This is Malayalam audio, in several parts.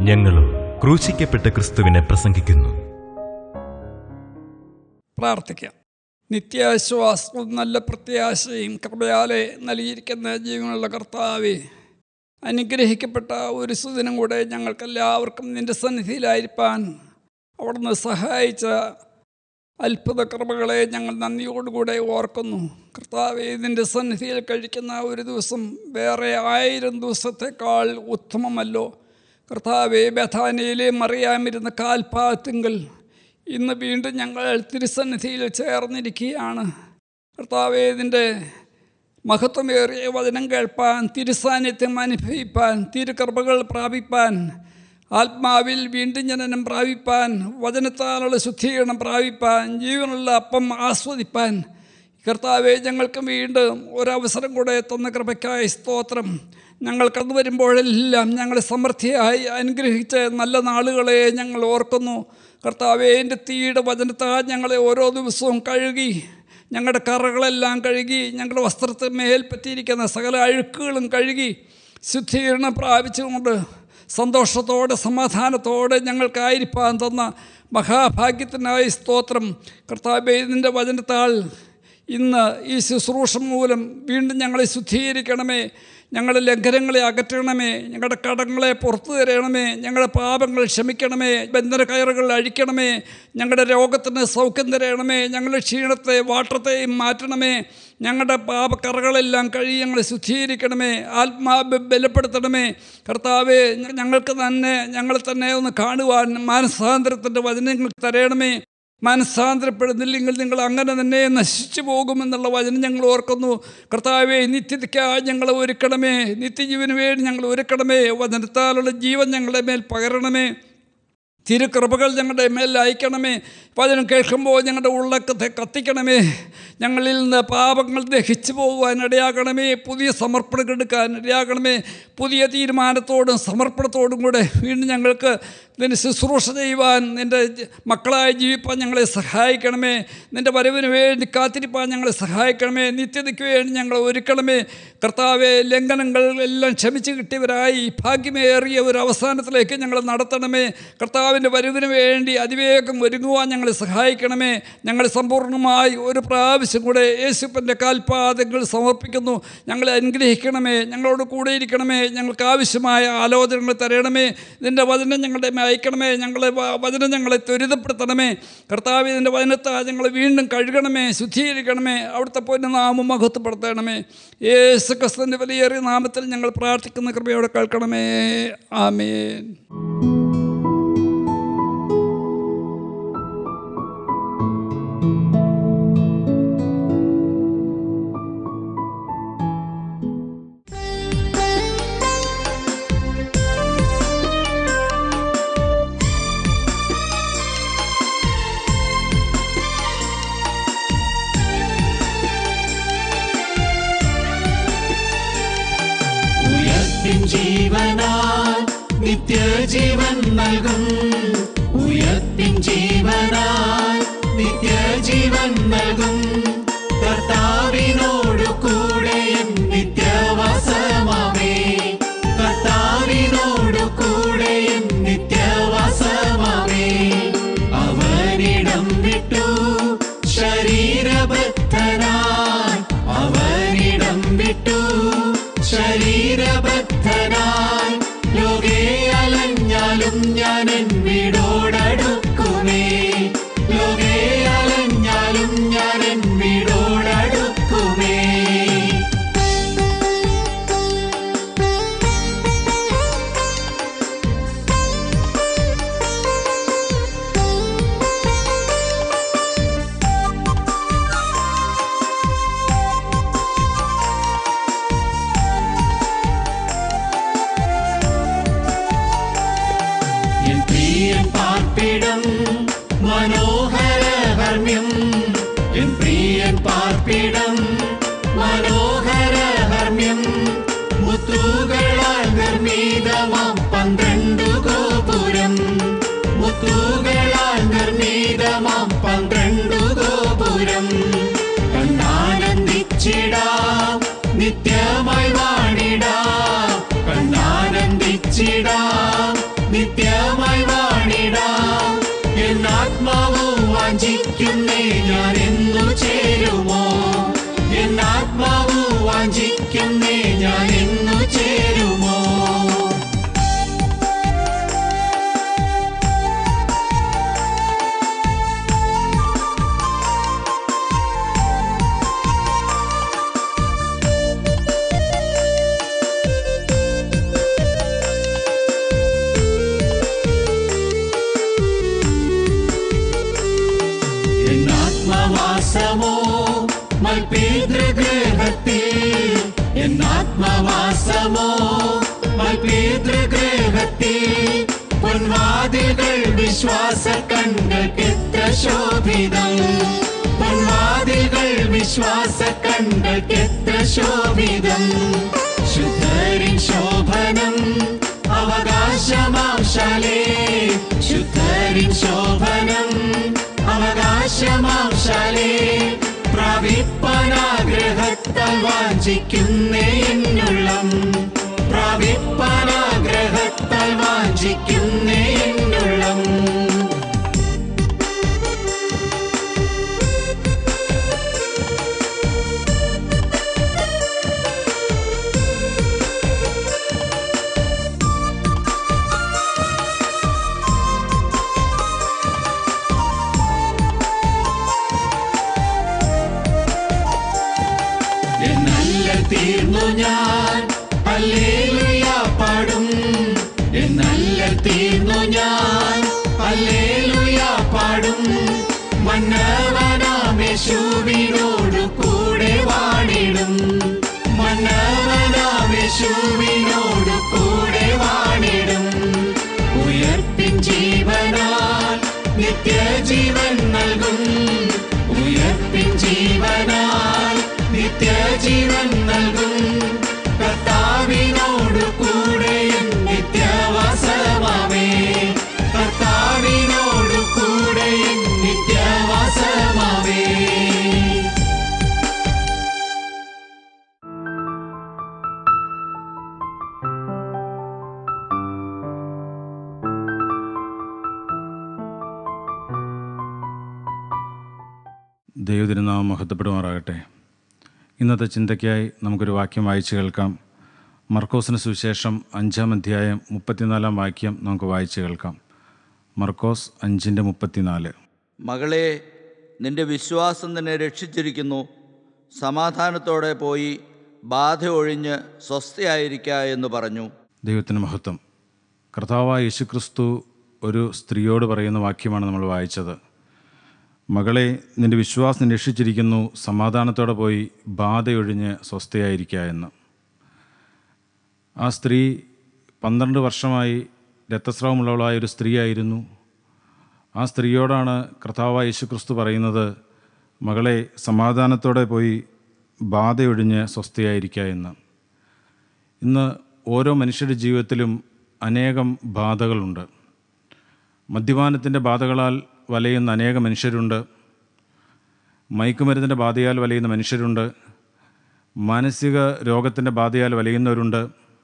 ഞങ്ങളും ക്രൂശിക്കപ്പെട്ട ക്രിസ്തുവിനെ പ്രസംഗിക്കുന്നു പ്രാർത്ഥിക്കാം നിത്യാശ്വാസവും നല്ല പ്രത്യാശയും കൃപയാലെ നൽകിയിരിക്കുന്ന ജീവനുള്ള കർത്താവെ അനുഗ്രഹിക്കപ്പെട്ട ഒരു സുദിനം കൂടെ ഞങ്ങൾക്കെല്ലാവർക്കും നിൻ്റെ സന്നിധിയിലായിരിക്കാൻ അവിടുന്ന് സഹായിച്ച അത്ഭുത കൃപകളെ ഞങ്ങൾ നന്ദിയോടുകൂടെ ഓർക്കുന്നു കർത്താവെ നിൻ്റെ സന്നിധിയിൽ കഴിക്കുന്ന ഒരു ദിവസം വേറെ ആയിരം ദിവസത്തേക്കാൾ ഉത്തമമല്ലോ കർത്താവെ ബഥാനയിലെ മറിയാമിരുന്ന കാൽപാത്തിങ്കൽ ഇന്ന് വീണ്ടും ഞങ്ങൾ തിരുസന്നിധിയിൽ ചേർന്നിരിക്കുകയാണ് കർത്താവെ ഇതിൻ്റെ മഹത്വമേറിയ വചനം കേൾപ്പാൻ തിരുസാന്നിധ്യം അനുഭവിപ്പാൻ തിരുകൃപകൾ പ്രാപിപ്പാൻ ആത്മാവിൽ വീണ്ടും ജനനം പ്രാപിപ്പാൻ വചനത്താലുള്ള ശുദ്ധീകരണം പ്രാപിപ്പാൻ ജീവനുള്ള അപ്പം ആസ്വദിപ്പാൻ കർത്താവെ ഞങ്ങൾക്ക് വീണ്ടും ഒരവസരം കൂടെ തന്ന കൃപയ്ക്കായി സ്തോത്രം ഞങ്ങൾ കടന്നു വരുമ്പോഴെല്ലാം ഞങ്ങളെ സമൃദ്ധിയായി അനുഗ്രഹിച്ച നല്ല നാളുകളെ ഞങ്ങൾ ഓർക്കുന്നു കർത്താവെ എൻ്റെ തീയുടെ വചനത്താൽ ഞങ്ങളെ ഓരോ ദിവസവും കഴുകി ഞങ്ങളുടെ കറകളെല്ലാം കഴുകി ഞങ്ങളുടെ വസ്ത്രത്തിൽ മേൽ പറ്റിയിരിക്കുന്ന സകല അഴുക്കുകളും കഴുകി ശുദ്ധീകരണം പ്രാപിച്ചുകൊണ്ട് സന്തോഷത്തോടെ സമാധാനത്തോടെ ഞങ്ങൾക്കായിരിക്കാൻ തന്ന മഹാഭാഗ്യത്തിനായി സ്തോത്രം കർത്താവെ ഇതിൻ്റെ വചനത്താൽ ഇന്ന് ഈ ശുശ്രൂഷ മൂലം വീണ്ടും ഞങ്ങളെ ശുദ്ധീകരിക്കണമേ ഞങ്ങളുടെ ലംഘനങ്ങളെ അകറ്റണമേ ഞങ്ങളുടെ കടങ്ങളെ പുറത്തു തരണമേ ഞങ്ങളുടെ പാപങ്ങൾ ക്ഷമിക്കണമേ ബന്ധന കയറുകൾ അഴിക്കണമേ ഞങ്ങളുടെ രോഗത്തിന് സൗഖ്യം തരണമേ ഞങ്ങളുടെ ക്ഷീണത്തെ വാട്ടത്തെയും മാറ്റണമേ ഞങ്ങളുടെ പാപക്കറകളെല്ലാം കഴി ഞങ്ങളെ ശുദ്ധീകരിക്കണമേ ആത്മാവ് ബലപ്പെടുത്തണമേ കർത്താവെ ഞങ്ങൾക്ക് തന്നെ ഞങ്ങളെ തന്നെ ഒന്ന് കാണുവാൻ മാനസാന്തരത്തിൻ്റെ വചനങ്ങൾ തരണമേ മനസ്സാന്തരപ്പെടുന്നില്ലെങ്കിൽ നിങ്ങൾ അങ്ങനെ തന്നെ നശിച്ചു പോകുമെന്നുള്ള വചനം ഞങ്ങൾ ഓർക്കുന്നു കർത്താവെ നിത്യതയ്ക്കായി ഞങ്ങളെ ഒരുക്കണമേ നിത്യജീവന് വേണ്ടി ഞങ്ങൾ ഒരുക്കണമേ വചനത്താലുള്ള ജീവൻ ഞങ്ങളുടെ മേൽ പകരണമേ തിരുകൃപകൾ ഞങ്ങളുടെ മേൽ അയക്കണമേ വചനം കേൾക്കുമ്പോൾ ഞങ്ങളുടെ ഉള്ളക്കത്തെ കത്തിക്കണമേ ഞങ്ങളിൽ നിന്ന് പാപങ്ങൾ ദഹിച്ചു പോകുവാൻ ഇടയാകണമേ പുതിയ സമർപ്പണം എടുക്കാൻ ഇടയാകണമേ പുതിയ തീരുമാനത്തോടും സമർപ്പണത്തോടും കൂടെ വീണ്ടും ഞങ്ങൾക്ക് നിന്റെ ശുശ്രൂഷ ചെയ്യുവാൻ നിൻ്റെ മക്കളായി ജീവിപ്പാൻ ഞങ്ങളെ സഹായിക്കണമേ നിൻ്റെ വരവിന് വേണ്ടി കാത്തിരിപ്പാൻ ഞങ്ങളെ സഹായിക്കണമേ നിത്യതയ്ക്ക് വേണ്ടി ഞങ്ങളെ ഒരുക്കണമേ കർത്താവെ ലംഘനങ്ങൾ എല്ലാം ക്ഷമിച്ച് കിട്ടിയവരായി ഭാഗ്യമേറിയ ഒരു അവസാനത്തിലേക്ക് ഞങ്ങൾ നടത്തണമേ കർത്താവിൻ്റെ വരവിന് വേണ്ടി അതിവേഗം ഒരുങ്ങുവാൻ ഞങ്ങളെ സഹായിക്കണമേ ഞങ്ങൾ സമ്പൂർണ്ണമായി ഒരു പ്രാവശ്യം കൂടെ യേശുപ്പൻ്റെ കാൽപാദങ്ങൾ സമർപ്പിക്കുന്നു ഞങ്ങളെ അനുഗ്രഹിക്കണമേ ഞങ്ങളോട് കൂടെ ഇരിക്കണമേ ഞങ്ങൾക്ക് ആവശ്യമായ ആലോചനകൾ തരണമേ ഇതിൻ്റെ വചനം ഞങ്ങളുടെ മേൽ അയക്കണമേ ഞങ്ങളെ വ- വചനം ഞങ്ങളെ ത്വരിതപ്പെടുത്തണമേ കർത്താവ് ഇതിൻ്റെ വചനത്താൽ ഞങ്ങളെ വീണ്ടും കഴുകണമേ ശുദ്ധീകരിക്കണമേ അവിടുത്തെ പൊന്നു നാമം മഹത്വപ്പെടുത്തണമേ യേശു ക്രിസ്തുവിൻ്റെ വിലയേറിയ നാമത്തിൽ ഞങ്ങൾ പ്രാർത്ഥിക്കുന്ന കൃപയോടെ കേൾക്കണമേ ആമേൻ ഉയർപ്പിൻ ജീവനാൽ നിത്യജീവൻ നൽകും ഉയർപ്പിൻ ജീവനാൽ നിത്യജീവൻ നൽകും കർത്താവിനോടു കൂടെയും നിത്യവാസമാമേ കർത്താവിനോടു കൂടെയും നിത്യവാസമാമേ അവനിടം വിട്ടു ശരീരബദ്ധനായി അവനിടം വിട്ടു ശരീരബദ്ധനായി ലോകേ അലഞ്ഞാലും ഞാൻ എൻ വീടോടടുക്കുമേ ലോകേ അലഞ്ഞാലും ഞാൻ എൻ വീടോടടുക്കുമേ എൻ പ്രിയൻ പാർപ്പേ ആത്മവാസമോ മൽപീതൃഗൃഹത്തിൽ എന്നാത്മവാസമോ മൽപീതൃഗൃഹത്തിൽ പൊൻവാതികൾ വിശ്വാസ കണ്ണുകെത്ര ശോഭിതം പൊൻവാതികൾ വിശ്വാസ കണ്ണുകെത്ര ശോഭിതം ശുദ്ധരിൻ ശോഭനം അവകാശമാംശാലേ ശുദ്ധരിൻ ശോഭനം അവകാശമാംശാലേ പ്രാപിപ്പനാഗ്രഹത്താൽ വാഞ്ചിക്കുന്നേ എന്നുള്ളം പ്രാപിപ്പനാഗ്രഹത്താൽ വാഞ്ചിക്കുന്നേ എന്നുള്ളം എന്നല്ല തീർന്നു ഞാൻ അല്ലേലുയ പാടും എന്നല്ല തീർന്നു ഞാൻ അല്ലേലുയ പാടും മന്നവനാമേശുവിനോടു കൂടെ വാണിടും മന്നവനാമേശുവിനോടു കൂടെ വാണിടും ഉയർപ്പിൻ ജീവനാൽ നിത്യജീവൻ നൽകും ഉയർപ്പിൻ ജീവനാൽ നിത്യജീവൻ നൽകും കർത്താവിനോടു കൂടെ എൻ നിത്യവാസമാവേ കർത്താവിനോടു കൂടെ എൻ നിത്യവാസമാവേ ദൈവതിരുനാമം മഹത്വപ്പെടുമാറാകട്ടെ ഇന്നത്തെ ചിന്തയ്ക്കായി നമുക്കൊരു വാക്യം വായിച്ചു കേൾക്കാം മർക്കോസിന് സുവിശേഷം അഞ്ചാം അധ്യായം മുപ്പത്തിനാലാം വാക്യം നമുക്ക് വായിച്ചു കേൾക്കാം മർക്കോസ് അഞ്ചിൻ്റെ മുപ്പത്തിനാല് മകളെ നിന്റെ വിശ്വാസം നിന്നെ രക്ഷിച്ചിരിക്കുന്നു സമാധാനത്തോടെ പോയി ബാധ ഒഴിഞ്ഞ് സ്വസ്ഥയായിരിക്ക എന്ന് പറഞ്ഞു ദൈവത്തിന് മഹത്വം കർത്താവായ യേശുക്രിസ്തു ഒരു സ്ത്രീയോട് പറയുന്ന വാക്യമാണ് നമ്മൾ വായിച്ചത് മകളെ നിന്റെ വിശ്വാസം രക്ഷിച്ചിരിക്കുന്നു സമാധാനത്തോടെ പോയി ബാധയൊഴിഞ്ഞ് സ്വസ്ഥയായിരിക്കുക എന്ന് ആ സ്ത്രീ പന്ത്രണ്ട് വർഷമായി രക്തസ്രാവമുള്ളവളായ ഒരു സ്ത്രീയായിരുന്നു ആ സ്ത്രീയോടാണ് കർത്താവായ യേശുക്രിസ്തു പറയുന്നത് മകളെ സമാധാനത്തോടെ പോയി ബാധയൊഴിഞ്ഞ് സ്വസ്ഥയായിരിക്കുക എന്ന് ഇന്ന് ഓരോ മനുഷ്യരുടെ ജീവിതത്തിലും അനേകം ബാധകളുണ്ട് മദ്യപാനത്തിൻ്റെ ബാധകളാൽ വലയുന്ന അനേക മനുഷ്യരുണ്ട് മയക്കുമരുന്നിൻ്റെ ബാധയാൽ വലയുന്ന മനുഷ്യരുണ്ട് മാനസിക രോഗത്തിൻ്റെ ബാധയാൽ വലയുന്നവരുണ്ട്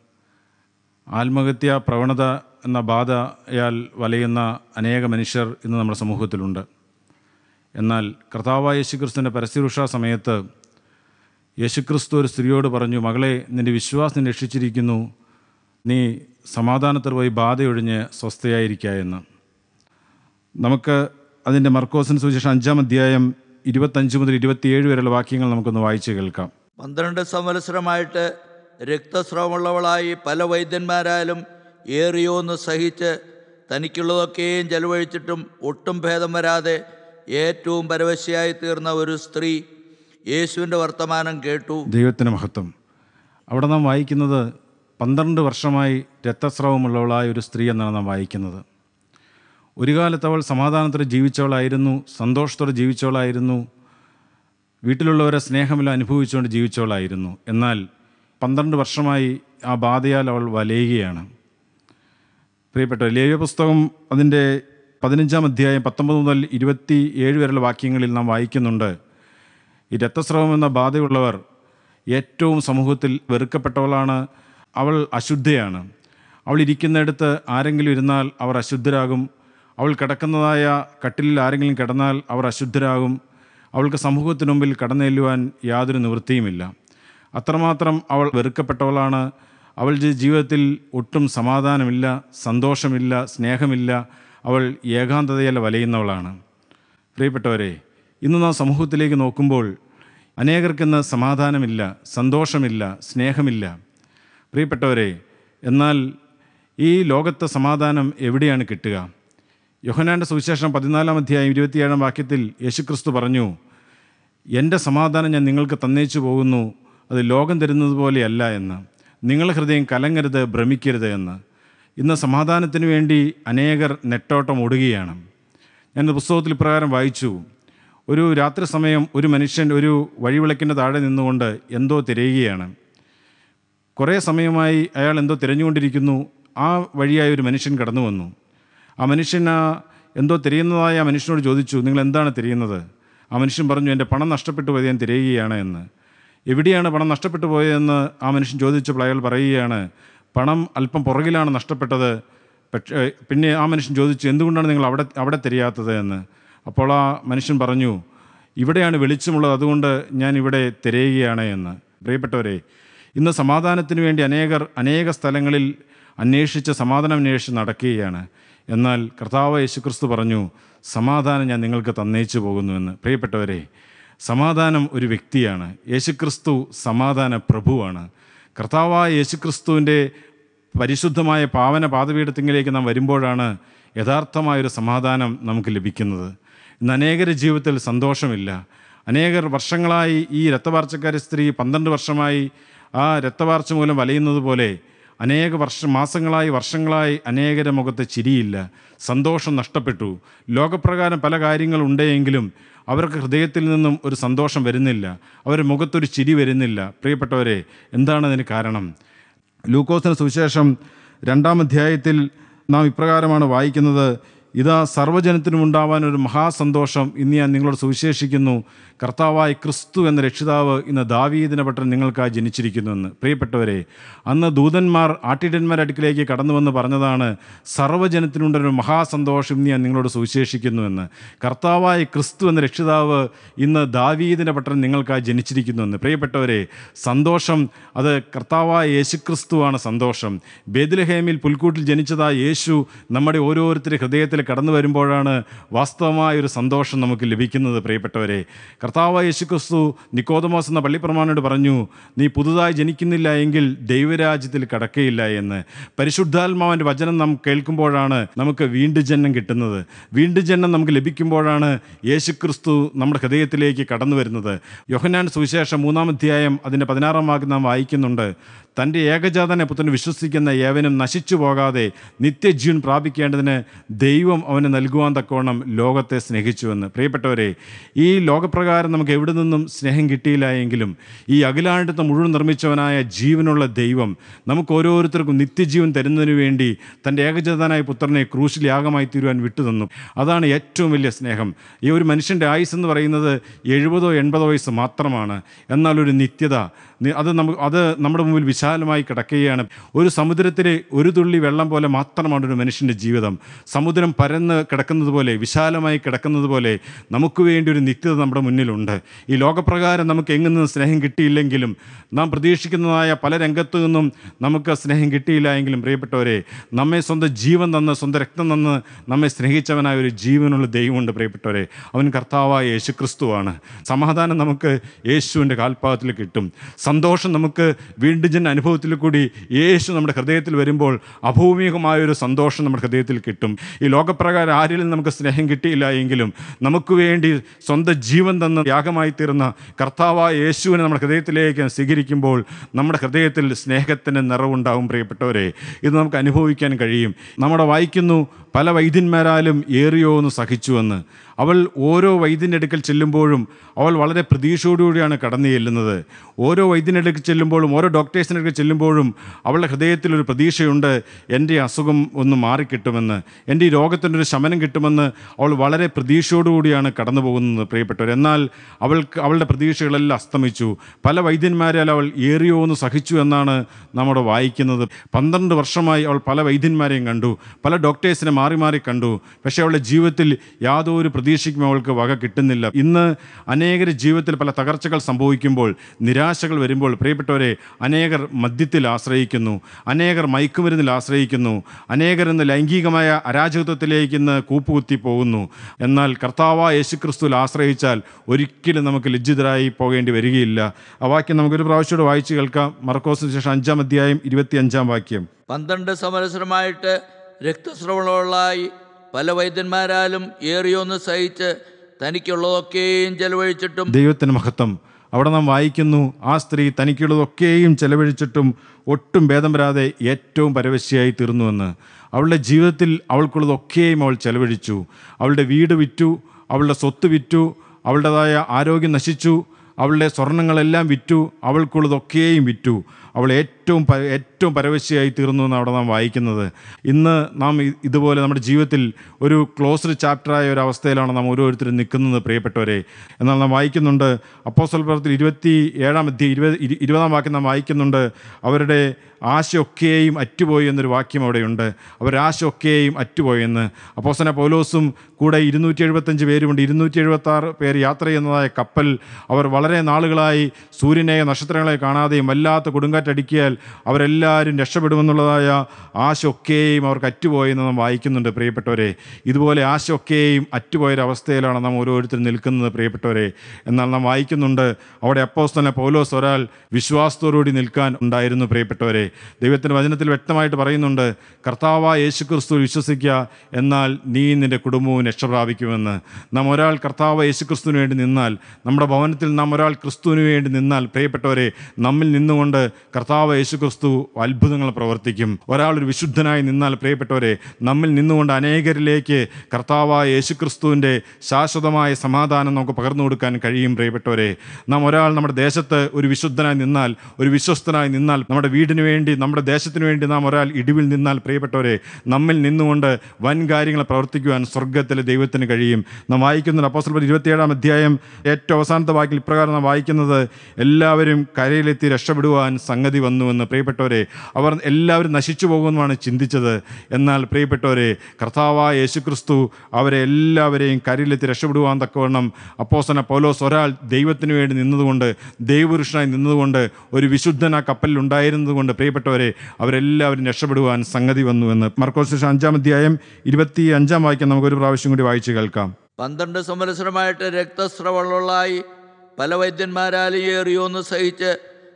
ആത്മഹത്യാ പ്രവണത എന്ന ബാധയാൽ വലയുന്ന അനേക മനുഷ്യർ ഇന്ന് നമ്മുടെ സമൂഹത്തിലുണ്ട് എന്നാൽ കർത്താവായ യേശുക്രിസ്തുവിൻ്റെ പരസ്യരുഷ സമയത്ത് യേശുക്രിസ്തു ഒരു സ്ത്രീയോട് പറഞ്ഞു മകളെ നിന്റെ വിശ്വാസം രക്ഷിച്ചിരിക്കുന്നു നീ സമാധാനത്തിൽ പോയി ബാധയൊഴിഞ്ഞ് സ്വസ്ഥയായിരിക്കുക എന്ന് നമുക്ക് അതിൻ്റെ മർക്കോസിന് സുവിശേഷം അഞ്ചാം അധ്യായം ഇരുപത്തഞ്ച് മുതൽ ഇരുപത്തിയേഴ് വരെയുള്ള വാക്യങ്ങൾ നമുക്കൊന്ന് വായിച്ച് കേൾക്കാം പന്ത്രണ്ട് സംവത്സരമായിട്ട് രക്തസ്രാവമുള്ളവളായി പല വൈദ്യന്മാരായാലും ഏറിയോന്ന് സഹിച്ച് തനിക്കുള്ളതൊക്കെയും ചെലവഴിച്ചിട്ടും ഒട്ടും ഭേദം വരാതെ ഏറ്റവും പരവശയായി തീർന്ന ഒരു സ്ത്രീ യേശുവിൻ്റെ വർത്തമാനം കേട്ടു ദൈവത്തിന് മഹത്വം അവിടെ നാം വായിക്കുന്നത് പന്ത്രണ്ട് വർഷമായി രക്തസ്രാവമുള്ളവളായ ഒരു സ്ത്രീ എന്നാണ് നാം വായിക്കുന്നത് ഒരു കാലത്ത് അവൾ സമാധാനത്തോടെ ജീവിച്ചവളായിരുന്നു സന്തോഷത്തോടെ ജീവിച്ചവളായിരുന്നു വീട്ടിലുള്ളവരെ സ്നേഹമെല്ലാം അനുഭവിച്ചുകൊണ്ട് ജീവിച്ചവളായിരുന്നു എന്നാൽ പന്ത്രണ്ട് വർഷമായി ആ ബാധയാൽ അവൾ വലയുകയാണ് പ്രിയപ്പെട്ട ലേവ്യ പുസ്തകം അതിൻ്റെ പതിനഞ്ചാം അധ്യായം പത്തൊമ്പത് മുതൽ ഇരുപത്തി ഏഴ് വരെയുള്ള വാക്യങ്ങളിൽ നാം വായിക്കുന്നുണ്ട് ഈ രക്തസ്രവം എന്ന ബാധയുള്ളവർ ഏറ്റവും സമൂഹത്തിൽ വെറുക്കപ്പെട്ടവളാണ് അവൾ അശുദ്ധയാണ് അവൾ ഇരിക്കുന്നിടത്ത് ആരെങ്കിലും ഇരുന്നാൽ അവർ അശുദ്ധരാകും അവൾ കിടക്കുന്നതായ കട്ടിലിൽ ആരെങ്കിലും കിടന്നാൽ അവർ അശുദ്ധരാകും അവൾക്ക് സമൂഹത്തിന് മുമ്പിൽ കടന്നെല്ലുവാൻ യാതൊരു നിവൃത്തിയുമില്ല അത്രമാത്രം അവൾ വെറുക്കപ്പെട്ടവളാണ് അവളുടെ ജീവിതത്തിൽ ഒട്ടും സമാധാനമില്ല സന്തോഷമില്ല സ്നേഹമില്ല അവൾ ഏകാന്തതയല്ല വലയുന്നവളാണ് പ്രിയപ്പെട്ടവരെ ഇന്ന് നാം സമൂഹത്തിലേക്ക് നോക്കുമ്പോൾ അനേകർക്കിന്ന് സമാധാനമില്ല സന്തോഷമില്ല സ്നേഹമില്ല പ്രിയപ്പെട്ടവരെ എന്നാൽ ഈ ലോകത്തെ സമാധാനം എവിടെയാണ് കിട്ടുക യോഹനാൻ്റെ സുവിശേഷം പതിനാലാം അധ്യായം ഇരുപത്തിയേഴാം വാക്യത്തിൽ യേശുക്രിസ്തു പറഞ്ഞു എൻ്റെ സമാധാനം ഞാൻ നിങ്ങൾക്ക് തന്നേച്ചു പോകുന്നു അത് ലോകം തരുന്നത് പോലെയല്ല എന്ന് നിങ്ങളുടെ ഹൃദയം കലങ്ങരുത് ഭ്രമിക്കരുത് എന്ന് ഇന്ന് സമാധാനത്തിന് വേണ്ടി അനേകർ നെട്ടോട്ടം ഓടുകയാണ് ഞാൻ പുസ്തകത്തിൽ ഇപ്രകാരം വായിച്ചു ഒരു രാത്രി സമയം ഒരു മനുഷ്യൻ ഒരു വഴിവിളക്കിൻ്റെ താഴെ നിന്നുകൊണ്ട് എന്തോ തിരയുകയാണ് കുറേ സമയമായി അയാൾ എന്തോ തിരഞ്ഞുകൊണ്ടിരിക്കുന്നു ആ വഴിയായി ഒരു മനുഷ്യൻ കടന്നു വന്നു ആ മനുഷ്യൻ ആ എന്തോ തിരയുന്നതായ ആ മനുഷ്യനോട് ചോദിച്ചു നിങ്ങൾ എന്താണ് തിരയുന്നത് ആ മനുഷ്യൻ പറഞ്ഞു എൻ്റെ പണം നഷ്ടപ്പെട്ടു പോയത് ഞാൻ തിരയുകയാണ് എന്ന് എവിടെയാണ് പണം നഷ്ടപ്പെട്ടു പോയതെന്ന് ആ മനുഷ്യൻ ചോദിച്ചപ്പോൾ അയാൾ പറയുകയാണ് പണം അല്പം പുറകിലാണ് നഷ്ടപ്പെട്ടത് പക്ഷേ പിന്നെ ആ മനുഷ്യൻ ചോദിച്ചു എന്തുകൊണ്ടാണ് നിങ്ങൾ അവിടെ അവിടെ തിരയാത്തത് എന്ന് അപ്പോൾ ആ മനുഷ്യൻ പറഞ്ഞു ഇവിടെയാണ് വെളിച്ചമുള്ളത് അതുകൊണ്ട് ഞാൻ ഇവിടെ തിരയുകയാണ് എന്ന് പ്രിയപ്പെട്ടവരെ ഇന്ന് സമാധാനത്തിന് വേണ്ടി അനേകർ അനേക സ്ഥലങ്ങളിൽ അന്വേഷിച്ച് സമാധാനം അന്വേഷിച്ച് നടക്കുകയാണ് എന്നാൽ കർത്താവ് യേശുക്രിസ്തു പറഞ്ഞു സമാധാനം ഞാൻ നിങ്ങൾക്ക് തന്നേച്ചു പോകുന്നുവെന്ന് പ്രിയപ്പെട്ടവരെ സമാധാനം ഒരു വ്യക്തിയാണ് യേശുക്രിസ്തു സമാധാന പ്രഭുവാണ് കർത്താവായ യേശുക്രിസ്തുവിൻ്റെ പരിശുദ്ധമായ പാവന പാതപീഠത്തിങ്കിലേക്ക് നാം വരുമ്പോഴാണ് യഥാർത്ഥമായൊരു സമാധാനം നമുക്ക് ലഭിക്കുന്നത് ഇന്ന് അനേകരുടെ ജീവിതത്തിൽ സന്തോഷമില്ല അനേകർ വർഷങ്ങളായി ഈ രക്തവാർച്ചക്കാരി സ്ത്രീ പന്ത്രണ്ട് വർഷമായി ആ രക്തവാർച്ച മൂലം വലയുന്നത് പോലെ അനേക വർഷം മാസങ്ങളായി വർഷങ്ങളായി അനേകരുടെ മുഖത്ത് ചിരിയില്ല സന്തോഷം നഷ്ടപ്പെട്ടു ലോകപ്രകാരം പല കാര്യങ്ങളുണ്ടെങ്കിലും അവർക്ക് ഹൃദയത്തിൽ നിന്നും ഒരു സന്തോഷം വരുന്നില്ല അവരുടെ മുഖത്തൊരു ചിരി വരുന്നില്ല പ്രിയപ്പെട്ടവരെ എന്താണ് അതിന് കാരണം ലൂക്കോസിന് സുവിശേഷം രണ്ടാം അധ്യായത്തിൽ നാം ഇപ്രകാരമാണ് വായിക്കുന്നത് ഇതാ സർവ്വജനത്തിനും ഉണ്ടാവാൻ ഒരു മഹാസന്തോഷം ഇന്ന് ഞാൻ നിങ്ങളോട് സുവിശേഷിക്കുന്നു കർത്താവായ ക്രിസ്തു എന്ന രക്ഷിതാവ് ഇന്ന് ദാവീദിനെ പട്ടൻ നിങ്ങൾക്കായി ജനിച്ചിരിക്കുന്നുവെന്ന് പ്രിയപ്പെട്ടവരെ അന്ന് ദൂതന്മാർ ആട്ടിടന്മാരുടെ അടുക്കിലേക്ക് കടന്നു വന്ന് പറഞ്ഞതാണ് സർവ്വജനത്തിനുണ്ടൊരു മഹാസന്തോഷം ഇന്ന് ഞാൻ നിങ്ങളോട് സുവിശേഷിക്കുന്നുവെന്ന് കർത്താവായ ക്രിസ്തു എന്ന രക്ഷിതാവ് ഇന്ന് ദാവീദിനെ പട്ടൻ നിങ്ങൾക്കായി ജനിച്ചിരിക്കുന്നുവെന്ന് പ്രിയപ്പെട്ടവരെ സന്തോഷം അത് കർത്താവായ യേശുക്രിസ്തുവാണ് സന്തോഷം ബേദലഹേമിൽ പുൽക്കൂട്ടിൽ ജനിച്ചതായ യേശു നമ്മുടെ ഓരോരുത്തരുടെ ഹൃദയത്തിൽ കടന്നു വരുമ്പോഴാണ് വാസ്തവമായ ഒരു സന്തോഷം നമുക്ക് ലഭിക്കുന്നത് പ്രിയപ്പെട്ടവരെ കർത്താവായ യേശുക്രിസ്തു നിക്കോദമോസ് എന്ന പള്ളിപ്രമാണോട് പറഞ്ഞു നീ പുതുതായി ജനിക്കുന്നില്ല എങ്കിൽ ദൈവരാജ്യത്തിൽ കടക്കയില്ല എന്ന് പരിശുദ്ധാത്മാവിൻ്റെ വചനം നാം കേൾക്കുമ്പോഴാണ് നമുക്ക് വീണ്ടും ജന്മം കിട്ടുന്നത് വീണ്ടും ജന്മം നമുക്ക് ലഭിക്കുമ്പോഴാണ് യേശുക്രിസ്തു നമ്മുടെ ഹൃദയത്തിലേക്ക് കടന്നു വരുന്നത് യോഹന്നാൻ സുവിശേഷം മൂന്നാം അധ്യായം അതിൻ്റെ പതിനാറാം വാക്ക് നാം വായിക്കുന്നുണ്ട് തൻ്റെ ഏകജാതനെ പുത്രന് വിശ്വസിക്കുന്ന ഏവനും നശിച്ചു പോകാതെ നിത്യജീവൻ പ്രാപിക്കേണ്ടതിന് ദൈവം അവന് നൽകുവാൻ തക്കവണ്ണം ലോകത്തെ സ്നേഹിച്ചുവെന്ന് പ്രിയപ്പെട്ടവരെ ഈ ലോകപ്രകാരം നമുക്ക് എവിടെ നിന്നും സ്നേഹം കിട്ടിയില്ല എങ്കിലും ഈ അഖിലാണ്ടത്തെ മുഴുവൻ നിർമ്മിച്ചവനായ ജീവനുള്ള ദൈവം നമുക്ക് ഓരോരുത്തർക്കും നിത്യജീവൻ തരുന്നതിന് വേണ്ടി തൻ്റെ ഏകജാതനായ പുത്രനെ ക്രൂശിൽ യാഗമായി തീരുവാൻ വിട്ടുതന്നു അതാണ് ഏറ്റവും വലിയ സ്നേഹം ഈ ഒരു മനുഷ്യൻ്റെ ആയുസ് എന്ന് പറയുന്നത് എഴുപതോ എൺപതോ വയസ്സ് മാത്രമാണ് എന്നാൽ ഒരു നിത്യത നി- അത് നമുക്ക് അത് നമ്മുടെ മുമ്പിൽ വിശാലമായി കിടക്കുകയാണ് ഒരു സമുദ്രത്തിലെ ഒരു തുള്ളി വെള്ളം പോലെ മാത്രമാണ് ഒരു മനുഷ്യൻ്റെ ജീവിതം സമുദ്രം പരന്ന് കിടക്കുന്നത് പോലെ വിശാലമായി കിടക്കുന്നത് പോലെ നമുക്ക് വേണ്ടി ഒരു നിത്യത നമ്മുടെ മുന്നിലുണ്ട് ഈ ലോകപ്രകാരം നമുക്ക് എങ്ങു നിന്നും സ്നേഹം കിട്ടിയില്ലെങ്കിലും നാം പ്രതീക്ഷിക്കുന്നതായ പല രംഗത്തു നിന്നും നമുക്ക് സ്നേഹം കിട്ടിയില്ല എങ്കിലും പ്രിയപ്പെട്ടവരെ നമ്മെ സ്വന്തം ജീവൻ തന്ന് സ്വന്തം രക്തം തന്ന് നമ്മെ സ്നേഹിച്ചവനായ ഒരു ജീവനുള്ള ദൈവമുണ്ട് പ്രിയപ്പെട്ടവരെ അവൻ കർത്താവായ യേശുക്രിസ്തുവാണ് സമാധാനം നമുക്ക് യേശുവിൻ്റെ കാൽപാദത്തിൽ കിട്ടും സന്തോഷം നമുക്ക് വീണ്ടും ജന അനുഭവത്തിൽ കൂടി യേശു നമ്മുടെ ഹൃദയത്തിൽ വരുമ്പോൾ അഭൗമികമായ ഒരു സന്തോഷം നമ്മുടെ ഹൃദയത്തിൽ കിട്ടും ഈ ലോകപ്രകാരം ആരിലും നമുക്ക് സ്നേഹം കിട്ടിയില്ല എങ്കിലും നമുക്ക് വേണ്ടി സ്വന്തം ജീവൻ തന്ന യാഗമായി തീർന്ന കർത്താവായ യേശുവിനെ നമ്മുടെ ഹൃദയത്തിലേക്ക് സ്വീകരിക്കുമ്പോൾ നമ്മുടെ ഹൃദയത്തിൽ സ്നേഹത്തിൻ്റെ നിറവുണ്ടാവും പ്രിയപ്പെട്ടവരെ ഇത് നമുക്ക് അനുഭവിക്കാൻ കഴിയും നമ്മുടെ വായിക്കുന്നു പല വൈദ്യന്മാരാലും ഏറിയോ എന്ന് സഹിച്ചുവെന്ന് അവൾ ഓരോ വൈദ്യൻ്റെ അടുക്കൽ ചെല്ലുമ്പോഴും അവൾ വളരെ പ്രതീക്ഷയോടുകൂടിയാണ് കടന്നു ചെല്ലുന്നത് ഓരോ വൈദ്യൻ്റെ അടുക്കൽ ചെല്ലുമ്പോഴും ഓരോ ഡോക്ടേഴ്സിൻ്റെ അടുക്കൽ ചെല്ലുമ്പോഴും അവളുടെ ഹൃദയത്തിൽ ഒരു പ്രതീക്ഷയുണ്ട് എൻ്റെ അസുഖം ഒന്ന് മാറിക്കിട്ടുമെന്ന് എൻ്റെ ഈ രോഗത്തിൻ്റെ ഒരു ശമനം കിട്ടുമെന്ന് അവൾ വളരെ പ്രതീക്ഷയോടുകൂടിയാണ് കടന്നു പോകുന്നത് പ്രിയപ്പെട്ടവർ എന്നാൽ അവൾക്ക് അവളുടെ പ്രതീക്ഷകളെല്ലാം അസ്തമിച്ചു പല വൈദ്യന്മാരാൽ അവൾ ഏറിയോ എന്ന് സഹിച്ചു എന്നാണ് നമ്മുടെ വായിക്കുന്നത് പന്ത്രണ്ട് വർഷമായി അവൾ പല വൈദ്യന്മാരെയും കണ്ടു പല ഡോക്ടേഴ്സിനെ മാറി മാറി കണ്ടു പക്ഷേ അവളുടെ ജീവിതത്തിൽ യാതൊരു പ്രതീക്ഷയ്ക്കും അവൾക്ക് വക കിട്ടുന്നില്ല ഇന്ന് അനേകർ ജീവിതത്തിൽ പല തകർച്ചകൾ സംഭവിക്കുമ്പോൾ നിരാശകൾ വരുമ്പോൾ പ്രിയപ്പെട്ടവരെ അനേകർ മദ്യത്തിൽ ആശ്രയിക്കുന്നു അനേകർ മയക്കുമരുന്നിൽ ആശ്രയിക്കുന്നു അനേകർ ഇന്ന് ലൈംഗികമായ അരാജകത്വത്തിലേക്ക് ഇന്ന് കൂപ്പുകുത്തി പോകുന്നു എന്നാൽ കർത്താവായ യേശുക്രിസ്തുവിൽ ആശ്രയിച്ചാൽ ഒരിക്കലും നമുക്ക് ലജ്ജിതരായി പോകേണ്ടി വരികയില്ല ആ വാക്യം നമുക്കൊരു പ്രാവശ്യം കൂടെ വായിച്ചു കേൾക്കാം മർക്കോസിന് ശേഷം അഞ്ചാം അധ്യായം ഇരുപത്തി അഞ്ചാം വാക്യം പന്ത്രണ്ട് സംവത്സരമായിട്ട് രക്തസ്രവമുള്ളവളായി പല വൈദ്യന്മാരാലും ഏറിയൊന്ന് സഹിച്ച് തനിക്കുള്ളതൊക്കെയും ചെലവഴിച്ചിട്ടും ദൈവത്തിന് മഹത്വം അവിടെ നാം വായിക്കുന്നു ആ സ്ത്രീ തനിക്കുള്ളതൊക്കെയും ചെലവഴിച്ചിട്ടും ഒട്ടും ഭേദം വരാതെ ഏറ്റവും പരവശിയായി തീർന്നുവെന്ന് അവളുടെ ജീവിതത്തിൽ അവൾക്കുള്ളതൊക്കെയും അവൾ ചെലവഴിച്ചു അവളുടെ വീട് വിറ്റു അവളുടെ സ്വത്ത് വിറ്റു അവളുടേതായ ആരോഗ്യം നശിച്ചു അവളുടെ സ്വർണങ്ങളെല്ലാം വിറ്റു അവൾക്കുള്ളതൊക്കെയും വിറ്റു അവൾ ഏറ്റവും പ- ഏറ്റവും പരവശിയായി തീർന്നു എന്ന് അവിടെ നാം വായിക്കുന്നത് ഇന്ന് നാം ഇ- ഇതുപോലെ നമ്മുടെ ജീവിതത്തിൽ ഒരു ക്ലോസ്ഡ് ചാപ്റ്ററായ ഒരു അവസ്ഥയിലാണ് നാം ഓരോരുത്തരും നിൽക്കുന്നത് പ്രിയപ്പെട്ടവരെ എന്നാൽ നാം വായിക്കുന്നുണ്ട് അപ്പോസ്തല പ്രവർത്തനം ഇരുപത്തി ഏഴാം അധ്യായം ഇരുപത് ഇരു- ഇരുപതാം വാക്യം നാം വായിക്കുന്നുണ്ട് അവരുടെ ആശയൊക്കെയും അറ്റുപോയി എന്നൊരു വാക്യം അവിടെയുണ്ട് അവരുടെ ആശയൊക്കെയും അറ്റുപോയി എന്ന് അപ്പോസന പൗലോസും കൂടെ ഇരുന്നൂറ്റി എഴുപത്തഞ്ച് പേരുമുണ്ട് ഇരുന്നൂറ്റി എഴുപത്തി ആറ് പേര് യാത്ര ചെയ്യുന്നതായ കപ്പൽ അവർ വളരെ നാളുകളായി സൂര്യനെയോ നക്ഷത്രങ്ങളെ കാണാതെയും വല്ലാത്ത കൊടുങ്കാറ്റടിക്കിയാൽ അവരെല്ലാവരും രക്ഷപ്പെടുമെന്നുള്ളതായ ആശയൊക്കെയും അവർക്ക് അറ്റുപോയെന്ന് നാം വായിക്കുന്നുണ്ട് പ്രിയപ്പെട്ടവരെ ഇതുപോലെ ആശയൊക്കെയും അറ്റുപോയൊരവസ്ഥയിലാണ് നാം ഓരോരുത്തരും നിൽക്കുന്നത് പ്രിയപ്പെട്ടവരെ എന്നാൽ നാം വായിക്കുന്നുണ്ട് അവിടെ അപ്പോസ്തല പൗലോസ് ഒരാൾ വിശ്വാസത്തോടുകൂടി നിൽക്കാൻ ഉണ്ടായിരുന്നു പ്രിയപ്പെട്ടവരെ ദൈവത്തിൻ്റെ വചനത്തിൽ വ്യക്തമായിട്ട് പറയുന്നുണ്ട് കർത്താവായ യേശുക്രിസ്തു വിശ്വസിക്കുക എന്നാൽ നീ നിൻ്റെ കുടുംബവും രക്ഷ പ്രാപിക്കുമെന്ന് നാം ഒരാൾ കർത്താവ് യേശുക്രിസ്തുവിന് വേണ്ടി നിന്നാൽ നമ്മുടെ ഭവനത്തിൽ നാം ഒരാൾ ക്രിസ്തുവിന് വേണ്ടി നിന്നാൽ പ്രിയപ്പെട്ടവരെ നമ്മിൽ നിന്നുകൊണ്ട് കർത്താവ് യേശുക്രിസ്തു അത്ഭുതങ്ങൾ പ്രവർത്തിക്കും ഒരാൾ ഒരു വിശുദ്ധനായി നിന്നാൽ പ്രിയപ്പെട്ടവരെ നമ്മിൽ നിന്നുകൊണ്ട് അനേകരിലേക്ക് കർത്താവായ യേശുക്രിസ്തുവിൻ്റെ ശാശ്വതമായ സമാധാനം നമുക്ക് പകർന്നു കൊടുക്കാൻ കഴിയും പ്രിയപ്പെട്ടവരെ നാം ഒരാൾ നമ്മുടെ ദേശത്ത് ഒരു വിശുദ്ധനായി നിന്നാൽ ഒരു വിശ്വസ്തനായി നിന്നാൽ നമ്മുടെ വീടിന് വേണ്ടി നമ്മുടെ ദേശത്തിന് വേണ്ടി നാം ഒരാൾ ഇടിവിൽ നിന്നാൽ പ്രിയപ്പെട്ടവരെ നമ്മിൽ നിന്നുകൊണ്ട് വൻ കാര്യങ്ങൾ പ്രവർത്തിക്കുവാൻ സ്വർഗത്തിലെ ദൈവത്തിന് കഴിയും നാം വായിക്കുന്ന അപ്പോസ്റ്റൽ ഇരുപത്തിയേഴാം അധ്യായം ഏറ്റവും അവസാനത്തെ വാക്കിൽ ഇപ്രകാരം നാം വായിക്കുന്നത് എല്ലാവരും കരയിലെത്തി രക്ഷപ്പെടുവാൻ സംഗതി വന്നുവെന്ന് പ്രിയപ്പെട്ടവരെ അവർ എല്ലാവരും നശിച്ചു പോകുമെന്നാണ് ചിന്തിച്ചത് എന്നാൽ പ്രിയപ്പെട്ടവരെ കർത്താവായ യേശുക്രിസ്തു അവരെ എല്ലാവരെയും കരയിലെത്തി രക്ഷപ്പെടുവാൻ തക്കവണ്ണം അപ്പോസന പൗലോസ് ഒരാൾ ദൈവത്തിന് വേണ്ടി നിന്നതുകൊണ്ട് ദൈവപുരുഷനായി നിന്നതുകൊണ്ട് ഒരു വിശുദ്ധൻ ആ കപ്പലിൽ ഉണ്ടായിരുന്നതുകൊണ്ട് പ്രിയപ്പെട്ടവരെ അവരെല്ലാവരും രക്ഷപ്പെടുവാൻ സംഗതി വന്നുവെന്ന് മർക്കോസ് അഞ്ചാം അധ്യായം ഇരുപത്തി അഞ്ചാം വാക്യം നമുക്കൊരു പ്രാവശ്യം കൂടി വായിച്ച് കേൾക്കാം പന്ത്രണ്ട് സംവത്സരമായിട്ട് രക്തസ്രവമുള്ളായി പല വൈദ്യന്മാരാലും ഏറിയോന്ന് സഹിച്ച്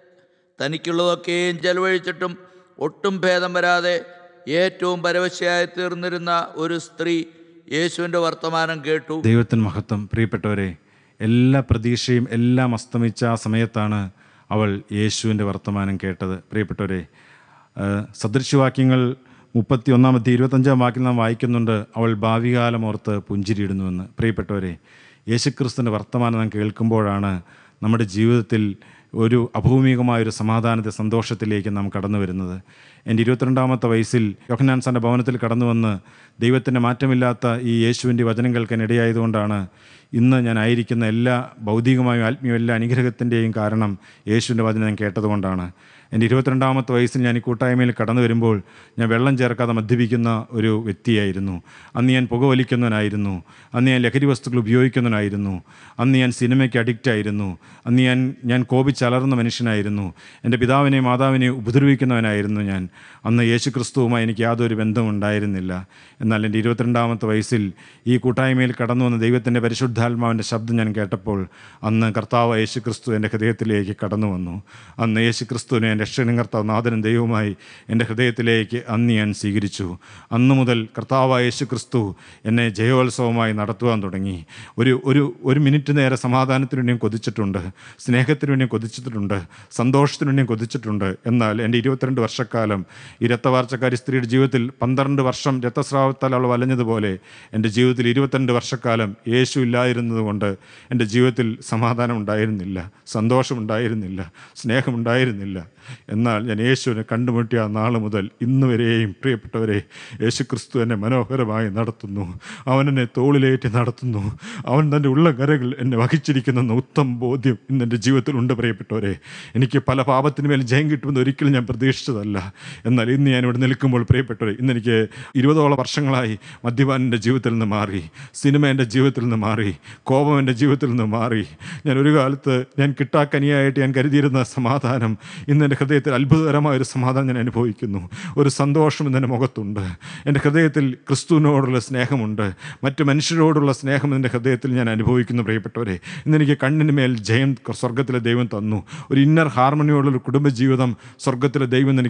തനിക്കുള്ളതൊക്കെയും ചെലവഴിച്ചിട്ടും ഒട്ടും ഭേദം വരാതെ ഏറ്റവും പരവശയായി തീർന്നിരുന്ന ഒരു സ്ത്രീ യേശുവിൻ്റെ വർത്തമാനം കേട്ടു ദൈവത്തിന് മഹത്വം പ്രിയപ്പെട്ടവരെ എല്ലാ പ്രതീക്ഷയും എല്ലാം അസ്തമിച്ച ആ സമയത്താണ് അവൾ യേശുവിൻ്റെ വർത്തമാനം കേട്ടത് പ്രിയപ്പെട്ടവരെ ആ, സദൃശ്യവാക്യങ്ങൾ മുപ്പത്തി ഒന്നാമത്തെ ഇരുപത്തഞ്ചാം വാക്കിൽ നാം വായിക്കുന്നുണ്ട് അവൾ ഭാവികാലം ഓർത്ത് പുഞ്ചിരിയിടുന്നുവെന്ന് പ്രിയപ്പെട്ടവരെ യേശുക്രിസ്തുവിൻ്റെ വർത്തമാനം നാം കേൾക്കുമ്പോഴാണ് നമ്മുടെ ജീവിതത്തിൽ ഒരു അഭൗമികമായ ഒരു സമാധാനത്തെ സന്തോഷത്തിലേക്ക് നാം കടന്നു വരുന്നത് എൻ്റെ ഇരുപത്തിരണ്ടാമത്തെ വയസ്സിൽ യോഹനാൻ സാൻ്റെ ഭവനത്തിൽ കടന്നു വന്ന് ദൈവത്തിൻ്റെ മാറ്റമില്ലാത്ത ഈ യേശുവിൻ്റെ വചനം കേൾക്കാൻ ഇടയായതുകൊണ്ടാണ് ഇന്ന് ഞാൻ ആയിരിക്കുന്ന എല്ലാ ഭൗതികമായും ആത്മീയവും എല്ലാ അനുഗ്രഹത്തിൻ്റെയും കാരണം യേശുവിൻ്റെ വചനം ഞാൻ കേട്ടതുകൊണ്ടാണ് എൻ്റെ ഇരുപത്തിരണ്ടാമത്തെ വയസ്സിൽ ഞാൻ ഈ കൂട്ടായ്മയിൽ കടന്നു വരുമ്പോൾ ഞാൻ വെള്ളം ചേർക്കാതെ മദ്യപിക്കുന്ന ഒരു വ്യക്തിയായിരുന്നു അന്ന് ഞാൻ പുകവലിക്കുന്നവനായിരുന്നു അന്ന് ഞാൻ ലഹരി വസ്തുക്കൾ ഉപയോഗിക്കുന്നവനായിരുന്നു അന്ന് ഞാൻ സിനിമയ്ക്ക് അഡിക്റ്റ് ആയിരുന്നു അന്ന് ഞാൻ ഞാൻ കോപിച്ചലർന്ന മനുഷ്യനായിരുന്നു എൻ്റെ പിതാവിനെയും മാതാവിനെയും ഉപദ്രവിക്കുന്നവനായിരുന്നു ഞാൻ അന്ന് യേശു ക്രിസ്തുവുമായി എനിക്ക് യാതൊരു ബന്ധമുണ്ടായിരുന്നില്ല എന്നാൽ എൻ്റെ ഇരുപത്തിരണ്ടാമത്തെ വയസ്സിൽ ഈ കൂട്ടായ്മയിൽ കടന്നു വന്ന ദൈവത്തിൻ്റെ പരിശുദ്ധാത്മാവിൻ്റെ ശബ്ദം ഞാൻ കേട്ടപ്പോൾ അന്ന് കർത്താവ് യേശു ക്രിസ്തു എൻ്റെ ഹൃദയത്തിലേക്ക് കടന്നു വന്നു അന്ന് യേശു ക്രിസ്തുവിനെ എൻ്റെ രക്ഷകനും കർത്താവ് നാഥനും ദൈവവുമായി എൻ്റെ ഹൃദയത്തിലേക്ക് അന്ന് ഞാൻ സ്വീകരിച്ചു അന്നു മുതൽ കർത്താവായ യേശു ക്രിസ്തു എന്നെ ജയോത്സവമായി നടത്തുവാൻ തുടങ്ങി ഒരു ഒരു ഒരു മിനിറ്റ് നേരെ സമാധാനത്തിന് വേണ്ടിയും കൊതിച്ചിട്ടുണ്ട് സ്നേഹത്തിന് വേണ്ടിയും കൊതിച്ചിട്ടുണ്ട് സന്തോഷത്തിന് വേണ്ടിയും കൊതിച്ചിട്ടുണ്ട് എന്നാൽ എൻ്റെ ഇരുപത്തിരണ്ട് വർഷക്കാലം ഈ രക്തവാർച്ചക്കാരി സ്ത്രീയുടെ ജീവിതത്തിൽ പന്ത്രണ്ട് വർഷം രക്തസ്രാവത്താൽ അവൾ വലഞ്ഞതുപോലെ എൻ്റെ ജീവിതത്തിൽ ഇരുപത്തിരണ്ട് വർഷക്കാലം യേശു ഇല്ലായിരുന്നതുകൊണ്ട് എൻ്റെ ജീവിതത്തിൽ സമാധാനം ഉണ്ടായിരുന്നില്ല സന്തോഷമുണ്ടായിരുന്നില്ല സ്നേഹമുണ്ടായിരുന്നില്ല എന്നാൽ ഞാൻ യേശുവിനെ കണ്ടുമുട്ടിയ ആ നാൾ മുതൽ ഇന്ന് വരെയും പ്രിയപ്പെട്ടവരെ യേശു ക്രിസ്തു എന്നെ മനോഹരമായി നടത്തുന്നു അവൻ എന്നെ തോളിലേറ്റി നടത്തുന്നു അവൻ തൻ്റെ ഉള്ള കരകൾ എന്നെ വഹിച്ചിരിക്കുന്ന ഉത്തം ബോധ്യം ഇന്ന് എൻ്റെ ജീവിതത്തിലുണ്ട് പ്രിയപ്പെട്ടവരെ എനിക്ക് പല പാപത്തിന് മേൽ ജയം കിട്ടുമെന്ന് ഒരിക്കലും ഞാൻ പ്രതീക്ഷിച്ചതല്ല എന്നാൽ ഇന്ന് ഞാൻ ഇവിടെ നിൽക്കുമ്പോൾ പ്രിയപ്പെട്ടവരെ ഇന്ന് എനിക്ക് ഇരുപതോളം വർഷങ്ങളായി മദ്യപാൻ എൻ്റെ ജീവിതത്തിൽ നിന്ന് മാറി സിനിമ എൻ്റെ ജീവിതത്തിൽ നിന്ന് മാറി കോപം എൻ്റെ ജീവിതത്തിൽ നിന്ന് മാറി ഞാൻ ഒരു കാലത്ത് ഞാൻ കിട്ടാക്കനിയായിട്ട് ഞാൻ കരുതിയിരുന്ന സമാധാനം ഇന്ന് എൻ്റെ ഹൃദയത്തിൽ അത്ഭുതകരമായ ഒരു സമാധാനം ഞാൻ അനുഭവിക്കുന്നു ഒരു സന്തോഷം ഇന്ന് എൻ്റെ മുഖത്തുണ്ട് എൻ്റെ ഹൃദയത്തിൽ ക്രിസ്തുവിനോടുള്ള സ്നേഹമുണ്ട് മറ്റു മനുഷ്യരോടുള്ള സ്നേഹം എൻ്റെ ഹൃദയത്തിൽ ഞാൻ അനുഭവിക്കുന്നു പ്രിയപ്പെട്ടവരെ ഇന്ന് എനിക്ക് കണ്ണിന് മേൽ ജയം സ്വർഗത്തിലെ ദൈവം തന്നു ഒരു ഇന്നർ ഹാർമണിയോടുള്ള ഒരു കുടുംബജീവിതം സ്വർഗത്തിലെ ദൈവം എനിക്ക് ദാനമായി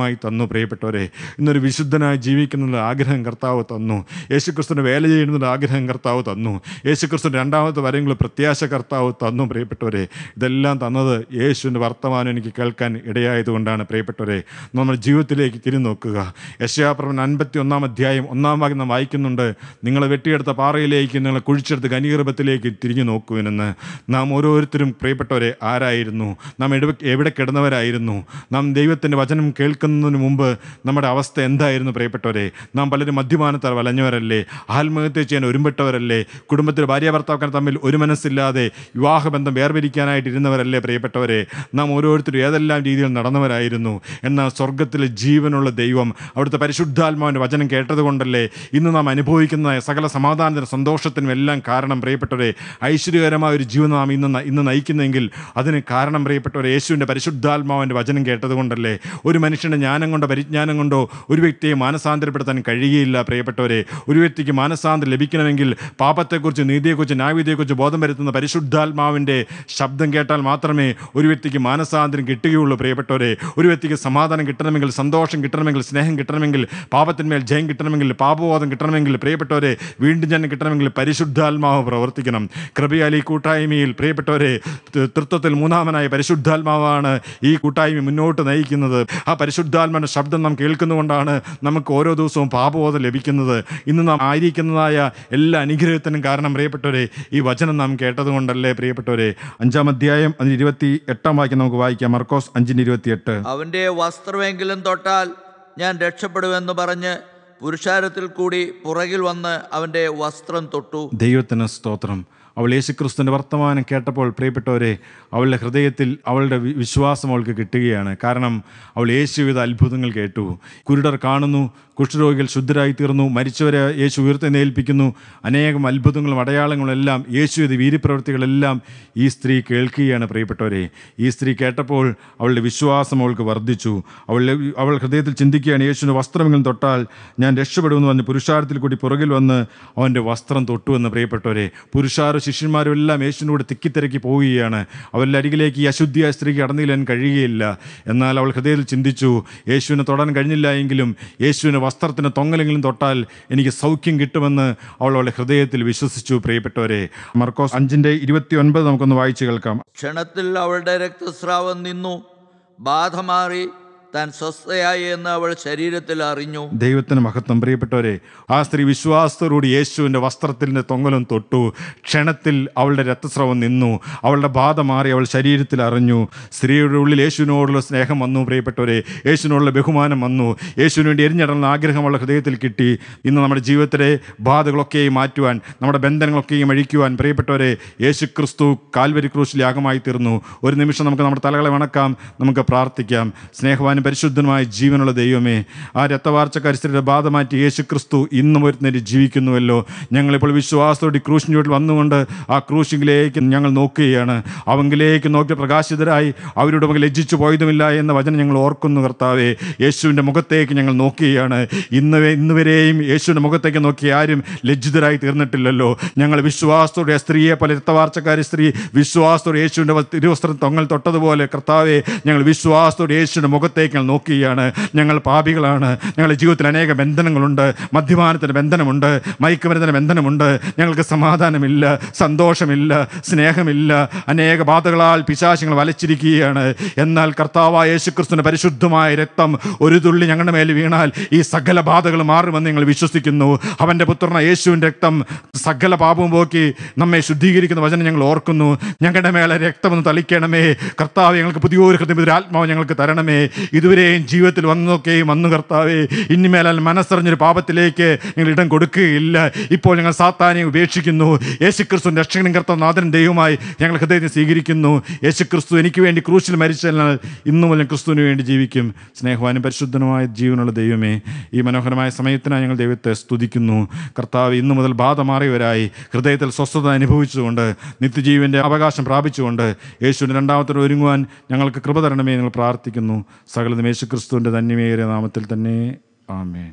ആഗ്രഹമായി തന്നു പ്രിയപ്പെട്ടവരെ ഇന്നൊരു വിശുദ്ധനായി ജീവിക്കുന്നുള്ള ആഗ്രഹം കർത്താവ് തന്നു യേശുക്രിസ്തുവിൻ്റെ വേല ചെയ്യുന്നതിൻ്റെ ആഗ്രഹം കർത്താവ് തന്നു യേശുക്രിസ്തുവിൻ്റെ രണ്ടാമത്തെ വരെയുള്ള പ്രത്യാശ കർത്താവ് തന്നു പ്രിയപ്പെട്ടവരെ ഇതെല്ലാം തന്നത് യേശുവിൻ്റെ വർത്തമാനം എനിക്ക് കേൾക്കാൻ ഇടയായതുകൊണ്ടാണ് പ്രിയപ്പെട്ടവരെ നമ്മുടെ ജീവിതത്തിലേക്ക് തിരിഞ്ഞു നോക്കുക യശയാപ്രവൻ അൻപത്തി ഒന്നാം അധ്യായം ഒന്നാം ഭാഗം നാം വായിക്കുന്നുണ്ട് നിങ്ങളെ വെട്ടിയെടുത്ത പാറയിലേക്ക് നിങ്ങളെ കുഴിച്ചെടുത്ത കനീകർഭത്തിലേക്ക് തിരിഞ്ഞു നോക്കുവിനെന്ന് നാം ഓരോരുത്തരും പ്രിയപ്പെട്ടവരെ ആരായിരുന്നു നാം എവിടെ എവിടെ കിടന്നവരായിരുന്നു നാം ദൈവത്തിൻ്റെ വചനം കേൾക്കുന്നതിന് മുമ്പ് നമ്മുടെ അവസ്ഥ എന്തായിരുന്നു പ്രിയപ്പെട്ടവരെ നാം പലരും മദ്യപാനത്താൽ വലഞ്ഞവരല്ലേ ആത്മഹത്യ ചെയ്യാൻ ഒരുമ്പെട്ടവരല്ലേ കുടുംബത്തിൽ ഭാര്യ ഭർത്താക്കൻ തമ്മിൽ ഒരു മനസ്സില്ലാതെ വിവാഹബന്ധം വേർപിരിക്കാനായിട്ട് ഇരുന്നവരല്ലേ പ്രിയപ്പെട്ടവരെ നാം ഓരോരുത്തരും ഏതെല്ലാം രീതിയിൽ നടന്നവരായിരുന്നു എന്നാൽ സ്വർഗത്തിലെ ജീവനുള്ള ദൈവം അവിടുത്തെ പരിശുദ്ധാത്മാവിൻ്റെ വചനം കേട്ടതുകൊണ്ടല്ലേ ഇന്ന് നാം അനുഭവിക്കുന്ന സകല സമാധാനത്തിനും സന്തോഷത്തിനും എല്ലാം കാരണം പ്രിയപ്പെട്ടവരെ ഐശ്വര്യകരമായ ഒരു ജീവിതം നാം ഇന്ന് ന- ഇന്ന് നയിക്കുന്നെങ്കിൽ അതിന് കാരണം പ്രിയപ്പെട്ടവരെ യേശുവിൻ്റെ പരിശുദ്ധാത്മാവിൻ്റെ വചനം കേട്ടതുകൊണ്ടല്ലേ ഒരു മനുഷ്യൻ്റെ ജ്ഞാനം കൊണ്ടോ പരിജ്ഞാനം കൊണ്ടോ ഒരു വ്യക്തിയെ മാനസാന്തരപ്പെടുത്താൻ കഴിയുകയില്ല പ്രിയപ്പെട്ടവരെ ഒരു വ്യക്തിക്ക് മാനസാന്തരം ലഭിക്കണമെങ്കിൽ പാപത്തെക്കുറിച്ച് നീതിയെക്കുറിച്ച് ന്യായവിധിയെക്കുറിച്ച് ബോധം വരുത്തുന്ന പരിശുദ്ധാത്മാവിൻ്റെ ശബ്ദം കേട്ടാൽ മാത്രമേ ഒരു വ്യക്തിക്ക് മാനസാന്തരം കിട്ടുകയുള്ളൂ പ്രിയപ്പെട്ടവരെ ഒരു വ്യക്തിക്ക് സമാധാനം കിട്ടണമെങ്കിൽ സന്തോഷം കിട്ടണമെങ്കിൽ സ്നേഹം കിട്ടണമെങ്കിൽ പാപത്തിന്മേൽ ജയം കിട്ടണമെങ്കിൽ പാപബോധം കിട്ടണമെങ്കിൽ പ്രിയപ്പെട്ടവരെ വീണ്ടും ജനം കിട്ടണമെങ്കിൽ പരിശുദ്ധാത്മാവ് പ്രവർത്തിക്കണം കൃപയാൽ ഈ കൂട്ടായ്മയിൽ പ്രിയപ്പെട്ടവരെ ത- തൃത്വത്തിൽ മൂന്നാമനായ പരിശുദ്ധാത്മാവാണ് ഈ കൂട്ടായ്മ മുന്നോട്ട് നയിക്കുന്നത് ആ പരിശുദ്ധാത്മാവിൻ്റെ ശബ്ദം നാം കേൾക്കുന്നതുകൊണ്ടാണ് നമുക്ക് ഓരോ ദിവസവും പാപബോധം ലഭിക്കുന്നത് ഇന്ന് നാം ആയിരിക്കുന്നതായ എല്ലാ അനുഗ്രഹത്തിനും കാരണം പ്രിയപ്പെട്ടവരെ ഈ വചനം നാം കേട്ടതുകൊണ്ടല്ലേ പ്രിയപ്പെട്ടവരെ അഞ്ചാം അധ്യായം അതിന് ഇരുപത്തി എട്ടാം വാക്യം നമുക്ക് വായിക്കാം മർക്കോസ് അഞ്ചിന് ഇരുപത്തിയെട്ട് അവൻ്റെ വസ്ത്രമെങ്കിലും തൊട്ടാൽ ഞാൻ രക്ഷപ്പെടുമെന്ന് പറഞ്ഞ് പുരുഷാരത്തിൽ കൂടി പുറകിൽ വന്ന് അവൻ്റെ വസ്ത്രം തൊട്ടു ദൈവത്തിന് സ്തോത്രം അവൾ യേശുക്രിസ്തുവിൻ്റെ വർത്തമാനം കേട്ടപ്പോൾ പ്രിയപ്പെട്ടവരെ അവളുടെ ഹൃദയത്തിൽ അവളുടെ വി- വിശ്വാസം അവൾക്ക് കിട്ടുകയാണ് കാരണം അവൾ യേശുവിധ അത്ഭുതങ്ങൾ കേട്ടു കുരുടർ കാണുന്നു കുഷ്ഠരോഗികൾ ശുദ്ധരായി തീർന്നു മരിച്ചവരെ യേശു ഉയർത്തെന്നേൽപ്പിക്കുന്നു അനേകം അത്ഭുതങ്ങളും അടയാളങ്ങളും എല്ലാം യേശുവിധ വീര്യപ്രവൃത്തികളെല്ലാം ഈ സ്ത്രീ കേൾക്കുകയാണ് പ്രിയപ്പെട്ടവരെ ഈ സ്ത്രീ കേട്ടപ്പോൾ അവളുടെ വിശ്വാസം അവൾക്ക് വർദ്ധിച്ചു അവളുടെ അവൾ ഹൃദയത്തിൽ ചിന്തിക്കുകയാണ് യേശുവിൻ്റെ വസ്ത്രമെങ്കിലും തൊട്ടാൽ ഞാൻ രക്ഷപ്പെടുമെന്ന് പറഞ്ഞ് പുരുഷാരത്തിൽ കൂടി പുറകിൽ വന്ന് അവൻ്റെ വസ്ത്രം തൊട്ടുവെന്ന് പ്രിയപ്പെട്ടവരെ പുരുഷാരും ശിഷ്യന്മാരും എല്ലാം യേശുവിൻ്റെ കൂടെ തിക്കിത്തിരക്കി പോവുകയാണ് അവരുടെ അരികിലേക്ക് ഈ അശുദ്ധിയായ സ്ത്രീക്ക് കടന്നു ചെല്ലാൻ കഴിയുകയില്ല എന്നാൽ അവൾ ഹൃദയത്തിൽ ചിന്തിച്ചു യേശുവിനെ തൊടാൻ കഴിഞ്ഞില്ല എങ്കിലും യേശുവിൻ്റെ വസ്ത്രത്തിന് തൊങ്ങലെങ്കിലും തൊട്ടാൽ എനിക്ക് സൗഖ്യം കിട്ടുമെന്ന് അവൾ അവളുടെ ഹൃദയത്തിൽ വിശ്വസിച്ചു പ്രിയപ്പെട്ടവരെ മർക്കോസ് അഞ്ചിൻ്റെ ഇരുപത്തി ഒൻപത് നമുക്കൊന്ന് വായിച്ചു കേൾക്കാം ക്ഷണത്തിൽ അവളുടെ രക്തസ്രാവം നിന്നു ബാധ മാറി താൻ സ്വസ്ഥയായി എന്ന് അവൾ ശരീരത്തിൽ അറിഞ്ഞു ദൈവത്തിന് മഹത്വം പ്രിയപ്പെട്ടവരെ ആ സ്ത്രീ വിശ്വാസത്തോടുകൂടി യേശുവിൻ്റെ വസ്ത്രത്തിൻ്റെ തൊങ്ങലും തൊട്ടു ക്ഷണത്തിൽ അവളുടെ രക്തസ്രവം നിന്നു അവളുടെ ബാധ മാറി അവൾ ശരീരത്തിൽ അറിഞ്ഞു സ്ത്രീയുടെ ഉള്ളിൽ യേശുവിനോടുള്ള സ്നേഹം വന്നു പ്രിയപ്പെട്ടവരെ യേശുവിനോടുള്ള ബഹുമാനം വന്നു യേശുവിന് വേണ്ടി എരിഞ്ഞിടന്ന ആഗ്രഹം അവളുടെ ഹൃദയത്തിൽ കിട്ടി ഇന്ന് നമ്മുടെ ജീവിതത്തിലെ ബാധകളൊക്കെയും മാറ്റുവാൻ നമ്മുടെ ബന്ധനങ്ങളൊക്കെയും അഴിക്കുവാൻ പ്രിയപ്പെട്ടവരെ യേശു ക്രിസ്തു കാൽവരി ക്രൂശിൽ യാഗമായി തീർന്നു ഒരു നിമിഷം നമുക്ക് നമ്മുടെ തലകളെ വണക്കാം നമുക്ക് പ്രാർത്ഥിക്കാം സ്നേഹവാനും പരിശുദ്ധനുമായ ജീവനുള്ള ദൈവമേ ആ രക്തവാർച്ചക്കാരി സ്ത്രീയുടെ ബാധ മാറ്റി യേശു ക്രിസ്തു ഇന്നും ഒരു നേരി ജീവിക്കുന്നുവല്ലോ ഞങ്ങളിപ്പോൾ വിശ്വാസത്തോടെ ഈ ക്രൂശിൻ്റെ വീട്ടിൽ വന്നുകൊണ്ട് ആ ക്രൂശിങ്കിലേക്ക് ഞങ്ങൾ നോക്കുകയാണ് അവങ്കിലേക്ക് നോക്കി പ്രകാശിതരായി അവരുടെ മുമ്പിൽ ലജ്ജിച്ചു പോയതുമില്ല എന്ന വചനം ഞങ്ങൾ ഓർക്കുന്നു കർത്താവേ യേശുവിൻ്റെ മുഖത്തേക്ക് ഞങ്ങൾ നോക്കുകയാണ് ഇന്ന് വരെ- ഇന്ന് വരെയും യേശുവിൻ്റെ മുഖത്തേക്ക് നോക്കി ആരും ലജ്ജിതരായി തീർന്നിട്ടില്ലല്ലോ ഞങ്ങൾ വിശ്വാസത്തോടെ ആ സ്ത്രീയെ പോലെ രക്തവാർച്ചക്കാരി സ്ത്രീ വിശ്വാസത്തോടെ യേശുവിൻ്റെ വ- തിരുവസ്ത്രം തൊങ്ങൽ തൊട്ടതുപോലെ കർത്താവെ ഞങ്ങൾ വിശ്വാസത്തോടെ യേശുവിൻ്റെ മുഖത്തേക്ക് ഞങ്ങൾ നോക്കുകയാണ് ഞങ്ങൾ പാപികളാണ് ഞങ്ങളുടെ ജീവിതത്തിൽ അനേക ബന്ധനങ്ങളുണ്ട് മദ്യപാനത്തിന് ബന്ധനമുണ്ട് മയക്കുമരുന്നിന് ബന്ധനമുണ്ട് ഞങ്ങൾക്ക് സമാധാനമില്ല സന്തോഷമില്ല സ്നേഹമില്ല അനേക ബാധകളാൽ പിശാചങ്ങൾ വലച്ചിരിക്കുകയാണ് എന്നാൽ കർത്താവായ യേശുക്രിസ്തുവിന്റെ പരിശുദ്ധമായ രക്തം ഒരു തുള്ളി ഞങ്ങളുടെ മേൽ വീണാൽ ഈ സകല ബാധകൾ മാറുമെന്ന് ഞങ്ങൾ വിശ്വസിക്കുന്നു അവൻ്റെ പുത്രന യേശുവിൻ്റെ രക്തം സകല പാപവും പോക്കി നമ്മെ ശുദ്ധീകരിക്കുന്ന വചനം ഞങ്ങൾ ഓർക്കുന്നു ഞങ്ങളുടെ മേലെ രക്തമൊന്ന് തളിക്കണമേ കർത്താവ് ഞങ്ങൾക്ക് പുതിയൊരു ഹൃദയം ഒരു ആത്മാവ് ഞങ്ങൾക്ക് തരണമേ ഇതുവരെയും ജീവിതത്തിൽ വന്നതൊക്കെയും വന്നു കർത്താവേ ഇനിമേലാൽ മനസ്സറിഞ്ഞൊരു പാപത്തിലേക്ക് ഞങ്ങൾ ഇടം കൊടുക്കുകയില്ല ഇപ്പോൾ ഞങ്ങൾ സാത്താനെ ഉപേക്ഷിക്കുന്നു യേശുക്രിസ്തു രക്ഷകനും കർത്താവ് നാഥനും ദൈവമായി ഞങ്ങൾ ഹൃദയത്തെ സ്വീകരിക്കുന്നു യേശുക്രിസ്തു എനിക്ക് വേണ്ടി ക്രൂശിൽ മരിച്ചതിനാൽ ഇന്നു മുതൽ ക്രിസ്തുവിന് വേണ്ടി ജീവിക്കും സ്നേഹവാനും പരിശുദ്ധനുമായ ജീവനുള്ള ദൈവമേ ഈ മനോഹരമായ സമയത്തിനായി ഞങ്ങൾ ദൈവത്തെ സ്തുതിക്കുന്നു കർത്താവ് ഇന്നു മുതൽ ബാധ മാറിയവരായി ഹൃദയത്തിൽ സ്വസ്ഥത അനുഭവിച്ചുകൊണ്ട് നിത്യജീവൻ്റെ അവകാശം പ്രാപിച്ചുകൊണ്ട് യേശുവിൻ്റെ രണ്ടാമത്തെ ഒരുങ്ങുവാൻ ഞങ്ങൾക്ക് കൃപ തരണമേ ഞങ്ങൾ പ്രാർത്ഥിക്കുന്നു സകലതും യേശു ക്രിസ്തുവിൻ്റെ ധന്യമേറിയ നാമത്തിൽ തന്നെ ആമേൻ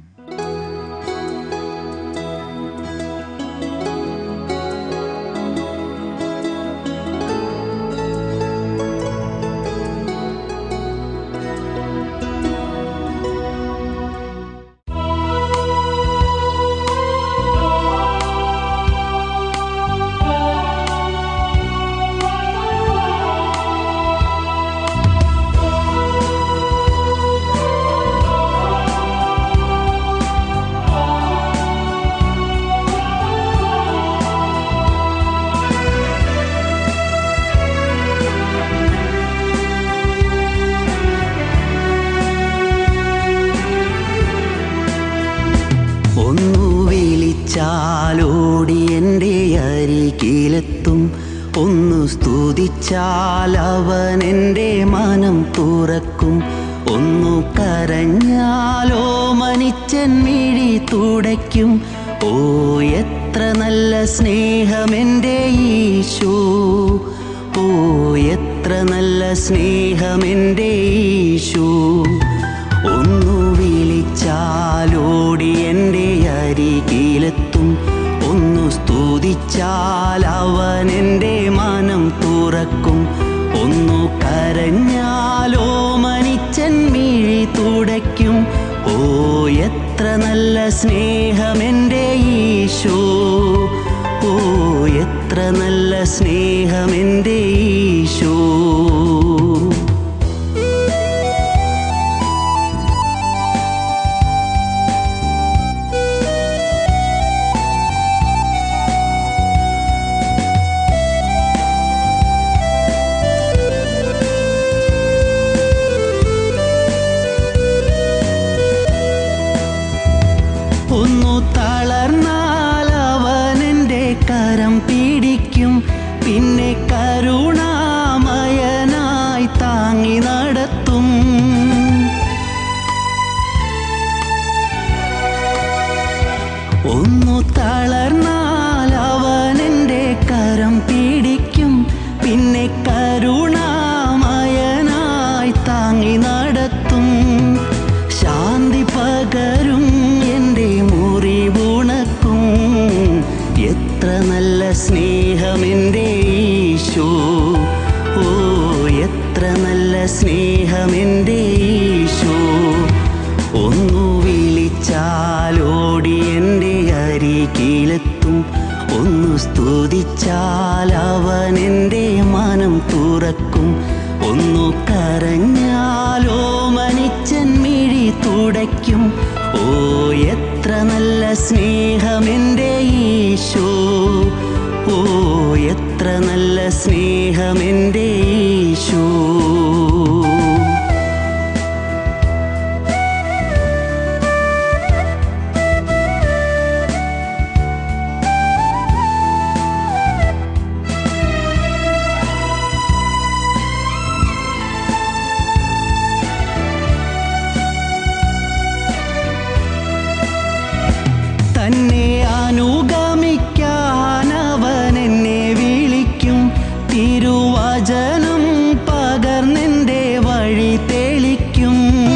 വിളിച്ചാലോടി എൻ്റെ അരികിലെത്തും ഒന്നു സ്തുതിച്ചാൽ അവൻ എൻ്റെ മനം തുറക്കും ഒന്നു കരഞ്ഞാലോ മനിച്ചൻ മിഴി തുടയ്ക്കും ഓ എത്ര നല്ല സ്നേഹമെൻ്റെ ഈശോ ഓ എത്ര നല്ല സ്നേഹമെൻ്റെ ഈശോ ഒന്നു വിളിച്ചാലോടി എൻ്റെ അരികിലെത്തും ഒന്നു സ്തുതിച്ചാൽ അവൻ എൻ്റെ മനം തുറക്കും ഒന്നു കരഞ്ഞാലോ മനിച്ചൻ മിഴി തുടയ്ക്കും ഓ എത്ര നല്ല സ്നേഹമെൻ്റെ ഈശോ ഓ എത്ര നല്ല സ്നേഹമെൻ്റെ ഈശോ ഒന്നു തളർന്നാൽ അവൻ എൻ്റെ കരം പിടിക്കും പിന്നെ കരുണാമയനായി താങ്ങി നടത്തും ഒന്നു തളർന്നാൽ അവൻ എൻ്റെ കരം പിടിക്കും പിന്നെ കരുണാമയനായി താങ്ങി നടത്തും ശാന്തി പകരും എൻ്റെ മുറിവുണക്കും എത്ര നല്ല സ്നേഹമെൻ്റെ ഈശോ ഓ എത്ര നല്ല സ്നേഹമെൻ്റെ ഈശോ ഒന്നു വിളിച്ചാലോടി എൻ്റെ അരികിലെത്തും ഒന്നു സ്തുതിച്ചാൽ അവൻ എൻ്റെ മനം തുറക്കും ഒന്നു കരഞ്ഞാലോ മനിച്ചൻ മിഴി തുടയ്ക്കും ഓ എത്ര നല്ല സ്നേഹമെൻ്റെ ഈശോ ഓ എത്ര നല്ല സ്നേഹമെൻ്റെ ഈശോ തന്നെ അനുഗമിക്കാൻ അവൻ എന്നെ വിളിക്കും തിരുവചനം പകർന്നെൻ്റെ വഴി തെളിക്കും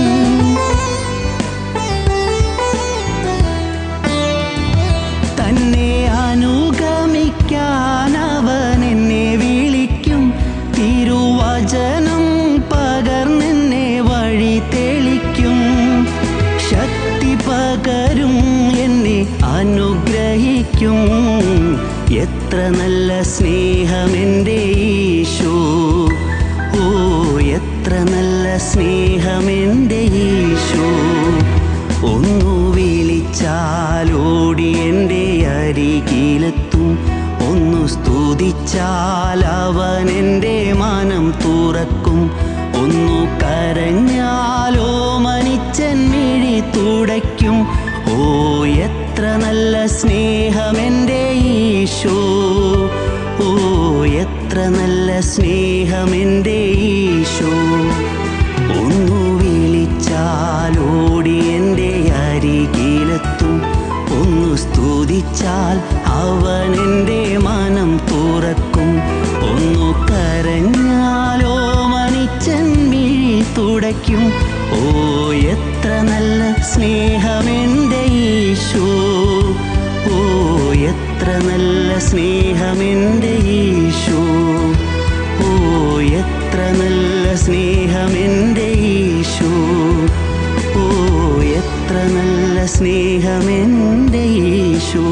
തന്നെ അനുഗമിക്കാൻ അവൻ എന്നെ വിളിക്കും തിരുവചനം പകർന്നെന്നെ വഴി തെളിക്കും ശക്തി പകരും എന്നെ അനുഗ്രഹിക്കും എത്ര നല്ല സ്നേഹമെൻ്റെ ഈശോ ഓ എത്ര നല്ല സ്നേഹമെൻ്റെ ഈശോ ഒന്നു വിളിച്ചാലോടി എൻ്റെ അരികിലെത്തും ഒന്നു സ്തുതിച്ചാൽ അവൻ എൻ്റെ മനം തുറക്കും ഒന്നു കരഞ്ഞാലോ മനിച്ചൻ മിഴി തുടയ്ക്കും ഓ എത്ര നല്ല സ്നേഹമെൻ്റെ ഈശോ ഓ എത്ര നല്ല സ്നേഹമെൻ്റെ ഈശോ ഒന്നു വിളിച്ചാലോടി എൻ്റെ അരികിലെത്തും ഒന്നു സ്തുതിച്ചാൽ അവൻ എൻ്റെ മനം തുറക്കും ഒന്നു കരഞ്ഞാലോ മനിച്ചൻ മിഴി തുടയ്ക്കും ഓ എത്ര നല്ല സ്നേഹമെൻ്റെ ഈശോ ഓ എത്ര നല്ല സ്നേഹമെൻ്റെ ഈശോ ഓ എത്ര നല്ല സ്നേഹമെൻ്റെ ഈശോ ഓ എത്ര നല്ല സ്നേഹമെൻ്റെ ഈശോ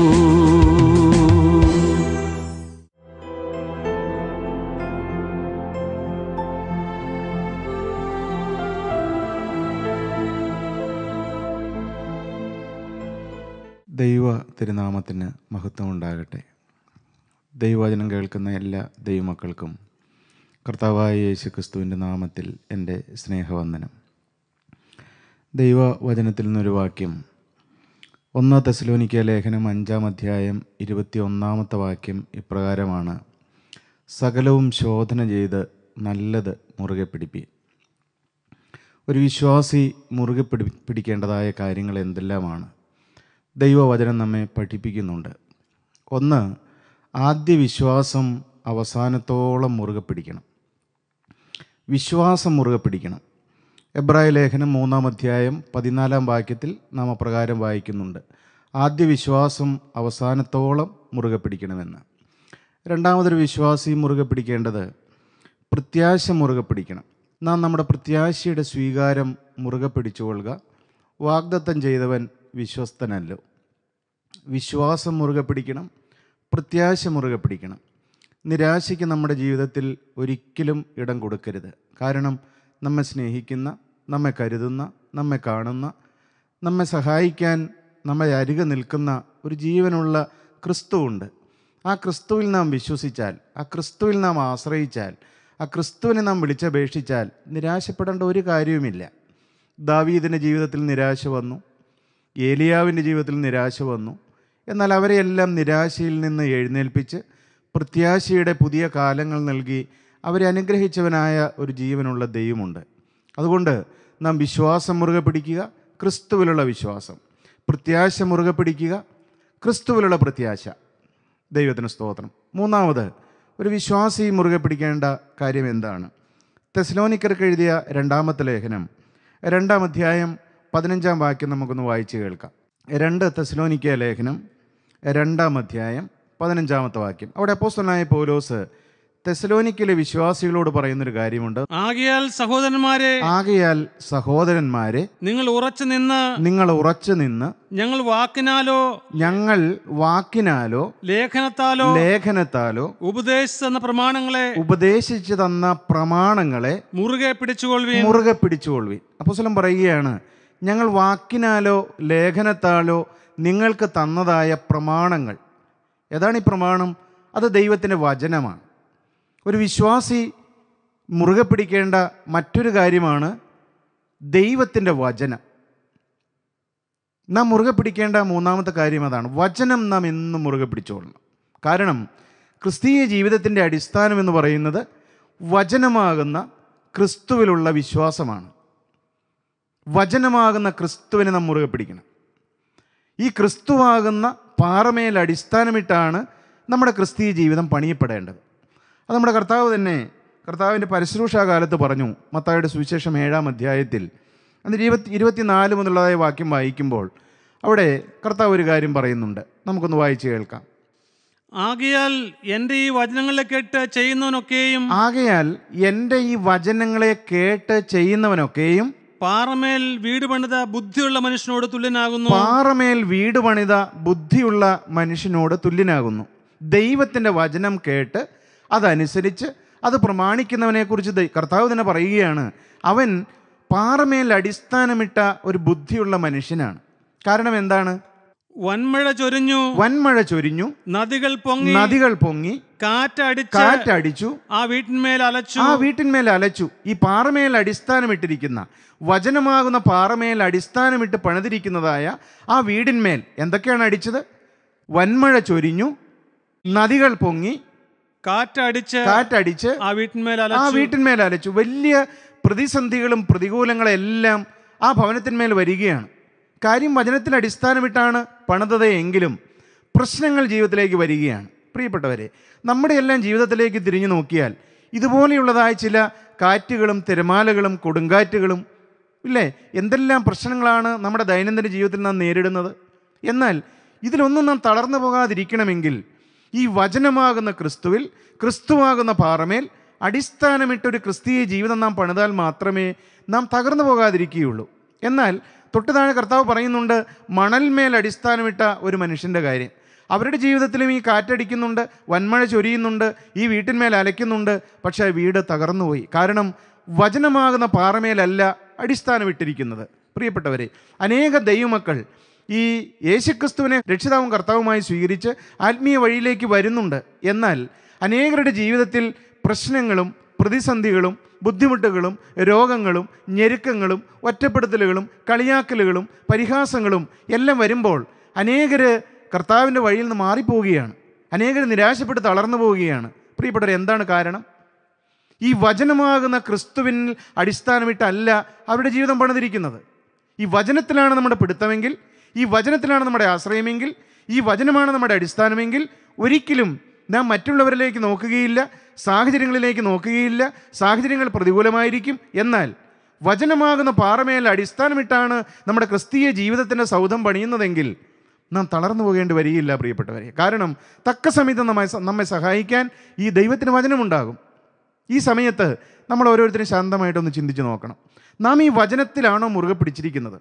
ദൈവ തിരുനാമത്തിന് മഹത്വം ഉണ്ടാകട്ടെ ദൈവവചനം കേൾക്കുന്ന എല്ലാ ദൈവമക്കൾക്കും കർത്താവായ യേശു ക്രിസ്തുവിൻ്റെ നാമത്തിൽ എൻ്റെ സ്നേഹവന്ദനം ദൈവവചനത്തിൽ നിന്നൊരു വാക്യം ഒന്ന് തെസലോനിക്ക ലേഖനം അഞ്ചാം അധ്യായം ഇരുപത്തി ഒന്നാമത്തെ വാക്യം ഇപ്രകാരമാണ് സകലവും ശോധന ചെയ്ത് നല്ലത് മുറുകെ പിടിപ്പി ഒരു വിശ്വാസി മുറുകെ പിടി പിടിക്കേണ്ടതായ കാര്യങ്ങൾ എന്തെല്ലാമാണ് ദൈവവചനം നമ്മെ പഠിപ്പിക്കുന്നുണ്ട് ഒന്ന് ആദ്യ വിശ്വാസം അവസാനത്തോളം മുറുകെ പിടിക്കണം വിശ്വാസം മുറുകെ പിടിക്കണം എബ്രായ ലേഖനം മൂന്നാം അധ്യായം പതിനാലാം വാക്യത്തിൽ നാം അപ്രകാരം വായിക്കുന്നുണ്ട് ആദ്യ വിശ്വാസം അവസാനത്തോളം മുറുകെ പിടിക്കണമെന്ന് രണ്ടാമതൊരു വിശ്വാസി മുറുകെ പിടിക്കേണ്ടത് പ്രത്യാശ മുറുകെ പിടിക്കണം നാം നമ്മുടെ പ്രത്യാശയുടെ സ്വീകാരം മുറുകെ പിടിച്ചുകൊള്ളുക വാഗ്ദത്തം ചെയ്തവൻ വിശ്വസ്തനല്ലോ വിശ്വാസം മുറുകെ പിടിക്കണം പ്രത്യാശ മുറുകെ പിടിക്കണം നിരാശയ്ക്ക് നമ്മുടെ ജീവിതത്തിൽ ഒരിക്കലും ഇടം കൊടുക്കരുത് കാരണം നമ്മെ സ്നേഹിക്കുന്ന നമ്മെ കരുതുന്ന നമ്മെ കാണുന്ന നമ്മെ സഹായിക്കാൻ നമ്മെ അരികെ നിൽക്കുന്ന ഒരു ജീവനുള്ള ക്രിസ്തുവുണ്ട് ആ ക്രിസ്തുവിൽ നാം വിശ്വസിച്ചാൽ ആ ക്രിസ്തുവിൽ നാം ആശ്രയിച്ചാൽ ആ ക്രിസ്തുവിനെ നാം വിളിച്ചപേക്ഷിച്ചാൽ നിരാശപ്പെടേണ്ട ഒരു കാര്യവുമില്ല ദാവീദിൻ്റെ ജീവിതത്തിൽ നിരാശ വന്നു ഏലിയാവിൻ്റെ ജീവിതത്തിൽ നിരാശ വന്നു എന്നാൽ അവരെയെല്ലാം നിരാശയിൽ നിന്ന് എഴുന്നേൽപ്പിച്ച് പ്രത്യാശയുടെ പുതിയ കാലങ്ങൾ നൽകി അവരെ അനുഗ്രഹിച്ചവനായ ഒരു ജീവനുള്ള ദൈവമുണ്ട് അതുകൊണ്ട് നാം വിശ്വാസം മുറുകെ പിടിക്കുക ക്രിസ്തുവിലുള്ള വിശ്വാസം പ്രത്യാശ മുറുകെ പിടിക്കുക ക്രിസ്തുവിലുള്ള പ്രത്യാശ ദൈവത്തിന് സ്തോത്രം മൂന്നാമത് ഒരു വിശ്വാസി മുറുകെ പിടിക്കേണ്ട കാര്യം എന്താണ് തെസ്ലോനിക്കർക്ക് എഴുതിയ രണ്ടാമത്തെ ലേഖനം രണ്ടാം അധ്യായം പതിനഞ്ചാം വാക്യം നമുക്കൊന്ന് വായിച്ച് കേൾക്കാം രണ്ട് തെസ്ലോനിക്ക ലേഖനം രണ്ടാം അധ്യായം പതിനഞ്ചാമത്തെ വാക്യം അവിടെ അപ്പോസ്തലനായ പൗലോസ് തെസലോനിക്കിലെ വിശ്വാസികളോട് പറയുന്നൊരു കാര്യമുണ്ട് ആകയാൽ സഹോദരന്മാരെ ആകയാൽ സഹോദരന്മാരെ നിങ്ങൾ ഉറച്ചു നിന്ന് നിങ്ങൾ ഉറച്ചു നിന്ന് ഞങ്ങൾ വാക്കിനാലോ ഞങ്ങൾ വാക്കിനാലോ ലേഖനത്താലോ ലേഖനത്താലോ ഉപദേശിച്ചെന്ന പ്രമാണങ്ങളെ ഉപദേശിച്ചു തന്ന പ്രമാണങ്ങളെ മുറുകെ പിടിച്ചുകൊള്ളുകയും മുറുകെ പിടിച്ചുകൊള്ളുവിൻ അപ്പോസ്തലൻ പറയുകയാണ് ഞങ്ങൾ വാക്കിനാലോ ലേഖനത്താലോ നിങ്ങൾക്ക് തന്നതായ പ്രമാണങ്ങൾ ഏതാണ് ഈ പ്രമാണം അത് ദൈവത്തിൻ്റെ വചനമാണ് ഒരു വിശ്വാസി മുറുകെ പിടിക്കേണ്ട മറ്റൊരു കാര്യമാണ് ദൈവത്തിൻ്റെ വചനം നാം മുറുകെ പിടിക്കേണ്ട മൂന്നാമത്തെ കാര്യം അതാണ് വചനം നാം എന്നും മുറുകെ പിടിച്ചോളണം കാരണം ക്രിസ്തീയ ജീവിതത്തിൻ്റെ അടിസ്ഥാനം എന്ന് പറയുന്നത് വചനമാകുന്ന ക്രിസ്തുവിലുള്ള വിശ്വാസമാണ് വചനമാകുന്ന ക്രിസ്തുവിനെ നാം മുറുകെ പിടിക്കണം ഈ ക്രിസ്തുവാകുന്ന പാറമേൽ അടിസ്ഥാനമിട്ടാണ് നമ്മുടെ ക്രിസ്തീയ ജീവിതം പണിയപ്പെടേണ്ടത് അത് നമ്മുടെ കർത്താവ് തന്നെ കർത്താവിൻ്റെ പരിശ്രൂഷ കാലത്ത് പറഞ്ഞു മത്തായുടെ സുവിശേഷം ഏഴാം അധ്യായത്തിൽ അന്ന് ഇരുപത്തി ഇരുപത്തിനാല് മുതലുള്ളതായ വാക്യം വായിക്കുമ്പോൾ അവിടെ കർത്താവ് ഒരു കാര്യം പറയുന്നുണ്ട് നമുക്കൊന്ന് വായിച്ച് കേൾക്കാം ആകയാൽ എൻ്റെ ഈ വചനങ്ങളെ കേട്ട് ചെയ്യുന്നവനൊക്കെയും ആകയാൽ എൻ്റെ ഈ വചനങ്ങളെ കേട്ട് ചെയ്യുന്നവനൊക്കെയും പാറമേൽ വീട് പണിത ബുദ്ധിയുള്ള മനുഷ്യനോട് തുല്യനാകുന്നു പാറമേൽ വീട് പണിത ബുദ്ധിയുള്ള മനുഷ്യനോട് തുല്യനാകുന്നു ദൈവത്തിൻ്റെ വചനം കേട്ട് അതനുസരിച്ച് അത് പ്രമാണിക്കുന്നവനെക്കുറിച്ച് ദൈ- കർത്താവ് തന്നെ പറയുകയാണ് അവൻ പാറമേൽ അടിസ്ഥാനമിട്ട ഒരു ബുദ്ധിയുള്ള മനുഷ്യനാണ് കാരണം എന്താണ് വൻമഴ ചൊരിഞ്ഞു വൻമഴ ചൊരിഞ്ഞു നദികൾ പൊങ്ങി നദികൾ പൊങ്ങി കാറ്റടിച്ച് കാറ്റടിച്ചു ആ വീട്ടിന്മേൽ അലച്ചു ആ വീട്ടിന്മേൽ അലച്ചു ഈ പാറമേൽ അടിസ്ഥാനമിട്ടിരിക്കുന്ന വചനമാകുന്ന പാറമേൽ അടിസ്ഥാനമിട്ട് പണിതിരിക്കുന്നതായ ആ വീടിന്മേൽ എന്തൊക്കെയാണ് അടിച്ചത് വൻമഴ ചൊരിഞ്ഞു നദികൾ പൊങ്ങി കാറ്റടിച്ച് കാറ്റടിച്ച് ആ വീട്ടിന്മേൽ ആ അലച്ചു വീട്ടിന്മേൽ അലച്ചു വലിയ പ്രതിസന്ധികളും പ്രതികൂലങ്ങളും എല്ലാം ആ ഭവനത്തിന്മേൽ വരികയാണ് കാര്യം വചനത്തിൽ അടിസ്ഥാനമിട്ടാണ് പണിതത് എങ്കിലും പ്രശ്നങ്ങൾ ജീവിതത്തിലേക്ക് വരികയാണ് പ്രിയപ്പെട്ടവരെ നമ്മുടെ എല്ലാം ജീവിതത്തിലേക്ക് തിരിഞ്ഞു നോക്കിയാൽ ഇതുപോലെയുള്ളതായ ചില കാറ്റുകളും തിരമാലകളും കൊടുങ്കാറ്റുകളും ഇല്ലേ എന്തെല്ലാം പ്രശ്നങ്ങളാണ് നമ്മുടെ ദൈനംദിന ജീവിതത്തിൽ നാം നേരിടുന്നത് എന്നാൽ ഇതിലൊന്നും നാം തളർന്നു പോകാതിരിക്കണമെങ്കിൽ ഈ വചനമാകുന്ന ക്രിസ്തുവിൽ ക്രിസ്തുവാകുന്ന പാറമേൽ അടിസ്ഥാനമിട്ടൊരു ക്രിസ്തീയ ജീവിതം നാം പണിതാൽ മാത്രമേ നാം തകർന്നു പോകാതിരിക്കുകയുള്ളൂ എന്നാൽ തൊട്ട് താഴെ കർത്താവ് പറയുന്നുണ്ട് മണൽമേൽ അടിസ്ഥാനമിട്ട ഒരു മനുഷ്യൻ്റെ കാര്യം അവരുടെ ജീവിതത്തിലും ഈ കാറ്റടിക്കുന്നുണ്ട് വന്മഴ ചൊരിയുന്നുണ്ട് ഈ വീട്ടിന്മേൽ അലയ്ക്കുന്നുണ്ട് പക്ഷേ ആ വീട് തകർന്നുപോയി കാരണം വചനമാകുന്ന പാറമേലല്ല അടിസ്ഥാനമിട്ടിരിക്കുന്നത് പ്രിയപ്പെട്ടവരെ അനേക ദൈവമക്കൾ ഈ യേശുക്രിസ്തുവിനെ രക്ഷിതാവും കർത്താവുമായി സ്വീകരിച്ച് ആത്മീയ വഴിയിലേക്ക് വരുന്നുണ്ട് എന്നാൽ അനേകരുടെ ജീവിതത്തിൽ പ്രശ്നങ്ങളും പ്രതിസന്ധികളും ബുദ്ധിമുട്ടുകളും രോഗങ്ങളും ഞെരുക്കങ്ങളും ഒറ്റപ്പെടുത്തലുകളും കളിയാക്കലുകളും പരിഹാസങ്ങളും എല്ലാം വരുമ്പോൾ അനേകർ കർത്താവിൻ്റെ വഴിയിൽ നിന്ന് മാറിപ്പോവുകയാണ് അനേകർ നിരാശപ്പെട്ട് തളർന്നു പോവുകയാണ് പ്രിയപ്പെട്ടവർ എന്താണ് കാരണം ഈ വചനമാകുന്ന ക്രിസ്തുവിൻ അടിസ്ഥാനമിട്ടല്ല അവരുടെ ജീവിതം പണിതിരിക്കുന്നത് ഈ വചനത്തിലാണ് നമ്മുടെ പിടുത്തമെങ്കിൽ ഈ വചനത്തിലാണ് നമ്മുടെ ആശ്രയമെങ്കിൽ ഈ വചനമാണ് നമ്മുടെ അടിസ്ഥാനമെങ്കിൽ ഒരിക്കലും നാം മറ്റുള്ളവരിലേക്ക് നോക്കുകയില്ല സാഹചര്യങ്ങളിലേക്ക് നോക്കുകയില്ല സാഹചര്യങ്ങൾ പ്രതികൂലമായിരിക്കും എന്നാൽ വചനമാകുന്ന പാറമേൽ അടിസ്ഥാനമിട്ടാണ് നമ്മുടെ ക്രിസ്തീയ ജീവിതത്തിൻ്റെ സൗധം പണിയുന്നതെങ്കിൽ നാം തളർന്നു പോകേണ്ടി വരികയില്ല പ്രിയപ്പെട്ടവരെ കാരണം തക്ക സമയത്ത് നമ്മെ നമ്മെ സഹായിക്കാൻ ഈ ദൈവത്തിന് വചനമുണ്ടാകും ഈ സമയത്ത് നമ്മൾ ഓരോരുത്തരും ശാന്തമായിട്ടൊന്ന് ചിന്തിച്ച് നോക്കണം നാം ഈ വചനത്തിലാണോ മുറുകെ പിടിച്ചിരിക്കുന്നത്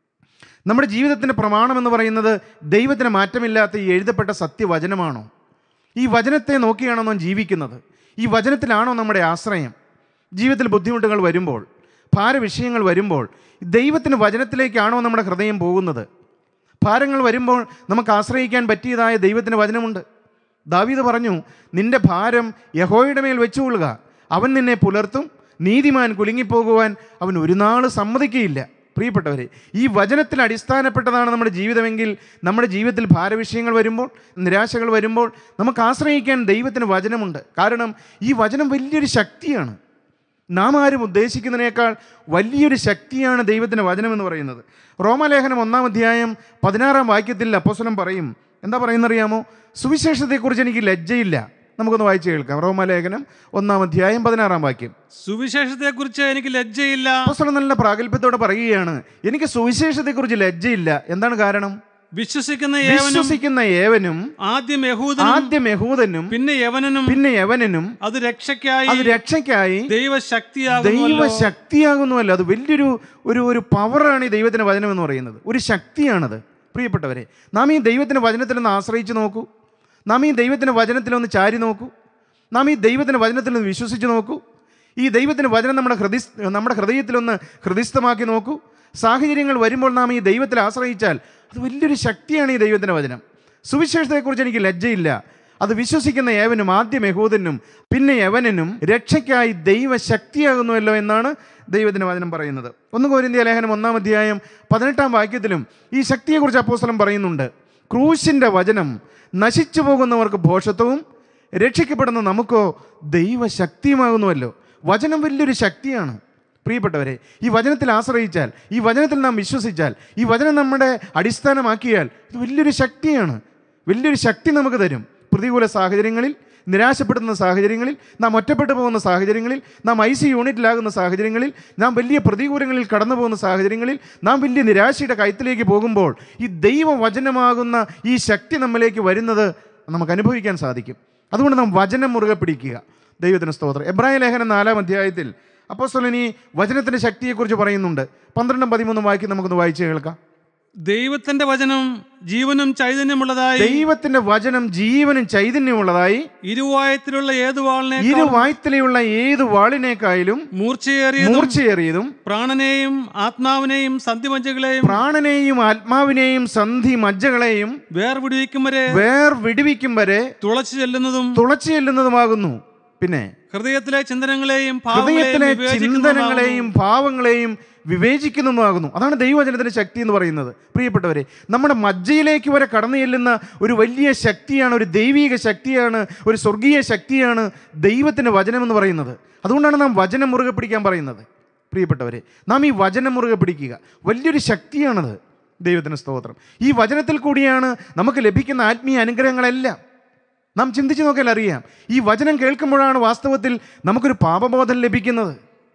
നമ്മുടെ ജീവിതത്തിൻ്റെ പ്രമാണം എന്ന് പറയുന്നത് ദൈവത്തിന് മാറ്റമില്ലാത്ത ഈ എഴുതപ്പെട്ട സത്യവചനമാണോ ഈ വചനത്തെ നോക്കിയാണോ നാം ജീവിക്കുന്നത് ഈ വചനത്തിലാണോ നമ്മുടെ ആശ്രയം ജീവിതത്തിൽ ബുദ്ധിമുട്ടുകൾ വരുമ്പോൾ ഭാരവിഷയങ്ങൾ വരുമ്പോൾ ദൈവത്തിന് വചനത്തിലേക്കാണോ നമ്മുടെ ഹൃദയം പോകുന്നത് ഭാരങ്ങൾ വരുമ്പോൾ നമുക്ക് ആശ്രയിക്കാൻ പറ്റിയതായ ദൈവത്തിന് വചനമുണ്ട് ദാവീദ് പറഞ്ഞു നിന്റെ ഭാരം യഹോയുടെ മേൽ വെച്ചുകൊള്ളുക അവൻ നിന്നെ പുലർത്തും നീതിമാൻ കുലുങ്ങിപ്പോകുവാൻ അവൻ ഒരു നാൾ സമ്മതിക്കുകയില്ല പ്രിയപ്പെട്ടവരെ ഈ വചനത്തിൽ അടിസ്ഥാനപ്പെട്ടതാണ് നമ്മുടെ ജീവിതമെങ്കിൽ നമ്മുടെ ജീവിതത്തിൽ ഭാരവിഷയങ്ങൾ വരുമ്പോൾ നിരാശകൾ വരുമ്പോൾ നമുക്ക് ആശ്രയിക്കാൻ ദൈവത്തിന് വചനമുണ്ട് കാരണം ഈ വചനം വലിയൊരു ശക്തിയാണ് നാം ആരും ഉദ്ദേശിക്കുന്നതിനേക്കാൾ വലിയൊരു ശക്തിയാണ് ദൈവത്തിൻ്റെ വചനം എന്ന് പറയുന്നത് റോമാലേഖനം ഒന്നാം അധ്യായം പതിനാറാം വാക്യത്തിൽ അപ്പോസ്വലം പറയും എന്താ പറയുന്നറിയാമോ സുവിശേഷത്തെക്കുറിച്ച് എനിക്ക് ലജ്ജയില്ല നമുക്കൊന്ന് വായിച്ചു കേൾക്കാം റോമാലേഖനം ഒന്നാം അധ്യായം പതിനാറാം വാക്യം സുവിശേഷത്തെക്കുറിച്ച് എനിക്ക് ലജ്ജയില്ല അപ്പോസ്വലം നല്ല പ്രാഗൽഭ്യത്തോടെ പറയുകയാണ് എനിക്ക് സുവിശേഷത്തെക്കുറിച്ച് ലജ്ജയില്ല എന്താണ് കാരണം വിശ്വസിക്കുന്ന ഏവനും വിശ്വസിക്കുന്ന ഏവനും ആദ്യം യഹൂദനും ആദ്യം യഹൂദനും പിന്നെ യവനനും പിന്നെ യവനനും അത് രക്ഷയ്ക്കായി അത് രക്ഷയ്ക്കായി ദൈവശക്തിയാകുന്നു ദൈവശക്തിയാകുന്നുവല്ലോ അത് വലിയൊരു ഒരു ഒരു പവറാണ് ഈ ദൈവത്തിൻ്റെ വചനം എന്ന് പറയുന്നത് ഒരു ശക്തിയാണത് പ്രിയപ്പെട്ടവരെ നാം ഈ ദൈവത്തിൻ്റെ വചനത്തിൽ ഒന്ന് ആശ്രയിച്ച് നോക്കൂ നാം ഈ ദൈവത്തിൻ്റെ വചനത്തിലൊന്ന് ചാരി നോക്കൂ നാം ഈ ദൈവത്തിൻ്റെ വചനത്തിൽ ഒന്ന് വിശ്വസിച്ച് നോക്കൂ ഈ ദൈവത്തിൻ്റെ വചനം നമ്മുടെ ഹൃദയ നമ്മുടെ ഹൃദയത്തിലൊന്ന് ഹൃദയസ്ഥമാക്കി നോക്കൂ സാഹചര്യങ്ങൾ വരുമ്പോൾ നാം ഈ ദൈവത്തിൽ ആശ്രയിച്ചാൽ അത് വലിയൊരു ശക്തിയാണ് ഈ ദൈവത്തിൻ്റെ വചനം സുവിശേഷത്തെക്കുറിച്ച് എനിക്ക് ലജ്ജയില്ല അത് വിശ്വസിക്കുന്ന ഏവനും ആദ്യം യഹൂദനും പിന്നെ യവനനും രക്ഷയ്ക്കായി ദൈവശക്തിയാകുന്നുവല്ലോ എന്നാണ് ദൈവത്തിൻ്റെ വചനം പറയുന്നത് ഒന്ന് കോരിന്ത്യ ലേഖനം ഒന്നാം അധ്യായം പതിനെട്ടാം വാക്യത്തിലും ഈ ശക്തിയെക്കുറിച്ച് അപ്പോസ്തലൻ പറയുന്നുണ്ട് ക്രൂശിൻ്റെ വചനം നശിച്ചു പോകുന്നവർക്ക് ഭോഷത്വവും രക്ഷിക്കപ്പെടുന്ന നമുക്കോ ദൈവശക്തിയുമാകുന്നുവല്ലോ വചനം വലിയൊരു ശക്തിയാണ് പ്രിയപ്പെട്ടവരെ ഈ വചനത്തിൽ ആശ്രയിച്ചാൽ ഈ വചനത്തിൽ നാം വിശ്വസിച്ചാൽ ഈ വചനം നമ്മുടെ അടിസ്ഥാനമാക്കിയാൽ ഇത് വലിയൊരു ശക്തിയാണ് വലിയൊരു ശക്തി നമുക്ക് തരും പ്രതികൂല സാഹചര്യങ്ങളിൽ നിരാശപ്പെടുന്ന സാഹചര്യങ്ങളിൽ നാം ഒറ്റപ്പെട്ടു പോകുന്ന സാഹചര്യങ്ങളിൽ നാം ഐ സി യൂണിറ്റിലാകുന്ന സാഹചര്യങ്ങളിൽ നാം വലിയ പ്രതികൂലങ്ങളിൽ കടന്നു പോകുന്ന സാഹചര്യങ്ങളിൽ നാം വലിയ നിരാശയുടെ കയത്തിലേക്ക് പോകുമ്പോൾ ഈ ദൈവവചനമാകുന്ന ഈ ശക്തി നമ്മിലേക്ക് വരുന്നത് നമുക്ക് അനുഭവിക്കാൻ സാധിക്കും അതുകൊണ്ട് നാം വചനം മുറുകെ പിടിക്കുക ദൈവത്തിന് സ്തോത്രം എബ്രാഹിം ലേഖനം നാലാം അധ്യായത്തിൽ അപ്പോസ്തലൻ ഈ വചനത്തിൻ്റെ ശക്തിയെക്കുറിച്ച് പറയുന്നുണ്ട് പന്ത്രണ്ടും പതിമൂന്നും വായിക്കും നമുക്കൊന്ന് വായിച്ച് കേൾക്കാം ദൈവത്തിന്റെ വചനം ജീവനും ചൈതന്യമുള്ളതായി ദൈവത്തിന്റെ വചനം ജീവനും ചൈതന്യമുള്ളതായി ഇരുവായത്തിലുള്ള ഏതു വാളിനെ ഇരു വായ്ത്തലയുള്ള ഏത് വാളിനേക്കായാലും മൂർച്ചയേറിയതും മൂർച്ചയേറിയതും പ്രാണനെയും ആത്മാവിനെയും സന്ധിമഞ്ചകളെയും പ്രാണനെയും ആത്മാവിനെയും സന്ധി മജ്ജകളെയും വേർവിടുവിക്കും വരെ വേർ വിടുവിക്കും വരെ തുളച്ചു ചെല്ലുന്നതും തുളച്ചു ചെല്ലുന്നതുമാകുന്നു പിന്നെ ഹൃദയത്തിലെ ചിന്തനങ്ങളെയും ഹൃദയത്തിലെ ഭാവങ്ങളെയും ചിന്തനങ്ങളെയും വിവേചിക്കുന്നതുമാകുന്നു. ഭാവങ്ങളെയും വിവേചിക്കുന്നതുമാകുന്നു അതാണ് ദൈവവചനത്തിന്റെ ശക്തി എന്ന് പറയുന്നത് പ്രിയപ്പെട്ടവരെ നമ്മുടെ മജ്ജയിലേക്ക് വരെ കടന്നു ചെല്ലുന്ന ഒരു വലിയ ശക്തിയാണ് ഒരു ദൈവീക ശക്തിയാണ് ഒരു സ്വർഗീയ ശക്തിയാണ് ദൈവത്തിൻ്റെ വചനം എന്ന് പറയുന്നത് അതുകൊണ്ടാണ് നാം വചനം മുറുകെ പിടിക്കാൻ പറയുന്നത് പ്രിയപ്പെട്ടവരെ നാം ഈ വചനം മുറുകെ പിടിക്കുക വലിയൊരു ശക്തിയാണത് ദൈവത്തിന് സ്തോത്രം ഈ വചനത്തിൽ കൂടിയാണ് നമുക്ക് ലഭിക്കുന്ന ആത്മീയ അനുഗ്രഹങ്ങളെല്ലാം നാം ചിന്തിച്ച് നോക്കിയാൽ അറിയാം ഈ വചനം കേൾക്കുമ്പോഴാണ് വാസ്തവത്തിൽ നമുക്കൊരു പാപബോധം ലഭിക്കുന്നത്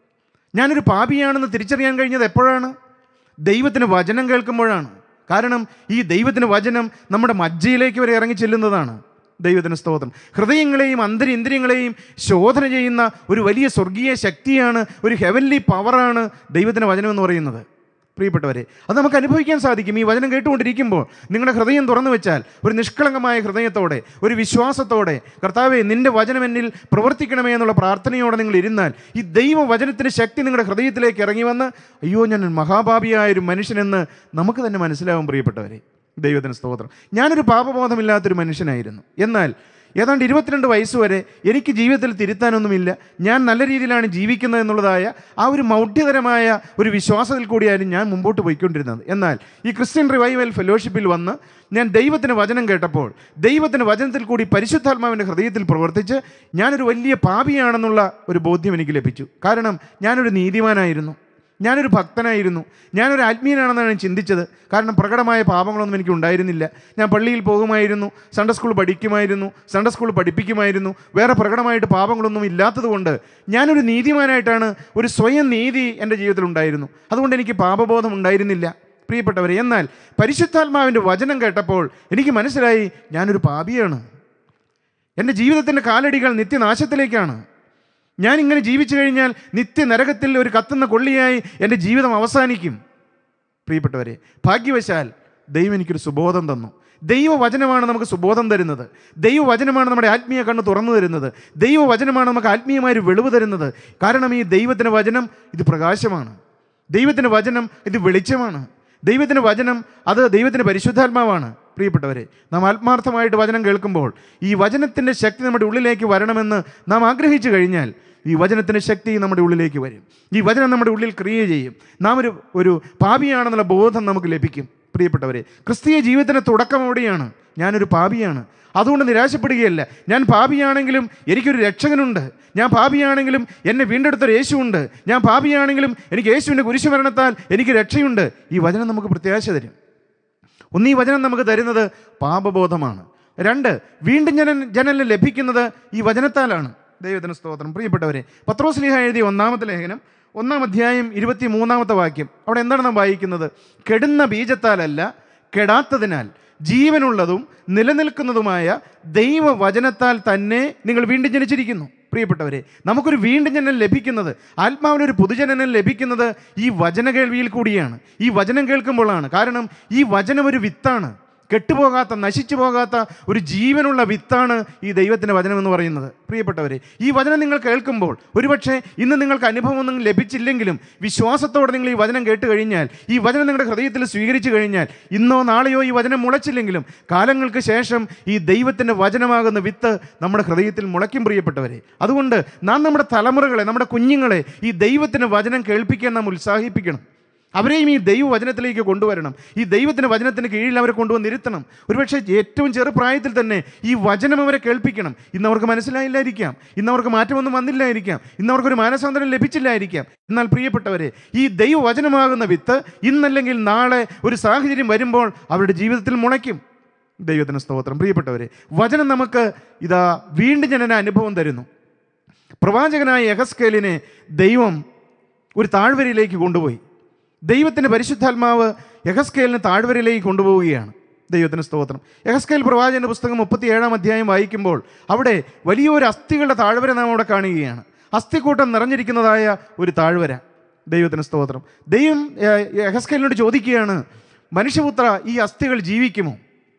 ഞാനൊരു പാപിയാണെന്ന് തിരിച്ചറിയാൻ കഴിഞ്ഞത് എപ്പോഴാണ് ദൈവത്തിന് വചനം കേൾക്കുമ്പോഴാണ് കാരണം ഈ ദൈവത്തിന് വചനം നമ്മുടെ മജ്ജയിലേക്ക് വരെ ഇറങ്ങി ചെല്ലുന്നതാണ് ദൈവത്തിന് സ്തോത്രം ഹൃദയങ്ങളെയും അന്തരിന്ദ്രിയങ്ങളെയും ശോധന ചെയ്യുന്ന ഒരു വലിയ സ്വർഗീയ ശക്തിയാണ് ഒരു ഹെവൻലി പവറാണ് ദൈവത്തിന് വചനം എന്ന് പറയുന്നത് പ്രിയപ്പെട്ടവരെ അത് നമുക്ക് അനുഭവിക്കാൻ സാധിക്കും ഈ വചനം കേട്ടുകൊണ്ടിരിക്കുമ്പോൾ നിങ്ങളുടെ ഹൃദയം തുറന്നു വെച്ചാൽ ഒരു നിഷ്കളങ്കമായ ഹൃദയത്തോടെ ഒരു വിശ്വാസത്തോടെ കർത്താവെ നിന്റെ വചനം എന്നിൽ പ്രവർത്തിക്കണമേ എന്നുള്ള പ്രാർത്ഥനയോടെ നിങ്ങൾ ഇരുന്നാൽ ഈ ദൈവവചനത്തിൻ്റെ ശക്തി നിങ്ങളുടെ ഹൃദയത്തിലേക്ക് ഇറങ്ങി വന്ന് അയ്യോ ഞാൻ മഹാഭാപിയായ ഒരു മനുഷ്യനെന്ന് നമുക്ക് തന്നെ മനസ്സിലാവും പ്രിയപ്പെട്ടവരെ ദൈവത്തിന് സ്തോത്രം ഞാനൊരു പാപബോധമില്ലാത്തൊരു മനുഷ്യനായിരുന്നു എന്നാൽ ഏതാണ്ട് ഇരുപത്തിരണ്ട് വയസ്സ് വരെ എനിക്ക് ജീവിതത്തിൽ തിരുത്താനൊന്നുമില്ല ഞാൻ നല്ല രീതിയിലാണ് ജീവിക്കുന്നത് എന്നുള്ളതായ ആ ഒരു മൗഢ്യകരമായ ഒരു വിശ്വാസത്തിൽ കൂടിയായിരുന്നു ഞാൻ മുമ്പോട്ട് പോയിക്കൊണ്ടിരുന്നത് എന്നാൽ ഈ ക്രിസ്ത്യൻ റിവൈവൽ ഫെലോഷിപ്പിൽ വന്ന് ഞാൻ ദൈവത്തിൻ്റെ വചനം കേട്ടപ്പോൾ ദൈവത്തിൻ്റെ വചനത്തിൽ കൂടി പരിശുദ്ധാത്മാവിൻ്റെ ഹൃദയത്തിൽ പ്രവർത്തിച്ച് ഞാനൊരു വലിയ പാപിയാണെന്നുള്ള ഒരു ബോധ്യം എനിക്ക് ലഭിച്ചു കാരണം ഞാനൊരു നീതിമാനായിരുന്നു ഞാനൊരു ഭക്തനായിരുന്നു ഞാനൊരു ആത്മീയനാണെന്നാണ് ഞാൻ ചിന്തിച്ചത് കാരണം പ്രകടമായ പാപങ്ങളൊന്നും എനിക്ക് ഉണ്ടായിരുന്നില്ല ഞാൻ പള്ളിയിൽ പോകുമായിരുന്നു സൺഡേ സ്കൂൾ പഠിക്കുമായിരുന്നു സൺഡേ സ്കൂൾ പഠിപ്പിക്കുമായിരുന്നു വേറെ പ്രകടമായിട്ട് പാപങ്ങളൊന്നും ഇല്ലാത്തതുകൊണ്ട് ഞാനൊരു നീതിമാനായിട്ടാണ് ഒരു സ്വയം നീതി എൻ്റെ ജീവിതത്തിൽ ഉണ്ടായിരുന്നു അതുകൊണ്ട് എനിക്ക് പാപബോധം ഉണ്ടായിരുന്നില്ല പ്രിയപ്പെട്ടവരെ എന്നാൽ പരിശുദ്ധാത്മാവിൻ്റെ വചനം കേട്ടപ്പോൾ എനിക്ക് മനസ്സിലായി ഞാനൊരു പാപിയാണ് എൻ്റെ ജീവിതത്തിൻ്റെ കാലടികൾ നിത്യനാശത്തിലേക്കാണ് ഞാൻ ഇങ്ങനെ ജീവിച്ചു കഴിഞ്ഞാൽ നിത്യ നരകത്തിൽ ഒരു കത്തുന്ന കൊള്ളിയായി എൻ്റെ ജീവിതം അവസാനിക്കും പ്രിയപ്പെട്ടവരെ ഭാഗ്യവശാൽ ദൈവം എനിക്കൊരു സുബോധം തന്നു ദൈവവചനമാണ് നമുക്ക് സുബോധം തരുന്നത് ദൈവവചനമാണ് നമ്മുടെ ആത്മീയ കണ്ണ് തുറന്നു തരുന്നത് ദൈവവചനമാണ് നമുക്ക് ആത്മീയമായ ഒരു വെളിവ് തരുന്നത് കാരണം ഈ ദൈവത്തിൻ്റെ വചനം ഇത് പ്രകാശമാണ് ദൈവത്തിൻ്റെ വചനം ഇത് വെളിച്ചമാണ് ദൈവത്തിൻ്റെ വചനം അത് ദൈവത്തിൻ്റെ പരിശുദ്ധാത്മാവാണ് പ്രിയപ്പെട്ടവരെ നാം ആത്മാർത്ഥമായിട്ട് വചനം കേൾക്കുമ്പോൾ ഈ വചനത്തിൻ്റെ ശക്തി നമ്മുടെ ഉള്ളിലേക്ക് വരണമെന്ന് നാം ആഗ്രഹിച്ചു കഴിഞ്ഞാൽ ഈ വചനത്തിൻ്റെ ശക്തി നമ്മുടെ ഉള്ളിലേക്ക് വരും ഈ വചനം നമ്മുടെ ഉള്ളിൽ ക്രിയ ചെയ്യും നാം ഒരു ഒരു പാപിയാണെന്നുള്ള ബോധം നമുക്ക് ലഭിക്കും പ്രിയപ്പെട്ടവരെ ക്രിസ്തീയ ജീവിതത്തിൻ്റെ തുടക്കം അവിടെയാണ് ഞാനൊരു പാപിയാണ് അതുകൊണ്ട് നിരാശപ്പെടുകയല്ല ഞാൻ പാപിയാണെങ്കിലും എനിക്കൊരു രക്ഷകനുണ്ട് ഞാൻ പാപിയാണെങ്കിലും എന്നെ വീണ്ടെടുത്തൊരു യേശുവുണ്ട് ഞാൻ പാപിയാണെങ്കിലും എനിക്ക് യേശുവിൻ്റെ കുരിശുമരണത്താൽ എനിക്ക് രക്ഷയുണ്ട് ഈ വചനം നമുക്ക് പ്രത്യാശ തരും ഒന്ന് ഈ വചനം നമുക്ക് തരുന്നത് പാപബോധമാണ് രണ്ട് വീണ്ടും ജനൻ ജനലിന് ലഭിക്കുന്നത് ഈ വചനത്താലാണ് ദൈവത്തിന് സ്തോത്രം പ്രിയപ്പെട്ടവരെ പത്രോസ്ലിഹ എഴുതിയ ഒന്നാമത്തെ ലേഖനം ഒന്നാം അധ്യായം ഇരുപത്തി മൂന്നാമത്തെ വാക്യം അവിടെ എന്താണ് നാം വായിക്കുന്നത് കെടുന്ന ബീജത്താലല്ല കെടാത്തതിനാൽ ജീവനുള്ളതും നിലനിൽക്കുന്നതുമായ ദൈവവചനത്താൽ തന്നെ നിങ്ങൾ വീണ്ടും ജനിച്ചിരിക്കുന്നു പ്രിയപ്പെട്ടവരെ നമുക്കൊരു വീണ്ടും ജനനം ലഭിക്കുന്നത് ആത്മാവിനൊരു പുതുജനനം ലഭിക്കുന്നത് ഈ വചന കേൾവിയിൽ കൂടിയാണ് ഈ വചനം കേൾക്കുമ്പോഴാണ് കാരണം ഈ വചനം ഒരു വിത്താണ് കെട്ടുപോകാത്ത നശിച്ചു പോകാത്ത ഒരു ജീവനുള്ള വിത്താണ് ഈ ദൈവത്തിൻ്റെ വചനം എന്ന് പറയുന്നത് പ്രിയപ്പെട്ടവരെ ഈ വചനം നിങ്ങൾ കേൾക്കുമ്പോൾ ഒരുപക്ഷെ ഇന്ന് നിങ്ങൾക്ക് അനുഭവമൊന്നും ലഭിച്ചില്ലെങ്കിലും വിശ്വാസത്തോടെ നിങ്ങൾ ഈ വചനം കേട്ട് കഴിഞ്ഞാൽ ഈ വചനം നിങ്ങളുടെ ഹൃദയത്തിൽ സ്വീകരിച്ചു കഴിഞ്ഞാൽ ഇന്നോ നാളെയോ ഈ വചനം മുളച്ചില്ലെങ്കിലും കാലങ്ങൾക്ക് ശേഷം ഈ ദൈവത്തിൻ്റെ വചനമാകുന്ന വിത്ത് നമ്മുടെ ഹൃദയത്തിൽ മുളയ്ക്കും പ്രിയപ്പെട്ടവരെ അതുകൊണ്ട് നാം നമ്മുടെ തലമുറകളെ നമ്മുടെ കുഞ്ഞുങ്ങളെ ഈ ദൈവത്തിൻ്റെ വചനം കേൾപ്പിക്കാൻ നാം ഉത്സാഹിപ്പിക്കണം അവരെയും ഈ ദൈവവചനത്തിലേക്ക് കൊണ്ടുവരണം ഈ ദൈവത്തിൻ്റെ വചനത്തിന് കീഴിൽ അവരെ കൊണ്ടുവന്ന് ഇരുത്തണം ഒരുപക്ഷെ ഏറ്റവും ചെറുപ്രായത്തിൽ തന്നെ ഈ വചനം അവരെ കേൾപ്പിക്കണം ഇന്ന് അവർക്ക് മനസ്സിലായില്ലായിരിക്കാം ഇന്ന് അവർക്ക് മാറ്റമൊന്നും വന്നില്ലായിരിക്കാം ഇന്ന് അവർക്കൊരു മാനസാന്തരം ലഭിച്ചില്ലായിരിക്കാം എന്നാൽ പ്രിയപ്പെട്ടവരെ ഈ ദൈവവചനമാകുന്ന വിത്ത് ഇന്നല്ലെങ്കിൽ നാളെ ഒരു സാഹചര്യം വരുമ്പോൾ അവരുടെ ജീവിതത്തിൽ മുളയ്ക്കും ദൈവത്തിന് സ്തോത്രം പ്രിയപ്പെട്ടവരെ വചനം നമുക്ക് ഇതാ വീണ്ടും ജനന അനുഭവം തരുന്നു പ്രവാചകനായ യഹസ്കേലിനെ ദൈവം ഒരു താഴ്വരയിലേക്ക് കൊണ്ടുപോയി ദൈവത്തിൻ്റെ പരിശുദ്ധാത്മാവ് യഹസ്കേലിനെ താഴ്വരയിലേക്ക് കൊണ്ടുപോവുകയാണ് ദൈവത്തിന് സ്തോത്രം യഹസ്കേൽ പ്രവാചകൻ്റെ പുസ്തകം മുപ്പത്തി ഏഴാം അധ്യായം വായിക്കുമ്പോൾ അവിടെ വലിയൊരു അസ്ഥികളുടെ താഴ്വര നാം അവിടെ കാണുകയാണ് അസ്ഥിക്കൂട്ടം നിറഞ്ഞിരിക്കുന്നതായ ഒരു താഴ്വര ദൈവത്തിന് സ്തോത്രം ദൈവം ഏഹ്, യഹസ്കേലിനോട് ചോദിക്കുകയാണ് മനുഷ്യപുത്ര ഈ അസ്ഥികൾ ജീവിക്കുമോ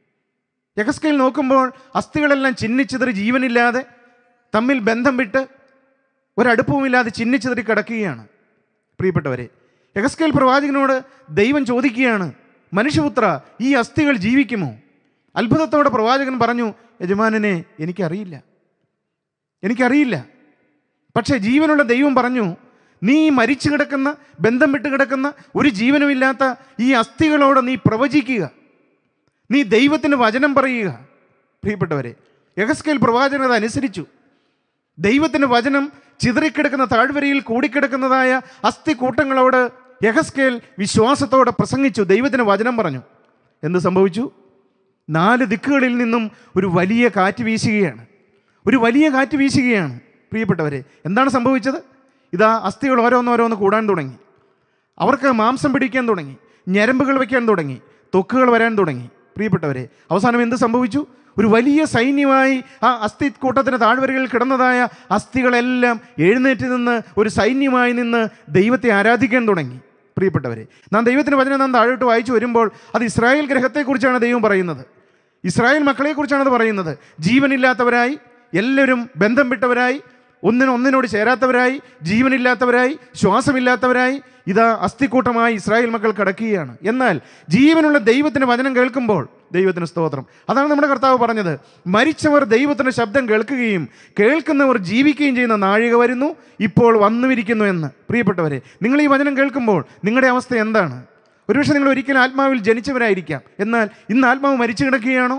യഹസ്കേൽ നോക്കുമ്പോൾ അസ്ഥികളെല്ലാം ചിന്നിച്ചിതറി ജീവനില്ലാതെ തമ്മിൽ ബന്ധം വിട്ട് ഒരടുപ്പവുമില്ലാതെ ചിന്നിച്ചിതറി കിടക്കുകയാണ് പ്രിയപ്പെട്ടവരെ യഹസ്കേൽ പ്രവാചകനോട് ദൈവം ചോദിക്കുകയാണ് മനുഷ്യപുത്ര ഈ അസ്ഥികൾ ജീവിക്കുമോ അത്ഭുതത്തോടെ പ്രവാചകൻ പറഞ്ഞു യജമാനനെ എനിക്കറിയില്ല എനിക്കറിയില്ല പക്ഷേ ജീവനുള്ള ദൈവം പറഞ്ഞു നീ ഈ മരിച്ചു കിടക്കുന്ന ബന്ധം വിട്ട് കിടക്കുന്ന ഒരു ജീവനുമില്ലാത്ത ഈ അസ്ഥികളോട് നീ പ്രവചിക്കുക നീ ദൈവത്തിന് വചനം പറയുക പ്രിയപ്പെട്ടവരെ യഹസ്കേൽ പ്രവാചകൻ അത് അനുസരിച്ചു ദൈവത്തിൻ്റെ വചനം ചിതറിക്കിടക്കുന്ന താഴ്വരയിൽ കൂടിക്കിടക്കുന്നതായ അസ്ഥി കൂട്ടങ്ങളോട് യഹസ്കേൽ വിശ്വാസത്തോടെ പ്രസംഗിച്ചു ദൈവത്തിന് വചനം പറഞ്ഞു എന്ത് സംഭവിച്ചു നാല് ദിക്കുകളിൽ നിന്നും ഒരു വലിയ കാറ്റ് വീശുകയാണ് ഒരു വലിയ കാറ്റ് വീശുകയാണ് പ്രിയപ്പെട്ടവരെ എന്താണ് സംഭവിച്ചത് ഇതാ അസ്ഥികൾ ഓരോന്നോരോന്ന് കൂടാൻ തുടങ്ങി അവർക്ക് മാംസം പിടിക്കാൻ തുടങ്ങി ഞരമ്പുകൾ വയ്ക്കാൻ തുടങ്ങി തൊക്കുകൾ വരാൻ തുടങ്ങി പ്രിയപ്പെട്ടവരെ അവസാനം എന്ത് സംഭവിച്ചു ഒരു വലിയ സൈന്യമായി ആ അസ്ഥി കൂട്ടത്തിന് താഴ്വരകളിൽ കിടന്നതായ അസ്ഥികളെല്ലാം എഴുന്നേറ്റ് നിന്ന് ഒരു സൈന്യമായി നിന്ന് ദൈവത്തെ ആരാധിക്കാൻ തുടങ്ങി പ്രിയപ്പെട്ടവരെ നാം ദൈവത്തിൻ്റെ വചനം നാം താഴോട്ട് വായിച്ചു വരുമ്പോൾ അത് ഇസ്രായേൽ ഗ്രഹത്തെക്കുറിച്ചാണ് ദൈവം പറയുന്നത് ഇസ്രായേൽ മക്കളെക്കുറിച്ചാണ് അത് പറയുന്നത് ജീവനില്ലാത്തവരായി എല്ലാവരും ബന്ധം വിട്ടവരായി ഒന്നിന് ഒന്നിനോട് ചേരാത്തവരായി ജീവനില്ലാത്തവരായി ശ്വാസമില്ലാത്തവരായി ഇതാ അസ്ഥിക്കൂട്ടമായി ഇസ്രായേൽ മക്കൾ കിടക്കുകയാണ് എന്നാൽ ജീവനുള്ള ദൈവത്തിൻ്റെ വചനം കേൾക്കുമ്പോൾ ദൈവത്തിന് സ്തോത്രം അതാണ് നമ്മുടെ കർത്താവ് പറഞ്ഞത് മരിച്ചവർ ദൈവത്തിൻ്റെ ശബ്ദം കേൾക്കുകയും കേൾക്കുന്നവർ ജീവിക്കുകയും ചെയ്യുന്ന നാഴിക വരുന്നു ഇപ്പോൾ വന്നുമിരിക്കുന്നു എന്ന് പ്രിയപ്പെട്ടവരെ നിങ്ങൾ ഈ വചനം കേൾക്കുമ്പോൾ നിങ്ങളുടെ അവസ്ഥ എന്താണ് ഒരുപക്ഷെ നിങ്ങൾ ഒരിക്കലും ആത്മാവിൽ ജനിച്ചവരായിരിക്കാം എന്നാൽ ഇന്ന് ആത്മാവ് മരിച്ചു കിടക്കുകയാണോ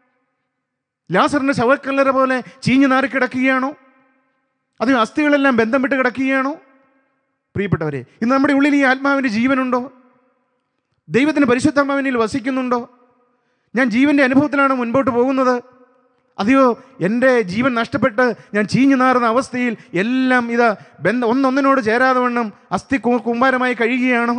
ലാസറിൻ്റെ ശവക്കല്ലറ പോലെ ചീഞ്ഞു നാറി കിടക്കുകയാണോ അത് അസ്ഥികളെല്ലാം ബന്ധം വിട്ട് കിടക്കുകയാണോ പ്രിയപ്പെട്ടവരെ ഇന്ന് നമ്മുടെ ഉള്ളിൽ ഈ ആത്മാവിൻ്റെ ജീവനുണ്ടോ ദൈവത്തിന് പരിശുദ്ധാത്മാവിനിൽ വസിക്കുന്നുണ്ടോ ഞാൻ ജീവൻ്റെ അനുഭവത്തിലാണ് മുൻപോട്ട് പോകുന്നത് അതെയോ എൻ്റെ ജീവൻ നഷ്ടപ്പെട്ട് ഞാൻ ചീഞ്ഞു നാറുന്ന അവസ്ഥയിൽ എല്ലാം ഇത് ബന്ധ ഒന്നൊന്നിനോട് ചേരാതെ വണ്ണം അസ്ഥി കു- കുമ്പാരമായി കഴിയുകയാണോ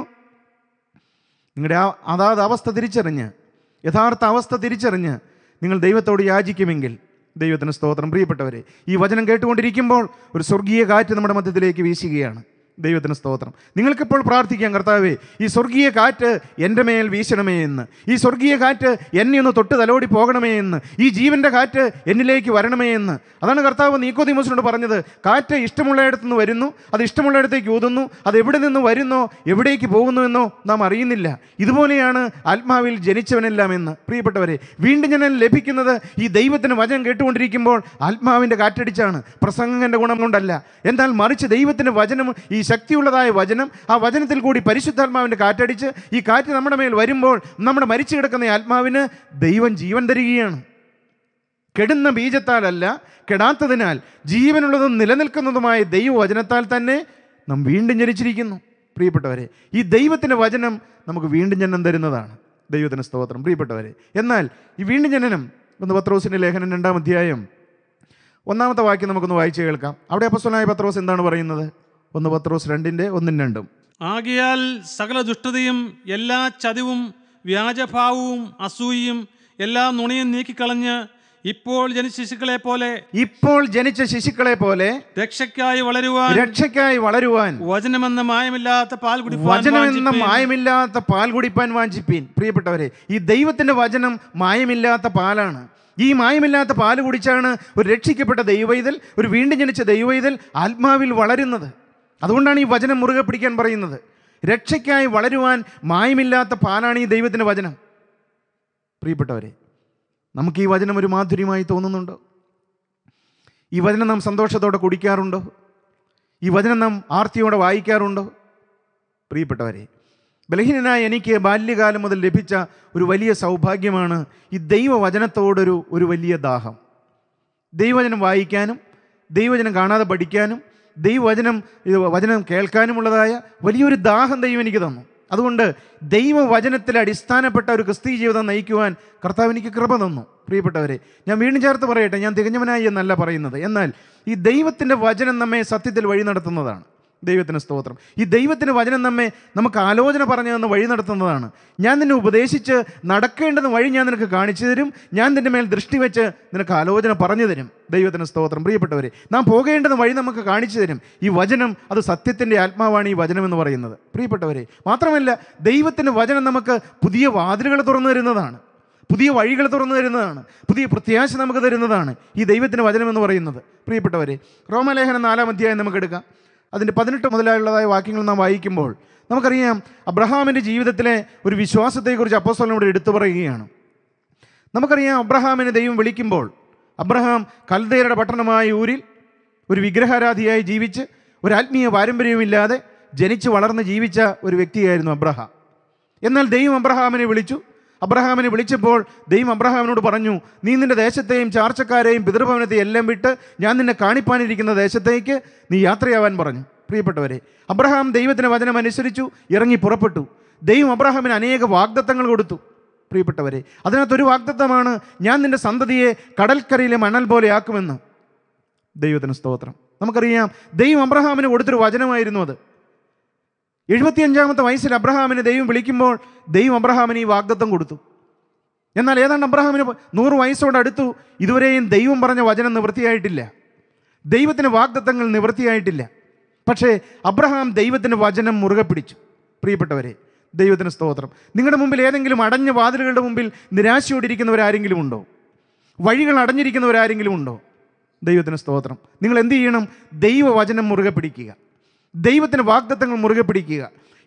നിങ്ങളുടെ ആ അതാത് അവസ്ഥ തിരിച്ചറിഞ്ഞ് യഥാർത്ഥ അവസ്ഥ തിരിച്ചറിഞ്ഞ് നിങ്ങൾ ദൈവത്തോട് യാചിക്കുമെങ്കിൽ ദൈവത്തിന് സ്തോത്രം പ്രിയപ്പെട്ടവരെ ഈ വചനം കേട്ടുകൊണ്ടിരിക്കുമ്പോൾ ഒരു സ്വർഗീയ കാറ്റ് നമ്മുടെ മധ്യത്തിലേക്ക് വീശുകയാണ് ദൈവത്തിന് സ്തോത്രം നിങ്ങൾക്കിപ്പോൾ പ്രാർത്ഥിക്കാം കർത്താവേ ഈ സ്വർഗീയ കാറ്റ് എൻ്റെ മേൽ വീശണമേ എന്ന് ഈ സ്വർഗീയ കാറ്റ് എന്നെ ഒന്ന് തൊട്ട് തലോടി പോകണമേ എന്ന് ഈ ജീവൻ്റെ കാറ്റ് എന്നിലേക്ക് വരണമേ എന്ന് അതാണ് കർത്താവ് നീക്കോദിമോസിനോട് പറഞ്ഞത് കാറ്റ് ഇഷ്ടമുള്ളയിടത്തു നിന്ന് വരുന്നു അത് ഇഷ്ടമുള്ളയിടത്തേക്ക് ഊതുന്നു അത് എവിടെ നിന്ന് വരുന്നോ എവിടേക്ക് പോകുന്നു എന്നോ നാം അറിയുന്നില്ല ഇതുപോലെയാണ് ആത്മാവിൽ ജനിച്ചവനെല്ലാം എന്ന് പ്രിയപ്പെട്ടവരെ വീണ്ടും ജനം ലഭിക്കുന്നത് ഈ ദൈവത്തിന് വചനം കേട്ടുകൊണ്ടിരിക്കുമ്പോൾ ആത്മാവിൻ്റെ കാറ്റടിച്ചാണ് പ്രസംഗൻ്റെ ഗുണം കൊണ്ടല്ല എന്നാൽ മറിച്ച് ദൈവത്തിൻ്റെ വചനം ഈ ശക്തിയുള്ളതായ വചനം ആ വചനത്തിൽ കൂടി പരിശുദ്ധാത്മാവിൻ്റെ കാറ്റടിച്ച് ഈ കാറ്റ് നമ്മുടെ മേൽ വരുമ്പോൾ നമ്മുടെ മരിച്ചു കിടക്കുന്ന ഈ ആത്മാവിന് ദൈവം ജീവൻ തരികയാണ് കെടുന്ന ബീജത്താലല്ല കെടാത്തതിനാൽ ജീവനുള്ളതും നിലനിൽക്കുന്നതുമായ ദൈവവചനത്താൽ തന്നെ നാം വീണ്ടും ജനിച്ചിരിക്കുന്നു പ്രിയപ്പെട്ടവരെ ഈ ദൈവത്തിൻ്റെ വചനം നമുക്ക് വീണ്ടും ജനനം തരുന്നതാണ് ദൈവത്തിന് സ്തോത്രം പ്രിയപ്പെട്ടവരെ എന്നാൽ ഈ വീണ്ടും ജനനം ഒന്ന് പത്രോസിൻ്റെ ലേഖനം രണ്ടാം അധ്യായം ഒന്നാമത്തെ വാക്യം നമുക്കൊന്ന് വായിച്ച് കേൾക്കാം അവിടെ അപ്പസ്വനായ പത്രോസ് എന്താണ് പറയുന്നത് ഒന്ന് പത്രോസ് രണ്ടിൻ്റെ ഒന്നും രണ്ടും ആകയാൽ സകല ദുഷ്ടതയും എല്ലാ ചതിവും വ്യാജഭാവവും അസൂയയും എല്ലാ നുണയും നീക്കിക്കളഞ്ഞ് ഇപ്പോൾ ജനിച്ച ശിശുക്കളെ പോലെ ഇപ്പോൾ ജനിച്ച ശിശുക്കളെ പോലെ രക്ഷയ്ക്കായി വളരുവാൻ രക്ഷയ്ക്കായി വളരുവാൻ വചനമെന്ന മായമില്ലാത്ത പാൽ കുടിപ്പാൻ വചനമെന്ന വാഞ്ചിപ്പീൻ. മായമില്ലാത്ത പാൽ കുടിപ്പാൻ വാഞ്ചിപ്പീൻ പ്രിയപ്പെട്ടവരെ ഈ ദൈവത്തിൻ്റെ വചനം മായമില്ലാത്ത പാലാണ് ഈ മായമില്ലാത്ത പാല് കുടിച്ചാണ് ഒരു രക്ഷിക്കപ്പെട്ട ദൈവവൈതൽ ഒരു വീണ്ടും ജനിച്ച ദൈവവൈതൽ ആത്മാവിൽ വളരുന്നത് അതുകൊണ്ടാണ് ഈ വചനം മുറുകെ പിടിക്കാൻ പറയുന്നത് രക്ഷയ്ക്കായി വളരുവാൻ മായമില്ലാത്ത പാലാണ് ഈ ദൈവത്തിൻ്റെ വചനം പ്രിയപ്പെട്ടവരെ നമുക്ക് ഈ വചനം ഒരു മാധുര്യമായി തോന്നുന്നുണ്ടോ ഈ വചനം നാം സന്തോഷത്തോടെ കുടിക്കാറുണ്ടോ ഈ വചനം നാം ആർത്തിയോടെ വായിക്കാറുണ്ടോ പ്രിയപ്പെട്ടവരെ ബലഹീനനായ എനിക്ക് ബാല്യകാലം മുതൽ ലഭിച്ച ഒരു വലിയ സൗഭാഗ്യമാണ് ഈ ദൈവവചനത്തോടൊരു ഒരു വലിയ ദാഹം ദൈവവചനം വായിക്കാനും ദൈവവചനം കാണാതെ പഠിക്കാനും ദൈവവചനം ഇത് വചനം കേൾക്കാനുമുള്ളതായ വലിയൊരു ദാഹം ദൈവം എനിക്ക് തന്നു അതുകൊണ്ട് ദൈവവചനത്തിൽ അടിസ്ഥാനപ്പെട്ട ഒരു ക്രിസ്തീയ ജീവിതം നയിക്കുവാൻ കർത്താവ് എനിക്ക് കൃപ തന്നു പ്രിയപ്പെട്ടവരെ ഞാൻ വീണ്ടും ചേർത്ത് പറയട്ടെ ഞാൻ തികഞ്ഞവനായി എന്നല്ല പറയുന്നത് എന്നാൽ ഈ ദൈവത്തിൻ്റെ വചനം നമ്മെ സത്യത്തിൽ വഴി നടത്തുന്നതാണ് ദൈവത്തിന് സ്തോത്രം ഈ ദൈവത്തിന് വചനം നമ്മെ നമുക്ക് ആലോചന പറഞ്ഞു തന്ന് വഴി നടത്തുന്നതാണ് ഞാൻ നിന്നെ ഉപദേശിച്ച് നടക്കേണ്ടുന്ന വഴി ഞാൻ നിനക്ക് കാണിച്ചു തരും ഞാൻ നിന്റെ മേൽ ദൃഷ്ടി വെച്ച് നിനക്ക് ആലോചന പറഞ്ഞു തരും ദൈവത്തിന് സ്തോത്രം പ്രിയപ്പെട്ടവരെ നാം പോകേണ്ടുന്ന വഴി നമുക്ക് കാണിച്ചു തരും ഈ വചനം അത് സത്യത്തിൻ്റെ ആത്മാവാണ് ഈ വചനം എന്ന് പറയുന്നത് പ്രിയപ്പെട്ടവരെ മാത്രമല്ല ദൈവത്തിൻ്റെ വചനം നമുക്ക് പുതിയ വാതിലുകൾ തുറന്നു തരുന്നതാണ് പുതിയ വഴികൾ തുറന്നു തരുന്നതാണ് പുതിയ പ്രത്യാശ നമുക്ക് തരുന്നതാണ് ഈ ദൈവത്തിൻ്റെ വചനം എന്ന് പറയുന്നത് പ്രിയപ്പെട്ടവരെ റോമലേഖനം നാലാം അധ്യായം നമുക്ക് എടുക്കാം അതിൻ്റെ പതിനെട്ട് മുതലായുള്ളതായ വാക്യങ്ങൾ നാം വായിക്കുമ്പോൾ നമുക്കറിയാം അബ്രഹാമിൻ്റെ ജീവിതത്തിലെ ഒരു വിശ്വാസത്തെക്കുറിച്ച് അപ്പോസ്തലൻ ഇവിടെ എടുത്തു പറയുകയാണ് നമുക്കറിയാം അബ്രഹാമിനെ ദൈവം വിളിക്കുമ്പോൾ അബ്രഹാം കൽദേരുടെ പട്ടണമായ ഊരിൽ ഒരു വിഗ്രഹാരാധിയായി ജീവിച്ച് ഒരു ആത്മീയ പാരമ്പര്യവുമില്ലാതെ ജനിച്ച് വളർന്ന് ജീവിച്ച ഒരു വ്യക്തിയായിരുന്നു അബ്രഹാം എന്നാൽ ദൈവം അബ്രഹാമിനെ വിളിച്ചു അബ്രഹാമിനെ വിളിച്ചപ്പോൾ ദൈവം അബ്രഹാമിനോട് പറഞ്ഞു നീ നിന്റെ ദേശത്തെയും ചാർച്ചക്കാരെയും പിതൃഭവനത്തെയും എല്ലാം വിട്ട് ഞാൻ നിന്നെ കാണിപ്പാനിരിക്കുന്ന ദേശത്തേക്ക് നീ യാത്രയാവാൻ പറഞ്ഞു പ്രിയപ്പെട്ടവരെ അബ്രഹാം ദൈവത്തിൻ്റെ വചനം അനുസരിച്ചു ഇറങ്ങി പുറപ്പെട്ടു ദൈവം അബ്രഹാമിന് അനേക വാഗ്ദത്തങ്ങൾ കൊടുത്തു പ്രിയപ്പെട്ടവരെ അതിനകത്തൊരു വാഗ്ദത്തമാണ് ഞാൻ നിന്റെ സന്തതിയെ കടൽക്കരയിലെ മണൽ പോലെ ആക്കുമെന്ന് ദൈവത്തിന് സ്തോത്രം നമുക്കറിയാം ദൈവം അബ്രഹാമിന് കൊടുത്തൊരു വചനമായിരുന്നു അത് എഴുപത്തിയഞ്ചാമത്തെ വയസ്സിൽ അബ്രഹാമിനെ ദൈവം വിളിക്കുമ്പോൾ ദൈവം അബ്രഹാമിന് ഈ വാഗ്ദത്തം കൊടുത്തു എന്നാൽ ഏതാണ്ട് അബ്രഹാമിന് നൂറ് വയസ്സോട് അടുത്തു ഇതുവരെയും ദൈവം പറഞ്ഞ വചനം നിവൃത്തിയായിട്ടില്ല ദൈവത്തിന് വാഗ്ദത്തങ്ങൾ നിവൃത്തിയായിട്ടില്ല പക്ഷേ അബ്രഹാം ദൈവത്തിൻ്റെ വചനം മുറുകെ പിടിച്ചു പ്രിയപ്പെട്ടവരെ ദൈവത്തിന് സ്തോത്രം നിങ്ങളുടെ മുമ്പിൽ ഏതെങ്കിലും അടഞ്ഞ വാതിലുകളുടെ മുമ്പിൽ നിരാശയോടിരിക്കുന്നവരാരെങ്കിലും ഉണ്ടോ വഴികൾ അടഞ്ഞിരിക്കുന്നവരാരെങ്കിലും ഉണ്ടോ ദൈവത്തിന് സ്തോത്രം നിങ്ങൾ എന്ത് ചെയ്യണം ദൈവവചനം മുറുകെ പിടിക്കുക ദൈവത്തിന് വാഗ്ദത്തങ്ങൾ മുറുകെ പിടിക്കുക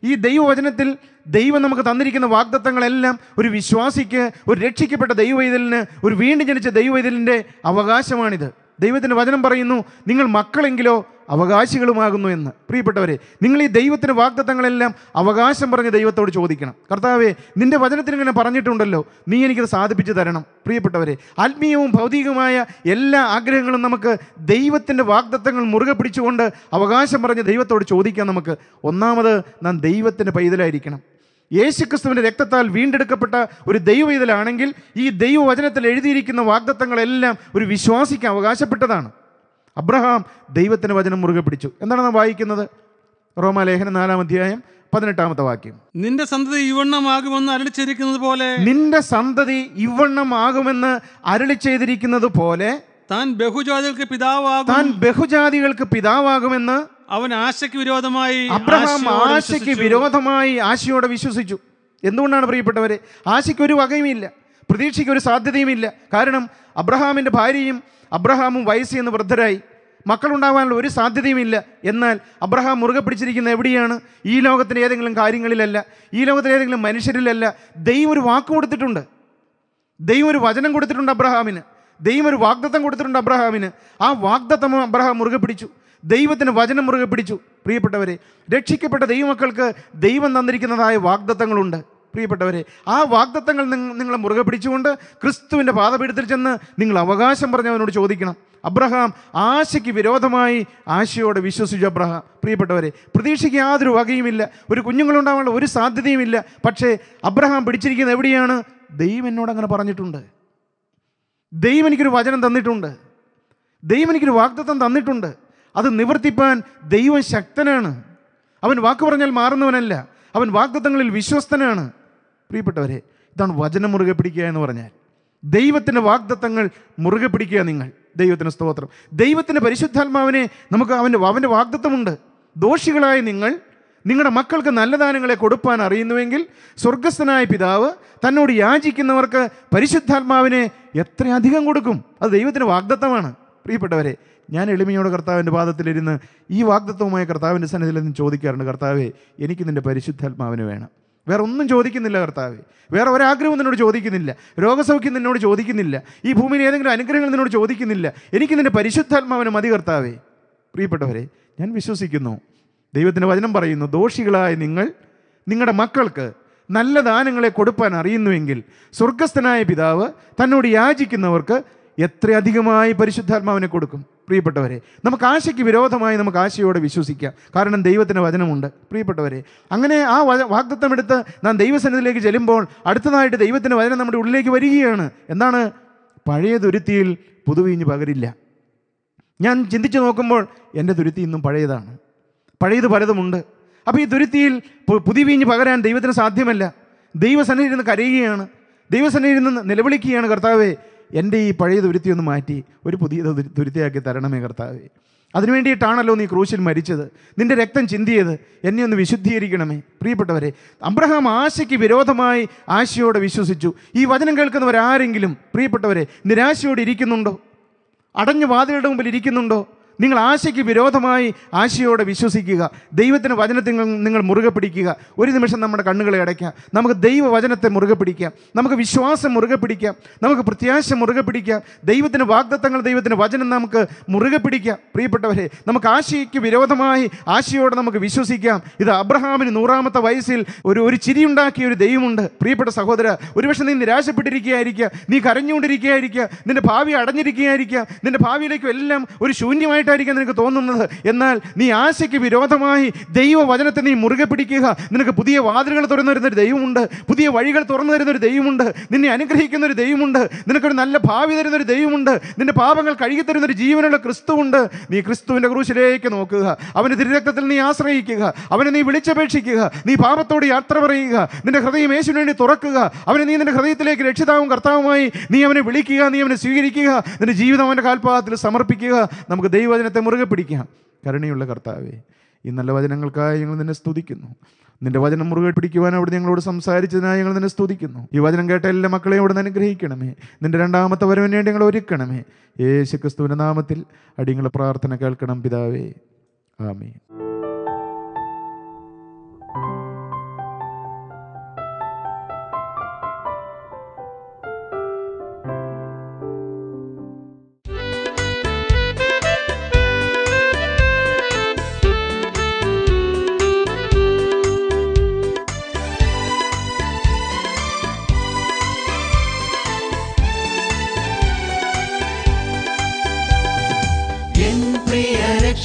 ഈ ദൈവവചനത്തിൽ ദൈവം നമുക്ക് തന്നിരിക്കുന്ന വാഗ്ദത്തങ്ങളെല്ലാം ഒരു വിശ്വാസിക്ക് ഒരു രക്ഷിക്കപ്പെട്ട ദൈവവൈതലിന് ഒരു വീണ്ടും ജനിച്ച ദൈവവൈതലിൻ്റെ അവകാശമാണിത് ദൈവത്തിൻ്റെ വചനം പറയുന്നു നിങ്ങൾ മക്കളെങ്കിലോ അവകാശികളുമാകുന്നു എന്ന് പ്രിയപ്പെട്ടവരെ നിങ്ങൾ ഈ ദൈവത്തിൻ്റെ വാഗ്ദത്തങ്ങളെല്ലാം അവകാശം പറഞ്ഞ് ദൈവത്തോട് ചോദിക്കണം കർത്താവെ നിന്റെ വചനത്തിൽ ഇങ്ങനെ പറഞ്ഞിട്ടുണ്ടല്ലോ നീ എനിക്കത് സാധിപ്പിച്ചു തരണം പ്രിയപ്പെട്ടവരെ ആത്മീയവും ഭൗതികവുമായ എല്ലാ ആഗ്രഹങ്ങളും നമുക്ക് ദൈവത്തിൻ്റെ വാഗ്ദത്തങ്ങൾ മുറുകെ പിടിച്ചുകൊണ്ട് അവകാശം പറഞ്ഞ് ദൈവത്തോട് ചോദിക്കാം നമുക്ക് ഒന്നാമത് നാം ദൈവത്തിൻ്റെ പൈതലായിരിക്കണം യേശുക്രിസ്തുവിൻ്റെ രക്തത്താൽ വീണ്ടെടുക്കപ്പെട്ട ഒരു ദൈവവൈതലാണെങ്കിൽ ഈ ദൈവവചനത്തിൽ എഴുതിയിരിക്കുന്ന വാഗ്ദത്തങ്ങളെല്ലാം ഒരു വിശ്വാസിക്ക് അവകാശപ്പെട്ടതാണ് അബ്രഹാം ദൈവത്തിൻ്റെ വചനം മുറുകെ പിടിച്ചു എന്താണ് നാം വായിക്കുന്നത് റോമാലേഖനം നാലാം അധ്യായം പതിനെട്ടാമത്തെ വാക്യം നിന്റെ സന്തതി ഇവണ്ണമാകുമെന്ന് അരളിച്ചിരിക്കുന്നത് പോലെ നിന്റെ സന്തതി ഇവണ്ണമാകുമെന്ന് അരളി ചെയ്തിരിക്കുന്നത് പോലെ താൻ ബഹുജാതികൾക്ക് പിതാവാകും താൻ ബഹുജാതികൾക്ക് പിതാവാകുമെന്ന് അവൻ ആശയ്ക്ക് വിരോധമായി അബ്രഹാം ആശയോടെ ആശയ്ക്ക് വിശ്വസിച്ചു. വിരോധമായി ആശയോടെ വിശ്വസിച്ചു എന്തുകൊണ്ടാണ് പ്രിയപ്പെട്ടവരെ ആശയ്ക്ക് ഒരു വകയുമില്ല പ്രതീക്ഷയ്ക്ക് ഒരു സാധ്യതയുമില്ല കാരണം അബ്രഹാമിൻ്റെ ഭാര്യയും അബ്രഹാമും വയസ്സ് എന്ന് വൃദ്ധരായി മക്കളുണ്ടാവാനുള്ള ഒരു സാധ്യതയുമില്ല എന്നാൽ അബ്രഹാം മുറുകെ പിടിച്ചിരിക്കുന്ന എവിടെയാണ് ഈ ലോകത്തിൻ്റെ ഏതെങ്കിലും കാര്യങ്ങളിലല്ല ഈ ലോകത്തിലെ ഏതെങ്കിലും മനുഷ്യരിലല്ല ദൈവം ഒരു വാക്ക് കൊടുത്തിട്ടുണ്ട് ദൈവം ഒരു വചനം കൊടുത്തിട്ടുണ്ട് അബ്രഹാമിന് ദൈവം ഒരു വാഗ്ദത്തം കൊടുത്തിട്ടുണ്ട് അബ്രഹാമിന് ആ വാഗ്ദത്തം അബ്രഹാം മുറുകെ പിടിച്ചു ദൈവത്തിന് വചനം മുറുകെ പിടിച്ചു പ്രിയപ്പെട്ടവരെ രക്ഷിക്കപ്പെട്ട ദൈവമക്കൾക്ക് ദൈവം തന്നിരിക്കുന്നതായ വാഗ്ദത്തങ്ങളുണ്ട് പ്രിയപ്പെട്ടവരെ ആ വാഗ്ദത്തങ്ങൾ നിങ്ങ- നിങ്ങൾ മുറുകെ പിടിച്ചുകൊണ്ട് ക്രിസ്തുവിൻ്റെ പാദപീഠത്തിൽ ചെന്ന് നിങ്ങൾ അവകാശം പറഞ്ഞ് അവനോട് ചോദിക്കണം അബ്രഹാം ആശയ്ക്ക് വിരോധമായി ആശയോടെ വിശ്വസിച്ചു അബ്രഹാം പ്രിയപ്പെട്ടവരെ പ്രതീക്ഷയ്ക്ക് യാതൊരു വകയുമില്ല ഒരു കുഞ്ഞുങ്ങളുണ്ടാവാനുള്ള ഒരു സാധ്യതയുമില്ല പക്ഷേ അബ്രഹാം പിടിച്ചിരിക്കുന്നത് എവിടെയാണ് ദൈവം എന്നോട് അങ്ങനെ പറഞ്ഞിട്ടുണ്ട് ദൈവം എനിക്കൊരു വചനം തന്നിട്ടുണ്ട് ദൈവം എനിക്കൊരു വാഗ്ദത്തം തന്നിട്ടുണ്ട് അത് നിവർത്തിപ്പാൻ ദൈവം ശക്തനാണ് അവൻ വാക്ക് പറഞ്ഞാൽ മാറുന്നവനല്ല അവൻ വാഗ്ദത്തങ്ങളിൽ വിശ്വസ്തനാണ് പ്രിയപ്പെട്ടവരെ ഇതാണ് വചനം മുറുകെ പിടിക്കുക എന്ന് പറഞ്ഞാൽ ദൈവത്തിൻ്റെ വാഗ്ദത്തങ്ങൾ മുറുകെ പിടിക്കുക നിങ്ങൾ ദൈവത്തിന് സ്തോത്രം ദൈവത്തിൻ്റെ പരിശുദ്ധാത്മാവിനെ നമുക്ക് അവൻ്റെ അവൻ്റെ വാഗ്ദത്തമുണ്ട് ദോഷികളായ നിങ്ങൾ നിങ്ങളുടെ മക്കൾക്ക് നല്ല ദാനങ്ങളെ കൊടുപ്പാൻ അറിയുന്നുവെങ്കിൽ സ്വർഗസ്ഥനായ പിതാവ് തന്നോട് യാചിക്കുന്നവർക്ക് പരിശുദ്ധാത്മാവിനെ എത്രയധികം കൊടുക്കും അത് ദൈവത്തിൻ്റെ വാഗ്ദത്തമാണ് പ്രിയപ്പെട്ടവരെ ഞാൻ എളിമയോടെ കർത്താവിൻ്റെ പാദത്തിലിരുന്ന് ഈ വാഗ്ദത്വമായ കർത്താവിൻ്റെ സന്നിധിയിൽ നിന്ന് ചോദിക്കാറുണ്ട് കർത്താവേ എനിക്ക് നിൻ്റെ പരിശുദ്ധാത്മാവിന് വേണം വേറെ ഒന്നും ചോദിക്കുന്നില്ല കർത്താവേ വേറെ ഒരാഗ്രഹവും നിന്നോട് ചോദിക്കുന്നില്ല രോഗസൗഖ്യം നിന്നോട് ചോദിക്കുന്നില്ല ഈ ഭൂമിയിൽ ഏതെങ്കിലും അനുഗ്രഹങ്ങൾ നിന്നോട് ചോദിക്കുന്നില്ല എനിക്ക് നിൻ്റെ പരിശുദ്ധാത്മാവിന് മതി കർത്താവേ പ്രിയപ്പെട്ടവരെ ഞാൻ വിശ്വസിക്കുന്നു ദൈവത്തിൻ്റെ വചനം പറയുന്നു ദോഷികളായ നിങ്ങൾ നിങ്ങളുടെ മക്കൾക്ക് നല്ല ദാനങ്ങളെ കൊടുപ്പാൻ അറിയുന്നുവെങ്കിൽ സ്വർഗസ്ഥനായ പിതാവ് തന്നോട് യാചിക്കുന്നവർക്ക് എത്രയധികമായി പരിശുദ്ധാത്മാവിനെ കൊടുക്കും പ്രിയപ്പെട്ടവരെ നമുക്ക് ആശയ്ക്ക് വിരോധമായി നമുക്ക് ആശയോടെ വിശ്വസിക്കാം കാരണം ദൈവത്തിൻ്റെ വചനമുണ്ട് പ്രിയപ്പെട്ടവരെ അങ്ങനെ ആ വച- വാഗ്ദത്തം എടുത്ത് നാം ദൈവസന്നിധിയിലേക്ക് ചെല്ലുമ്പോൾ അടുത്തതായിട്ട് ദൈവത്തിൻ്റെ വചനം നമ്മുടെ ഉള്ളിലേക്ക് വരികയാണ് എന്താണ് പഴയ തുരുത്തിയിൽ പുതുവീഞ്ഞ് പകരില്ല ഞാൻ ചിന്തിച്ചു നോക്കുമ്പോൾ എൻ്റെ തുരുത്തി ഇന്നും പഴയതാണ് പഴയത് പലതുമുണ്ട് അപ്പോൾ ഈ തുരുത്തിയിൽ പു- പുതിയ വീഞ്ഞ് പകരാൻ ദൈവത്തിന് സാധ്യമല്ല ദൈവസന്നിധിയിൽ നിന്ന് കരയുകയാണ് ദൈവസന്നിധിയിൽ നിന്ന് നിലവിളിക്കുകയാണ് കർത്താവേ എൻ്റെ ഈ പഴയ തുരുത്തി ഒന്ന് മാറ്റി ഒരു പുതിയ തുരു- തുരുത്തിയാക്കി തരണമേ കർത്താവേ അതിനു വേണ്ടിയിട്ടാണല്ലോ നീ ക്രൂശിൽ മരിച്ചത് നിന്റെ രക്തം ചിന്തിയത് എന്നെ ഒന്ന് വിശുദ്ധീകരിക്കണമേ പ്രിയപ്പെട്ടവരെ അബ്രഹാം ആശയ്ക്ക് വിരോധമായി ആശയോടെ വിശ്വസിച്ചു ഈ വചനം കേൾക്കുന്നവരാരെങ്കിലും പ്രിയപ്പെട്ടവരെ നിരാശയോടെ ഇരിക്കുന്നുണ്ടോ അടഞ്ഞ വാതിലുടെ മുമ്പിൽ ഇരിക്കുന്നുണ്ടോ നിങ്ങൾ ആശയ്ക്ക് വിരോധമായി ആശയോടെ വിശ്വസിക്കുക ദൈവത്തിൻ്റെ വചനത്തെ നിങ്ങൾ നിങ്ങൾ മുറുകെ പിടിക്കുക ഒരു നിമിഷം നമ്മുടെ കണ്ണുകളെ അടയ്ക്കാം നമുക്ക് ദൈവവചനത്തെ മുറുകെ പിടിക്കാം നമുക്ക് വിശ്വാസം മുറുകെ പിടിക്കാം നമുക്ക് പ്രത്യാശ മുറുകെ പിടിക്കാം ദൈവത്തിൻ്റെ വാഗ്ദത്തങ്ങൾ ദൈവത്തിൻ്റെ വചനം നമുക്ക് മുറുകെ പിടിക്കാം പ്രിയപ്പെട്ടവരെ നമുക്ക് ആശയ്ക്ക് വിരോധമായി ആശയോടെ നമുക്ക് വിശ്വസിക്കാം ഇത് അബ്രഹാമിന് നൂറാമത്തെ വയസ്സിൽ ഒരു ഒരു ചിരിയുണ്ടാക്കിയ ഒരു ദൈവമുണ്ട് പ്രിയപ്പെട്ട സഹോദര ഒരുപക്ഷെ നീ നിരാശപ്പെട്ടിരിക്കുകയായിരിക്കുക നീ കരഞ്ഞുകൊണ്ടിരിക്കുകയായിരിക്കുക നിന്റെ ഭാവി അടഞ്ഞിരിക്കുകയായിരിക്കുക നിന്റെ ഭാവിയിലേക്കും എല്ലാം ഒരു ശൂന്യമായിട്ടായിരിക്കും നിനക്ക് തോന്നുന്നത് എന്നാൽ നീ ആശയ്ക്ക് വിരോധമായി ദൈവവചനത്തെ നീ മുറുകെ പിടിക്കുക നിനക്ക് പുതിയ വാതിലുകൾ തുറന്നു തരുന്ന ഒരു ദൈവമുണ്ട് പുതിയ വഴികൾ തുറന്നു തരുന്ന ഒരു ദൈവമുണ്ട് നിന്നെ അനുഗ്രഹിക്കുന്ന ഒരു ദൈവമുണ്ട് നിനക്കൊരു നല്ല ഭാവി തരുന്ന ഒരു ദൈവമുണ്ട് നിന്റെ പാപങ്ങൾ കഴുകി തരുന്ന ഒരു ജീവനുള്ള ക്രിസ്തുവുണ്ട് നീ ക്രിസ്തുവിൻ്റെ ക്രൂശിലേക്ക് നോക്കുക അവൻ്റെ തിരുരക്തത്തിൽ നീ ആശ്രയിക്കുക അവനെ നീ വിളിച്ചപേക്ഷിക്കുക നീ പാപത്തോട് യാത്ര പറയുക നിന്റെ ഹൃദയം യേശുവിന് വേണ്ടി തുറക്കുക അവനെ നീ നിന്റെ ഹൃദയത്തിലേക്ക് രക്ഷിതാവും കർത്താവുമായി നീ അവനെ വിളിക്കുക നീ അവനെ സ്വീകരിക്കുക നിന്റെ ജീവിതം അവൻ്റെ കാൽപാദത്തിൽ സമർപ്പിക്കുക നമുക്ക് ദൈവവചനത്തെ മുറുകെ പിടിക്കാം കരുണയുള്ള കർത്താവേ ഈ നല്ല വചനങ്ങൾക്കായി ഞങ്ങൾ നിന്നെ സ്തുതിക്കുന്നു നിന്റെ വചനം മുറുകെ പിടിക്കുവാൻ അവിടെ ഞങ്ങളോട് സംസാരിച്ചതിനായി ഞങ്ങൾ നിന്നെ സ്തുതിക്കുന്നു ഈ വചനം കേട്ട എല്ലാ മക്കളെയും അവിടെ നിന്ന് അനുഗ്രഹിക്കണമേ നിന്റെ രണ്ടാമത്തെ വരവിന് വേണ്ടി ഞങ്ങൾ ഒരുക്കണമേ യേശു ക്രിസ്തുവിൻ്റെ നാമത്തിൽ അടിയങ്ങളെ പ്രാർത്ഥന കേൾക്കണം പിതാവേ ആമേ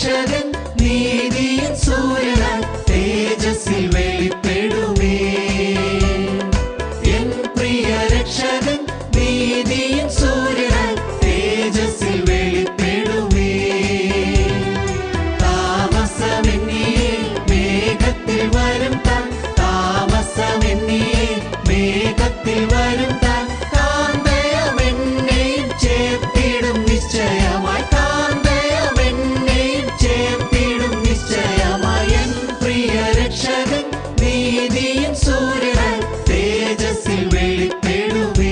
രക്ഷകൻ നീതിயின் സൂര്യനായി തേജസ്സിൽ വെളിപ്പെടുമേ എൻ പ്രിയ രക്ഷകൻ നീതിயின் സൂര്യനായി തേജസ്സിൽ വെളിപ്പെടുമേ താമസമെന്നിയെ മേഘത്തിൽ വരും താൻ താമസമെന്നിയെ മേഘത്തിൽ വരും താൻ കാന്തയമെന്നെയും ചേർത്തിടും നിശ്ചയമായി കാന്തയമെന്നെയും ചേർത്തിടും നിശ്ചയമായി എൻ പ്രിയ രക്ഷകൻ നീതിயின் സൂര്യനായി തേജസ്സിൽ വെളിപ്പെടുമേ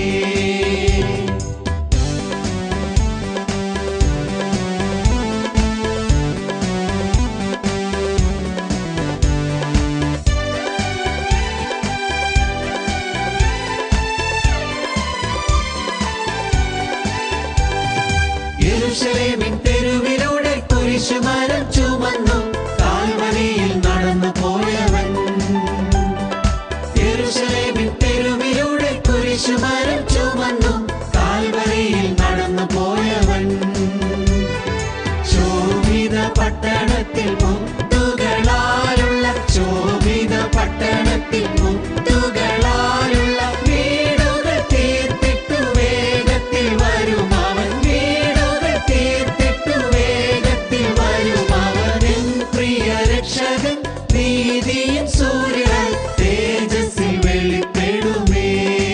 യെരൂശലേമിൻ തെരുവിലൂടെ കുരിശുമരം ചുമന്നു കാൽവരിയിൽ നടന്നു പോയവൻ യെരൂശലേമിൻ തെരുവിലൂടെ കുരിശുമരം ചുമന്നു കാൽവരിയിൽ നടന്നു പോയവൻ ശോഭിത പട്ടണത്തിൽ മുത്തുകളാലുള്ള ശോഭിത പട്ടണത്തിൽ മുത്തുകളാലുള്ള വീടുകൾ തീർത്തിട്ടു വേഗത്തിൽ വരും അവൻ വീടുകൾ തീർത്തിട്ടു വേഗത്തിൽ വരും അവൻ പ്രിയ രക്ഷകൻ നീതിயின் സൂര്യനായി തേജസ്സിൽ വെളിപ്പെടുമേ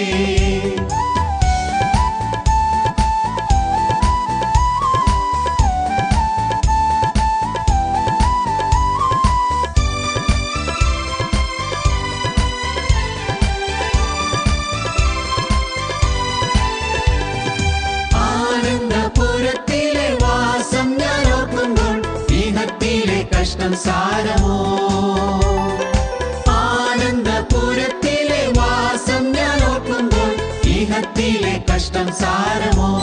ആനന്ദപുരത്തിലെ വാസം ഞാൻ ഓർക്കുമ്പോൾ ഇഹത്തിലെ കഷ്ടം സാരമോ ആനന്ദപുരത്തിലെ വാസം ഞാൻ ഓർക്കുമ്പോൾ ഇഹത്തിലെ കഷ്ടം സാരമോ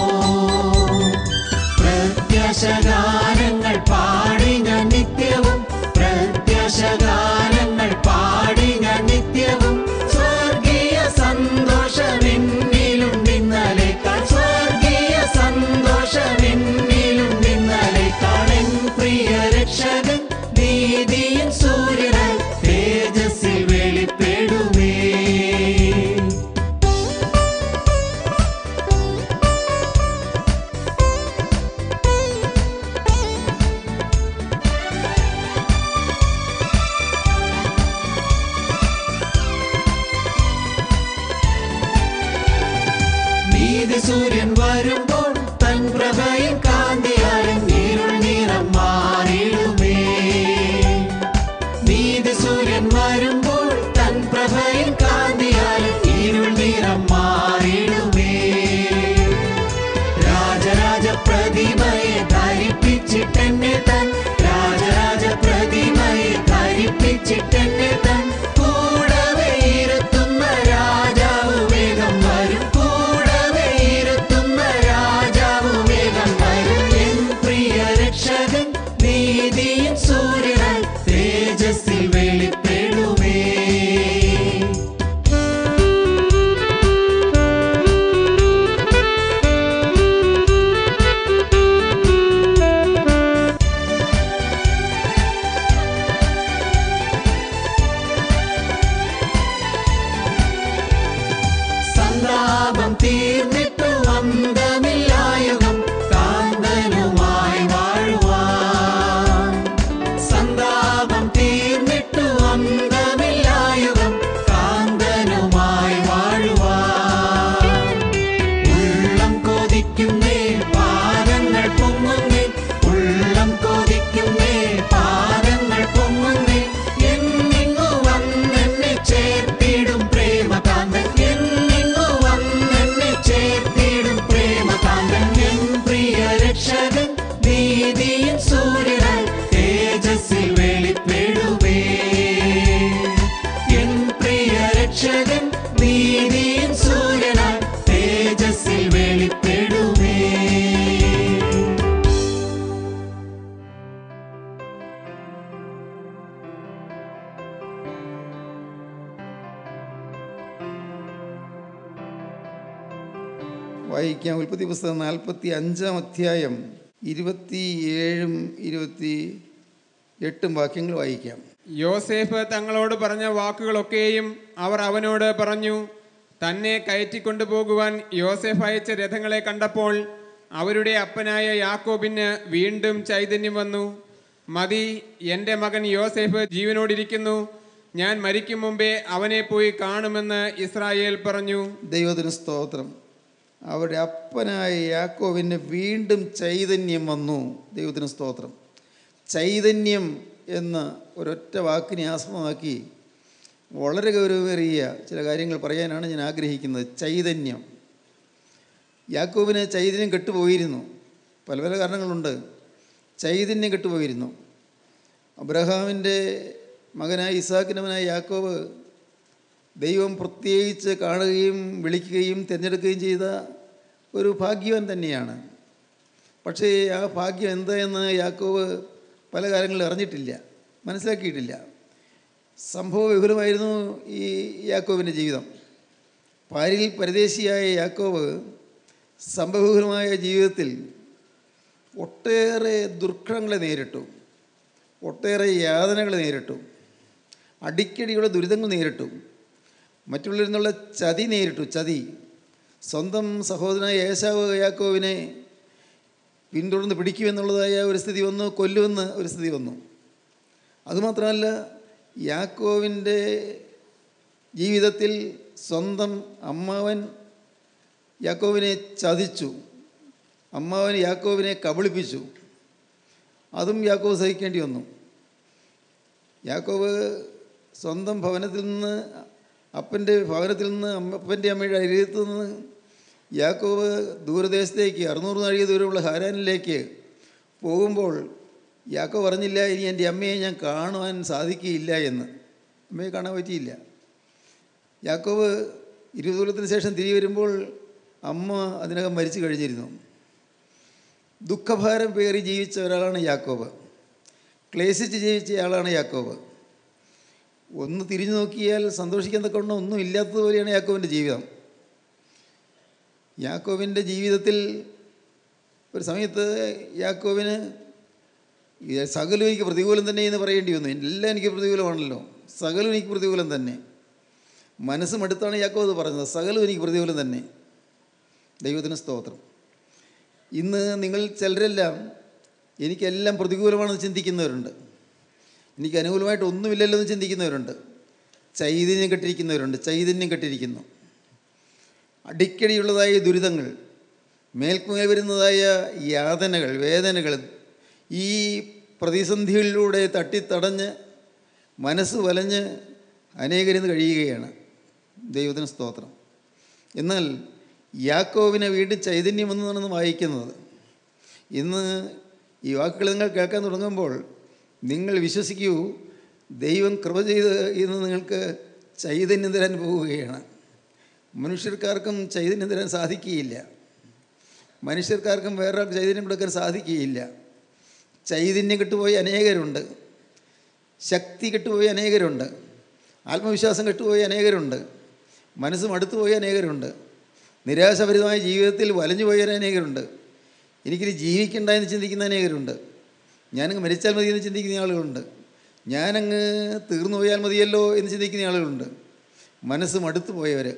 പ്രത്യാശഗാനങ്ങൾ പാടി ഞാൻ നിത്യവും പ്രത്യാശഗാനങ്ങൾ പാടി ഞാൻ നിത്യവും സ്വർഗീയ സന്തോഷമെന്നിലും നിന്നലേക്കാൾ സ്വർഗീയ സന്തോഷമെന്നിലും നിന്നലേക്കാൾ എൻ പ്രിയ രക്ഷകൻ നീതിயின் സൂര്യനായി തേജസ്സിൽ വെളിപ്പെടുമേ നീതി സൂര്യൻ വരുമ്പോൾ തൻ പ്രഭയും കാന്തിയാലും ഇരുൾ നിറം മാറിടുമേ നീതി സൂര്യൻ വരുമ്പോൾ തൻ പ്രഭയും കാന്തിയാലും ഇരുൾ നിറം മാറിടുമേ രാജരാജ പ്രതിമയെ ധരിപ്പിച്ചിട്ടെന്നെ തൻ രാജരാജ പ്രതിമയെ ധരിപ്പിച്ചിട്ടെന്നെ തൻ കൂടവേ ഇരുത്തുന്ന രാജാവ് വേഗം വരും കൂടവേ ഇരുത്തുന്ന രാജാവ് വേഗം വരും എൻ പ്രിയ രക്ഷകൻ നീതിயின் സൂര്യനായി തേജസ്സിൽ വെളിപ്പെടുമേ സന്താപം തീർന്നിട്ടു അന്തമില്ലായുഗം കാന്തനുമായി വാഴുവാൻ സന്താപം തീർന്നിട്ടു അന്തമില്ലായുഗം കാന്തനുമായി വാഴുവാൻ ഉള്ളം കൊതിക്കുന്നേ പാദങ്ങൾ പൊങ്ങുന്നേ ഉള്ളം കൊതിക്കുന്നേ പാദങ്ങൾ പൊങ്ങുന്നേ എന്നിങ്ങു വന്നെന്നെ ചേർത്തിടും പ്രേമകാന്തൻ എന്നിങ്ങു വന്നെന്നെ ചേർത്തിടും പ്രേമകാന്തൻ എൻ പ്രിയ രക്ഷകൻ നീതിயின் സൂര്യനായി തേജസ്സിൽ വെളിപ്പെടുമേ എൻ പ്രിയ രക്ഷകൻ നീതിயின் സൂര്യനായി തേജസ്സിൽ വെളിപ്പെടുമേ വായിക്കാം ഉൽപ്പത്തി പുസ്തകം നാൽപ്പത്തി അഞ്ചാം അധ്യായം ഇരുപത്തി ഏഴും ഇരുപത്തി എട്ടും വാക്യങ്ങൾ വായിക്കാം യോസേഫ് തങ്ങളോട് പറഞ്ഞ വാക്കുകളൊക്കെയും അവർ അവനോട് പറഞ്ഞു തന്നെ കയറ്റിക്കൊണ്ടുപോകുവാൻ യോസേഫ് അയച്ച രഥങ്ങളെ കണ്ടപ്പോൾ അവരുടെ അപ്പനായ യാക്കോബിന് വീണ്ടും ചൈതന്യം വന്നു മതി എൻ്റെ മകൻ യോസേഫ് ജീവനോടിരിക്കുന്നു ഞാൻ മരിക്കും മുമ്പേ അവനെ പോയി കാണുമെന്ന് ഇസ്രായേൽ പറഞ്ഞു ദൈവത്തിന് സ്തോത്രം അവരുടെ അപ്പനായ യാക്കോവിന് വീണ്ടും ചൈതന്യം വന്നു ദൈവത്തിന് സ്തോത്രം ചൈതന്യം എന്ന ഒരൊറ്റ വാക്കിനെ ആസ്പദമാക്കി വളരെ ഗൗരവമേറിയ ചില കാര്യങ്ങൾ പറയാനാണ് ഞാൻ ആഗ്രഹിക്കുന്നത് ചൈതന്യം യാക്കോബിന് ചൈതന്യം കെട്ടുപോയിരുന്നു പല പല കാരണങ്ങളുണ്ട് ചൈതന്യം കെട്ടുപോയിരുന്നു അബ്രഹാമിൻ്റെ മകനായ ഇസാക്കിൻ്റെ മകനായ യാക്കോബ് ദൈവം പ്രത്യേകിച്ച് കാണുകയും വിളിക്കുകയും തിരഞ്ഞെടുക്കുകയും ചെയ്ത ഒരു ഭാഗ്യവാൻ തന്നെയാണ് പക്ഷേ ആ ഭാഗ്യം എന്തായെന്ന് യാക്കോവ് പല കാര്യങ്ങളും അറിഞ്ഞിട്ടില്ല മനസ്സിലാക്കിയിട്ടില്ല സംഭവ വിപുലമായിരുന്നു ഈ യാക്കോവിൻ്റെ ജീവിതം പാരിൽ പരദേശിയായ യാക്കോവ് സംഭവവിപുലമായ ജീവിതത്തിൽ ഒട്ടേറെ ദുർഘടങ്ങളെ നേരിട്ടു ഒട്ടേറെ യാതനകൾ നേരിട്ടു അടിക്കടിയുള്ള ദുരിതങ്ങൾ നേരിട്ടു മറ്റുള്ളവരിൽ നിന്നുള്ള ചതി നേരിട്ടു ചതി സ്വന്തം സഹോദരനായ യേശാവ് യാക്കോവിനെ പിന്തുടർന്ന് പിടിക്കുമെന്നുള്ളതായ ഒരു സ്ഥിതി വന്നു കൊല്ലുമെന്ന് ഒരു സ്ഥിതി വന്നു അതുമാത്രമല്ല യാക്കോവിൻ്റെ ജീവിതത്തിൽ സ്വന്തം അമ്മാവൻ യാക്കോവിനെ ചതിച്ചു അമ്മാവൻ യാക്കോവിനെ കബളിപ്പിച്ചു അതും യാക്കോവ് സഹിക്കേണ്ടി വന്നു യാക്കോവ് സ്വന്തം ഭവനത്തിൽ നിന്ന് അപ്പൻ്റെ ഭവനത്തിൽ നിന്ന് അപ്പൻ്റെ അമ്മയുടെ അരികത്ത് നിന്ന് യാക്കോവ് ദൂരദേശത്തേക്ക് അറുന്നൂറ് നാഴിക ദൂരമുള്ള ഹാരാനിലേക്ക് പോകുമ്പോൾ യാക്കോ പറഞ്ഞില്ല ഇനി എൻ്റെ അമ്മയെ ഞാൻ കാണുവാൻ സാധിക്കുകയില്ല എന്ന് അമ്മയെ കാണാൻ പറ്റിയില്ല യാക്കോവ് ഇരുപത് കൊല്ലത്തിന് ശേഷം തിരികെ വരുമ്പോൾ അമ്മ അതിനകം മരിച്ചു കഴിഞ്ഞിരുന്നു ദുഃഖഭാരം പേറി ജീവിച്ച ഒരാളാണ് യാക്കോബ് ക്ലേശിച്ച് ജീവിച്ച ആളാണ് യാക്കോബ് ഒന്ന് തിരിഞ്ഞു നോക്കിയാൽ സന്തോഷിക്കാൻ തക്കവണ്ണം ഒന്നും ഇല്ലാത്തതുപോലെയാണ് യാക്കോവിൻ്റെ ജീവിതം യാക്കോവിൻ്റെ ജീവിതത്തിൽ ഒരു സമയത്ത് യാക്കോവിന് ഈ സകലം എനിക്ക് പ്രതികൂലം തന്നെ എന്ന് പറയേണ്ടി വന്നു എല്ലാം എനിക്ക് പ്രതികൂലമാണല്ലോ സകലം എനിക്ക് പ്രതികൂലം തന്നെ മനസ്സ് മടുത്താണ് യാക്കോ അത് പറഞ്ഞത് സകലം എനിക്ക് പ്രതികൂലം തന്നെ ദൈവത്തിന് സ്തോത്രം ഇന്ന് നിങ്ങൾ ചിലരെല്ലാം എനിക്കെല്ലാം പ്രതികൂലമാണെന്ന് ചിന്തിക്കുന്നവരുണ്ട് എനിക്ക് അനുകൂലമായിട്ട് ഒന്നുമില്ലല്ലോ എന്ന് ചിന്തിക്കുന്നവരുണ്ട് ചൈതന്യം കെട്ടിരിക്കുന്നവരുണ്ട് ചൈതന്യം കെട്ടിരിക്കുന്നു അടിക്കടിയുള്ളതായ ദുരിതങ്ങൾ മേൽക്കുമേൽ വരുന്നതായ യാതനകൾ വേദനകൾ ഈ പ്രതിസന്ധികളിലൂടെ തട്ടിത്തടഞ്ഞ് മനസ്സ് വലഞ്ഞ് അനേകരിന്ന് കഴിയുകയാണ് ദൈവത്തിന് സ്തോത്രം എന്നാൽ യാക്കോവിനെ വീണ്ടും ചൈതന്യം എന്നാണ് വായിക്കുന്നത് ഇന്ന് ഈ വാക്കുകൾ നിങ്ങൾ കേൾക്കാൻ തുടങ്ങുമ്പോൾ നിങ്ങൾ വിശ്വസിക്കൂ ദൈവം കൃപ ചെയ്ത് ഇന്ന് നിങ്ങൾക്ക് ചൈതന്യം തരാൻ പോവുകയാണ് മനുഷ്യർക്കാർക്കും ചൈതന്യം തരാൻ സാധിക്കുകയില്ല മനുഷ്യർക്കാർക്കും വേറൊരാൾക്ക് ചൈതന്യം കൊടുക്കാൻ സാധിക്കുകയില്ല ചൈതന്യം കെട്ടുപോയി അനേകരുണ്ട് ശക്തി കെട്ടുപോയി അനേകരുണ്ട് ആത്മവിശ്വാസം കെട്ടുപോയി അനേകരുണ്ട് മനസ്സ് മടുത്തുപോയി അനേകരുണ്ട് നിരാശഭരിതമായ ജീവിതത്തിൽ വലഞ്ഞു പോയ അനേകരുണ്ട് എനിക്കിനി ജീവിക്കണ്ട എന്ന് ചിന്തിക്കുന്ന അനേകരുണ്ട് ഞാനങ്ങ് മരിച്ചാൽ മതി എന്ന് ചിന്തിക്കുന്ന ആളുകളുണ്ട് ഞാനങ്ങ് തീർന്നു പോയാൽ മതിയല്ലോ എന്ന് ചിന്തിക്കുന്ന ആളുകളുണ്ട് മനസ്സ് മടുത്തു പോയവർ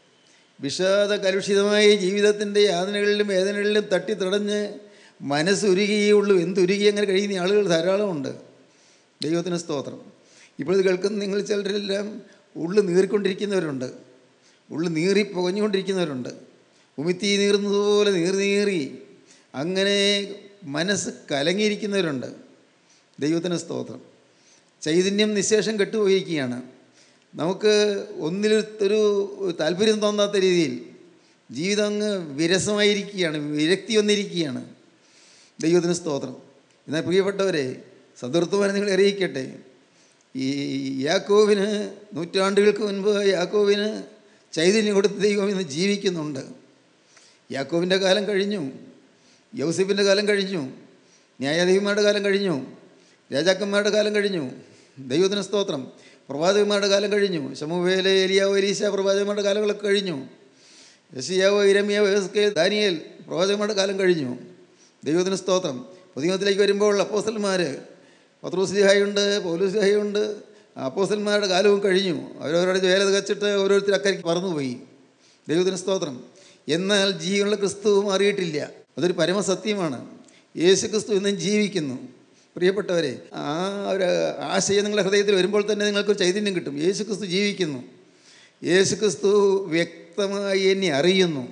വിഷാദ കലുഷിതമായ ജീവിതത്തിൻ്റെ യാതനകളിലും വേദനകളിലും തട്ടി തടഞ്ഞ് മനസ്സുരുകിയുള്ളൂ എന്തുരുകി അങ്ങനെ കഴിയുന്ന ആളുകൾ ധാരാളമുണ്ട് ദൈവത്തിന് സ്തോത്രം ഇപ്പോൾ ഇത് കേൾക്കുന്ന നിങ്ങൾ ചിലരെല്ലാം ഉള്ളു നീറിക്കൊണ്ടിരിക്കുന്നവരുണ്ട് ഉള്ളു നീറി പുകഞ്ഞുകൊണ്ടിരിക്കുന്നവരുണ്ട് ഉമിത്തി നീറുന്നതുപോലെ നീറി നീറി അങ്ങനെ മനസ്സ് കലങ്ങിയിരിക്കുന്നവരുണ്ട് ദൈവത്തിന് സ്തോത്രം ചൈതന്യം നിശേഷം കെട്ടുപോയിരിക്കുകയാണ് നമുക്ക് ഒന്നിൽ ഒരു താല്പര്യം തോന്നാത്ത രീതിയിൽ ജീവിതം അങ്ങ് വിരസമായിരിക്കുകയാണ് വിരക്തി വന്നിരിക്കുകയാണ് ദൈവത്തിന് സ്തോത്രം എന്നാൽ പ്രിയപ്പെട്ടവരെ സദൃത്വമാനെ നിങ്ങൾ അറിയിക്കട്ടെ ഈ യാക്കോവിന് നൂറ്റാണ്ടുകൾക്ക് മുൻപ് യാക്കോവിന് ചൈതന്യം കൊടുത്ത ദൈവം ഇന്ന് ജീവിക്കുന്നുണ്ട് യാക്കോവിൻ്റെ കാലം കഴിഞ്ഞു യൗസിഫിൻ്റെ കാലം കഴിഞ്ഞു ന്യായാധിപന്മാരുടെ കാലം കഴിഞ്ഞു രാജാക്കന്മാരുടെ കാലം കഴിഞ്ഞു ദൈവത്തിന് സ്തോത്രം പ്രവാചകന്മാരുടെ കാലം കഴിഞ്ഞു ശമുവേലെ എലിയാവോ എലീശ പ്രവാചകന്മാരുടെ കാലങ്ങളൊക്കെ കഴിഞ്ഞു യസിയാവോ ഇരമിയാവോ എസ്കെ ദാനിയേൽ പ്രവാചകന്മാരുടെ കാലം കഴിഞ്ഞു ദൈവത്തിന് സ്തോത്രം പുതിയത്തിലേക്ക് വരുമ്പോൾ അപ്പോസ്റ്റന്മാർ പത്രോസ്ലിഹായുണ്ട് പൗലോസ്ലിഹായുണ്ട് അപ്പോസന്മാരുടെ കാലവും കഴിഞ്ഞു അവരവരുടെ വേല തികച്ചിട്ട് ഓരോരുത്തർ അക്കരയ്ക്ക് പറന്നുപോയി ദൈവത്തിന് സ്തോത്രം എന്നാൽ ജീവനുള്ള ക്രിസ്തു മാറിയിട്ടില്ല അതൊരു പരമസത്യമാണ് യേശു ക്രിസ്തു ഇന്നും ജീവിക്കുന്നു പ്രിയപ്പെട്ടവരെ ആ ഒരു ആശയം നിങ്ങളുടെ ഹൃദയത്തിൽ വരുമ്പോൾ തന്നെ നിങ്ങൾക്കൊരു ചൈതന്യം കിട്ടും യേശു ക്രിസ്തു ജീവിക്കുന്നു യേശു ക്രിസ്തു വ്യക്തമായി എന്നെ അറിയുന്നു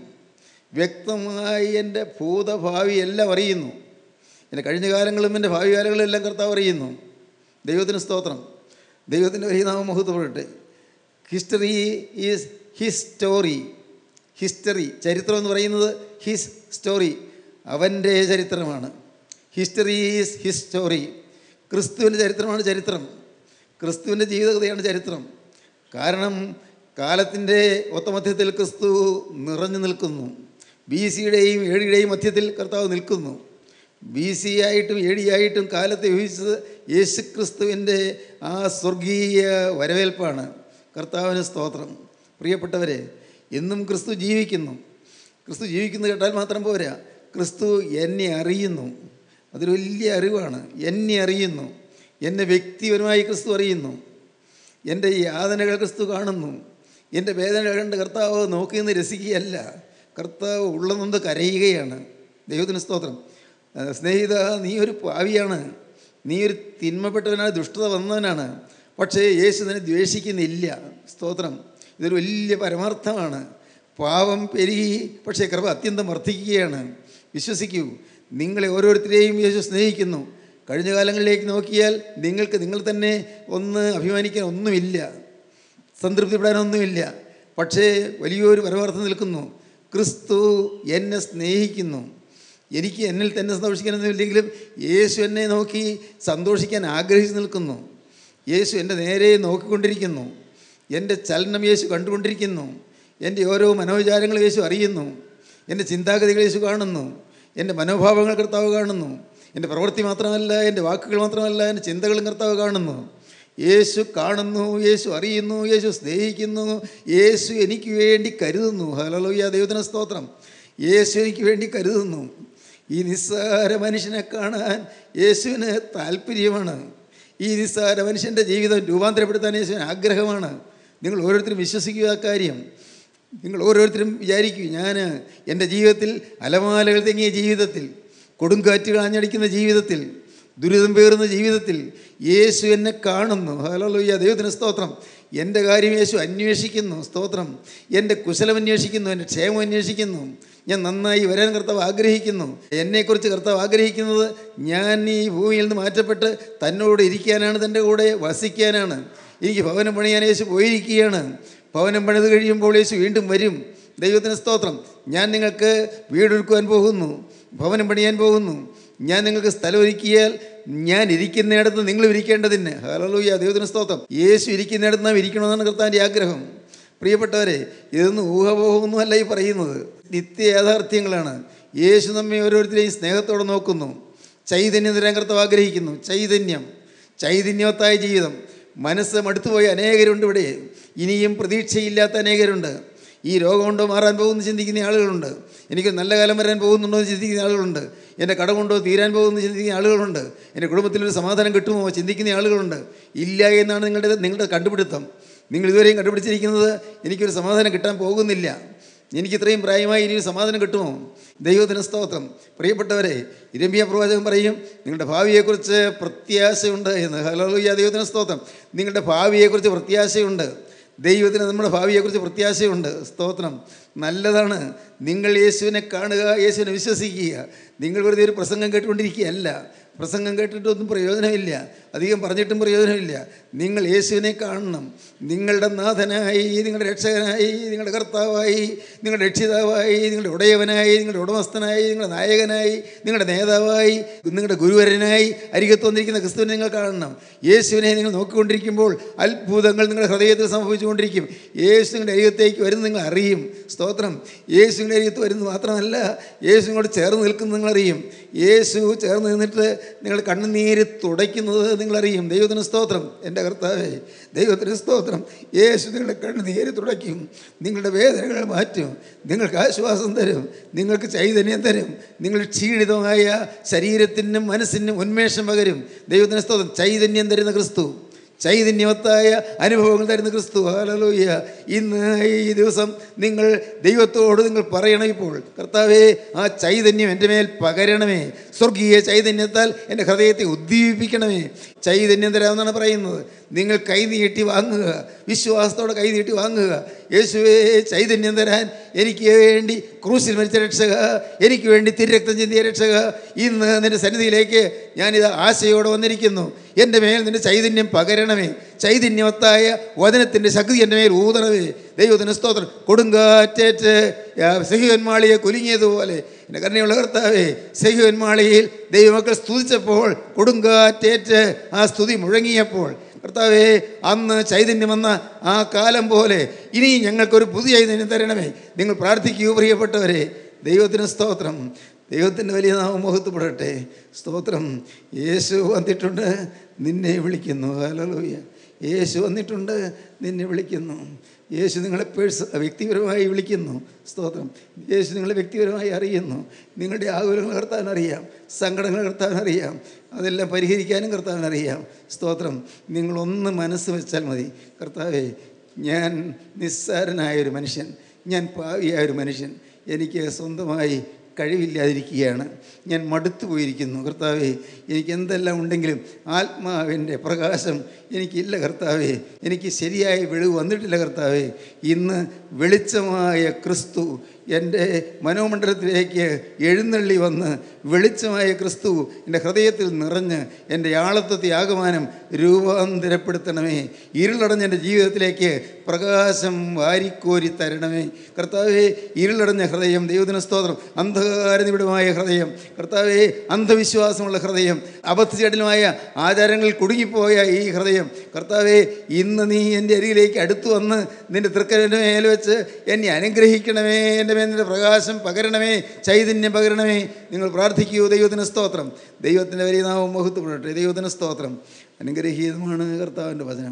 വ്യക്തമായി എൻ്റെ ഭൂതഭാവി എല്ലാം അറിയുന്നു എൻ്റെ കഴിഞ്ഞ കാലങ്ങളും എൻ്റെ ഭാവി കാലങ്ങളും എല്ലാം കർത്താവ് അറിയുന്നു ദൈവത്തിന് സ്തോത്രം ദൈവത്തിൻ്റെ വലിയ നാമം മഹത്വപ്പെടട്ടെ history is his story history ചരിത്രം എന്ന് പറയുന്നത് ഹിസ് സ്റ്റോറി അവൻ്റെ ചരിത്രമാണ് ഹിസ്റ്ററി ഈസ് ഹിസ് സ്റ്റോറി ക്രിസ്തുവിൻ്റെ ചരിത്രമാണ് ചരിത്രം ക്രിസ്തുവിൻ്റെ ജീവിതകഥയാണ് ചരിത്രം കാരണം കാലത്തിൻ്റെ ഒത്തമധ്യത്തിൽ ക്രിസ്തു നിറഞ്ഞു നിൽക്കുന്നു ബി സിയുടെയും എ ഡിയുടെയും മധ്യത്തിൽ കർത്താവ് നിൽക്കുന്നു ബി സി ആയിട്ടും എ ഡി ആയിട്ടും കാലത്തെ ഊഹിച്ചത് യേശു ക്രിസ്തുവിൻ്റെ ആ സ്വർഗീയ വരവേൽപ്പാണ് കർത്താവിന് സ്തോത്രം പ്രിയപ്പെട്ടവരെ എന്നും ക്രിസ്തു ജീവിക്കുന്നു ക്രിസ്തു ജീവിക്കുന്നു കേട്ടാൽ മാത്രം പോരാ ക്രിസ്തു എന്നെ അറിയുന്നു അതൊരു വലിയ അറിവാണ് എന്നെ അറിയുന്നു എന്നെ വ്യക്തിപരമായി ക്രിസ്തു അറിയുന്നു എൻ്റെ യാതനകൾ ക്രിസ്തു കാണുന്നു എൻ്റെ വേദനകൾ കണ്ട് കർത്താവ് നോക്കി നിന്ന് രസിക്കുകയല്ല കർത്താവ് ഉള്ളതെന്ന് കരയുകയാണ് ദൈവത്തിന് സ്തോത്രം ആ, സ്നേഹിത നീ ഒരു പാവിയാണ് നീ ഒരു തിന്മപ്പെട്ടവനാണ് ദുഷ്ടത വന്നവനാണ് പക്ഷേ യേശു നിന്നെ ദ്വേഷിക്കുന്നില്ല സ്തോത്രം ഇതൊരു വലിയ പരമാർത്ഥമാണ് പാവം പെരുകി പക്ഷേ കൃപ അത്യന്തം വർദ്ധിക്കുകയാണ് വിശ്വസിക്കൂ നിങ്ങളെ ഓരോരുത്തരെയും യേശു സ്നേഹിക്കുന്നു കഴിഞ്ഞ കാലങ്ങളിലേക്ക് നോക്കിയാൽ നിങ്ങൾക്ക് നിങ്ങൾ തന്നെ ഒന്ന് അഭിമാനിക്കാൻ ഒന്നുമില്ല സംതൃപ്തിപ്പെടാനൊന്നുമില്ല പക്ഷേ വലിയൊരു പരമാർത്ഥം നിൽക്കുന്നു ക്രിസ്തു എന്നെ സ്നേഹിക്കുന്നു എനിക്ക് എന്നിൽ തന്നെ സന്തോഷിക്കാനൊന്നുമില്ലെങ്കിലും യേശു എന്നെ നോക്കി സന്തോഷിക്കാൻ ആഗ്രഹിച്ച് നിൽക്കുന്നു യേശു എൻ്റെ നേരെ നോക്കിക്കൊണ്ടിരിക്കുന്നു എൻ്റെ ചലനം യേശു കണ്ടുകൊണ്ടിരിക്കുന്നു എൻ്റെ ഓരോ മനോവിചാരങ്ങളും യേശു അറിയുന്നു എൻ്റെ ചിന്താഗതികൾ യേശു കാണുന്നു എൻ്റെ മനോഭാവങ്ങൾ കർത്താവ് കാണുന്നു എൻ്റെ പ്രവൃത്തി മാത്രമല്ല എൻ്റെ വാക്കുകൾ മാത്രമല്ല എൻ്റെ ചിന്തകളും കർത്താവ് കാണുന്നു യേശു കാണുന്നു യേശു അറിയുന്നു യേശു സ്നേഹിക്കുന്നു യേശു എനിക്ക് വേണ്ടി കരുതുന്നു ഹലോയ ദൈവത്തിന് സ്തോത്രം യേശു എനിക്ക് വേണ്ടി കരുതുന്നു ഈ നിസ്സാര മനുഷ്യനെ കാണാൻ യേശുവിന് താല്പര്യമാണ് ഈ നിസ്സാര മനുഷ്യൻ്റെ ജീവിതം രൂപാന്തരപ്പെടുത്താൻ യേശുവിന് ആഗ്രഹമാണ് നിങ്ങൾ ഓരോരുത്തരും വിശ്വസിക്കുക ആ കാര്യം നിങ്ങൾ ഓരോരുത്തരും വിചാരിക്കൂ ഞാൻ എൻ്റെ ജീവിതത്തിൽ അലമാലകൾ തെങ്ങിയ ജീവിതത്തിൽ കൊടുങ്കാറ്റുകൾ ആഞ്ഞടിക്കുന്ന ജീവിതത്തിൽ ദുരിതം പേറുന്ന ജീവിതത്തിൽ യേശു എന്നെ കാണുന്നു ഹലോയ്യ ദൈവത്തിന് സ്തോത്രം എൻ്റെ കാര്യം യേശു അന്വേഷിക്കുന്നു സ്തോത്രം എൻ്റെ കുശലം അന്വേഷിക്കുന്നു എൻ്റെ ക്ഷേമം അന്വേഷിക്കുന്നു ഞാൻ നന്നായി വരാൻ കർത്താവ് ആഗ്രഹിക്കുന്നു എന്നെക്കുറിച്ച് കർത്താവ് ആഗ്രഹിക്കുന്നത് ഞാൻ ഈ ഭൂമിയിൽ നിന്ന് മാറ്റപ്പെട്ട് തന്നോട് ഇരിക്കാനാണ് തൻ്റെ കൂടെ വസിക്കാനാണ് എനിക്ക് ഭവനം പണിയാൻ യേശു പോയിരിക്കുകയാണ് ഭവനം പണിത് കഴിയുമ്പോൾ യേശു വീണ്ടും വരും ദൈവത്തിന് സ്തോത്രം ഞാൻ നിങ്ങൾക്ക് വീടൊരുക്കുവാൻ പോകുന്നു ഭവനം പണിയാൻ പോകുന്നു ഞാൻ നിങ്ങൾക്ക് സ്ഥലം ഒരുക്കിയാൽ ഞാൻ ഇരിക്കുന്നിടത്ത് നിങ്ങൾ ഇരിക്കേണ്ടതിന് ഹലലൂയ ദൈവത്തിന് സ്തോത്രം യേശു ഇരിക്കുന്നിടത്ത് നാം ഇരിക്കണമെന്നാണ് കർത്താൻ്റെ ആഗ്രഹം പ്രിയപ്പെട്ടവരെ ഇതൊന്നും ഊഹബോഹമൊന്നുമല്ല ഈ പറയുന്നത് നിത്യ യാഥാർത്ഥ്യങ്ങളാണ് യേശു നമ്മെ ഓരോരുത്തരെയും സ്നേഹത്തോടെ നോക്കുന്നു ചൈതന്യം തരാൻ കർത്താവ് ആഗ്രഹിക്കുന്നു ചൈതന്യം ചൈതന്യവത്തായ ജീവിതം മനസ്സ് മടുത്തുപോയ അനേകരുണ്ട് ഇവിടെ ഇനിയും പ്രതീക്ഷയില്ലാത്ത അനേകരുണ്ട് ഈ രോഗം കൊണ്ടോ മാറാൻ പോകുമെന്ന് ചിന്തിക്കുന്ന ആളുകളുണ്ട് എനിക്ക് നല്ല കാലം വരാൻ പോകുന്നുണ്ടോ എന്ന് ചിന്തിക്കുന്ന ആളുകളുണ്ട് എൻ്റെ കട കൊണ്ടോ തീരാൻ പോകുമെന്ന് ചിന്തിക്കുന്ന ആളുകളുണ്ട് എൻ്റെ കുടുംബത്തിലൊരു സമാധാനം കിട്ടുമോ ചിന്തിക്കുന്ന ആളുകളുണ്ട് ഇല്ല എന്നാണ് നിങ്ങളുടെ നിങ്ങളുടെ കണ്ടുപിടുത്തം നിങ്ങൾ ഇതുവരെയും കണ്ടുപിടിച്ചിരിക്കുന്നത് എനിക്കൊരു സമാധാനം കിട്ടാൻ പോകുന്നില്ല എനിക്ക് ഇത്രയും പ്രായമായി ഇനി ഒരു സമാധാനം കിട്ടുമോ ദൈവത്തിന് സ്തോത്രം പ്രിയപ്പെട്ടവരെ ഇരമ്യ പ്രവാചകൻ പറയും നിങ്ങളുടെ ഭാവിയെക്കുറിച്ച് പ്രത്യാശയുണ്ട് എന്ന് ഹലോയ ദൈവത്തിന് സ്തോത്രം നിങ്ങളുടെ ഭാവിയെക്കുറിച്ച് പ്രത്യാശയുണ്ട് ദൈവത്തിന് നമ്മുടെ ഭാവിയെക്കുറിച്ച് പ്രത്യാശയുണ്ട് സ്തോത്രം നല്ലതാണ് നിങ്ങൾ യേശുവിനെ കാണുക യേശുവിനെ വിശ്വസിക്കുക നിങ്ങൾ വെറുതെ ഒരു പ്രസംഗം കേട്ടുകൊണ്ടിരിക്കുകയല്ല പ്രസംഗം കേട്ടിട്ടൊന്നും പ്രയോജനമില്ല അധികം പറഞ്ഞിട്ടും പ്രയോജനമില്ല നിങ്ങൾ യേശുവിനെ കാണണം നിങ്ങളുടെ നാഥനായി നിങ്ങളുടെ രക്ഷകനായി നിങ്ങളുടെ കർത്താവായി നിങ്ങളുടെ രക്ഷിതാവായി നിങ്ങളുടെ ഉടയവനായി നിങ്ങളുടെ ഉടമസ്ഥനായി നിങ്ങളുടെ നായകനായി നിങ്ങളുടെ നേതാവായി നിങ്ങളുടെ ഗുരുവരനായി അരികത്ത് വന്നിരിക്കുന്ന ക്രിസ്തുവിനെ നിങ്ങൾ കാണണം യേശുവിനെ നിങ്ങൾ നോക്കിക്കൊണ്ടിരിക്കുമ്പോൾ അത്ഭുതങ്ങൾ നിങ്ങളുടെ ഹൃദയത്തിൽ സംഭവിച്ചുകൊണ്ടിരിക്കും യേശു നിങ്ങളുടെ അരികത്തേക്ക് വരുന്ന നിങ്ങൾ അറിയും സ്തോത്രം യേശുവിൻ്റെ അരികത്ത് വരുന്നത് മാത്രമല്ല യേശുവിനോട് ചേർന്ന് നിൽക്കുന്നത് നിങ്ങളറിയും യേശു ചേർന്ന് നിന്നിട്ട് നിങ്ങൾ കണ്ണുനീര് തുടയ്ക്കുന്നത് നിങ്ങളറിയും ദൈവത്തിന് സ്തോത്രം എൻ്റെ കർത്താവേ ദൈവത്തിന് സ്തോത്രം യേശു നിങ്ങളുടെ കണ്ണുനീര് തുടയ്ക്കും നിങ്ങളുടെ വേദനകൾ മാറ്റും നിങ്ങൾക്ക് ആശ്വാസം തരും നിങ്ങൾക്ക് ചൈതന്യം തരും നിങ്ങൾ ക്ഷീണിതമായ ശരീരത്തിനും മനസ്സിനും ഉന്മേഷം പകരും ദൈവത്തിന് സ്തോത്രം ചൈതന്യം തരുന്ന ക്രിസ്തു ചൈതന്യവത്തായ അനുഭവങ്ങൾ തരുന്ന ക്രിസ്തു ഹാലലൂയ ഇന്ന് ഈ ദിവസം നിങ്ങൾ ദൈവത്തോട് നിങ്ങൾ പറയണം ഇപ്പോൾ കർത്താവേ ആ ചൈതന്യം എൻ്റെ മേൽ പകരണമേ സ്വർഗീയ ചൈതന്യത്താൽ എൻ്റെ ഹൃദയത്തെ ഉദ്ദീപിക്കണമേ ചൈതന്യം തരാമെന്നാണ് പറയുന്നത് നിങ്ങൾ കൈ നീട്ടി വാങ്ങുക വിശ്വാസത്തോടെ കൈ നീട്ടി വാങ്ങുക യേശുവേ ചൈതന്യം തരാൻ എനിക്ക് വേണ്ടി ക്രൂശിൽ മരിച്ച രക്ഷക എനിക്ക് വേണ്ടി തിരക്തം ചിന്തിയ രക്ഷക ഇന്ന് നിന്റെ സന്നിധിയിലേക്ക് ഞാനിത് ആശയോടെ വന്നിരിക്കുന്നു എൻ്റെ മേൽ നിന്റെ ചൈതന്യം പകരണമേ ചൈതന്യവത്തായ വചനത്തിൻ്റെ ശക്തി എൻ്റെ മേൽ ഊതണമേ ദൈവത്തിന് സ്തോത്രം കൊടുങ്കാറ്റേറ്റ് സഹിവന്മാളിയെ കുലുങ്ങിയതുപോലെ എൻ്റെ കരുണയുള്ള കർത്താവേ സഹിവന്മാളിയിൽ ദൈവമക്കൾ സ്തുതിച്ചപ്പോൾ കൊടുങ്കാറ്റേറ്റ് ആ സ്തുതി മുഴങ്ങിയപ്പോൾ കർത്താവേ അന്ന് ചൈതന്യം വന്ന ആ കാലം പോലെ ഇനി ഞങ്ങൾക്കൊരു പുതിയ ചൈതന്യം തരണമേ നിങ്ങൾ പ്രാർത്ഥിക്കൂ പ്രിയപ്പെട്ടവരെ ദൈവത്തിന് സ്തോത്രം ദൈവത്തിൻ്റെ വലിയ നാമം മുഖത്തുപെടട്ടെ സ്തോത്രം യേശു വന്നിട്ടുണ്ട് നിന്നെ വിളിക്കുന്നു ഹല്ലേലൂയ യേശു വന്നിട്ടുണ്ട് നിന്നെ വിളിക്കുന്നു യേശു നിങ്ങളെ പേഴ്സ് വ്യക്തിപരമായി വിളിക്കുന്നു സ്തോത്രം യേശു നിങ്ങളെ വ്യക്തിപരമായി അറിയുന്നു നിങ്ങളുടെ ആകുലങ്ങൾ കർത്താൻ അറിയാം സങ്കടങ്ങൾ കർത്താൻ അറിയാം അതെല്ലാം പരിഹരിക്കാനും കർത്താൻ അറിയാം സ്തോത്രം നിങ്ങളൊന്ന് മനസ്സ് വെച്ചാൽ മതി കർത്താവേ ഞാൻ നിസ്സാരനായ ഒരു മനുഷ്യൻ ഞാൻ പാവിയായ ഒരു മനുഷ്യൻ എനിക്ക് സ്വന്തമായി കഴിവില്ലാതിരിക്കുകയാണ് ഞാൻ മടുത്തു പോയിരിക്കുന്നു കർത്താവേ എനിക്ക് എന്തെല്ലാം ഉണ്ടെങ്കിലും ആത്മാവിൻ്റെ പ്രകാശം എനിക്കില്ല കർത്താവേ എനിക്ക് ശരിയായ വെളിവ് വന്നിട്ടില്ല കർത്താവേ ഇന്ന് വെളിച്ചമായ ക്രിസ്തു എൻ്റെ മനോമണ്ഡലത്തിലേക്ക് എഴുന്നള്ളി വന്ന് വെളിച്ചമായ ക്രിസ്തു എൻ്റെ ഹൃദയത്തിൽ നിറഞ്ഞ് എൻ്റെ ആളത്വത്തെ ആകമാനം രൂപാന്തരപ്പെടുത്തണമേ ഇരുളടഞ്ഞ എൻ്റെ ജീവിതത്തിലേക്ക് പ്രകാശം വാരിക്കോരി തരണമേ കർത്താവേ ഇരുളടഞ്ഞ ഹൃദയം ദൈവദിന സ്തോത്രം അന്ധകാരനിബിഡമായ ഹൃദയം കർത്താവേ അന്ധവിശ്വാസമുള്ള ഹൃദയം അബദ്ധചടലുമായ ആചാരങ്ങളിൽ കുടുങ്ങിപ്പോയ ഈ ഹൃദയം കർത്താവേ ഇന്ന് നീ എൻ്റെ അരികിലേക്ക് അടുത്തു വന്ന് നിൻ്റെ തൃക്കരൻ്റെ മേൽ വെച്ച് എന്നെ അനുഗ്രഹിക്കണമേ എൻ്റെ മേൽ നിൻ്റെ പ്രകാശം പകരണമേ ചൈതന്യം പകരണമേ നിങ്ങൾ പ്രാർത്ഥിക്കൂ ദൈവത്തിന് സ്തോത്രം ദൈവത്തിൻ്റെ വലിയ നാമം മുഹത്തുപ്പെടട്ടെ ദൈവത്തിന് സ്തോത്രം അനുഗ്രഹീതമാണ് കർത്താവിൻ്റെ വചനം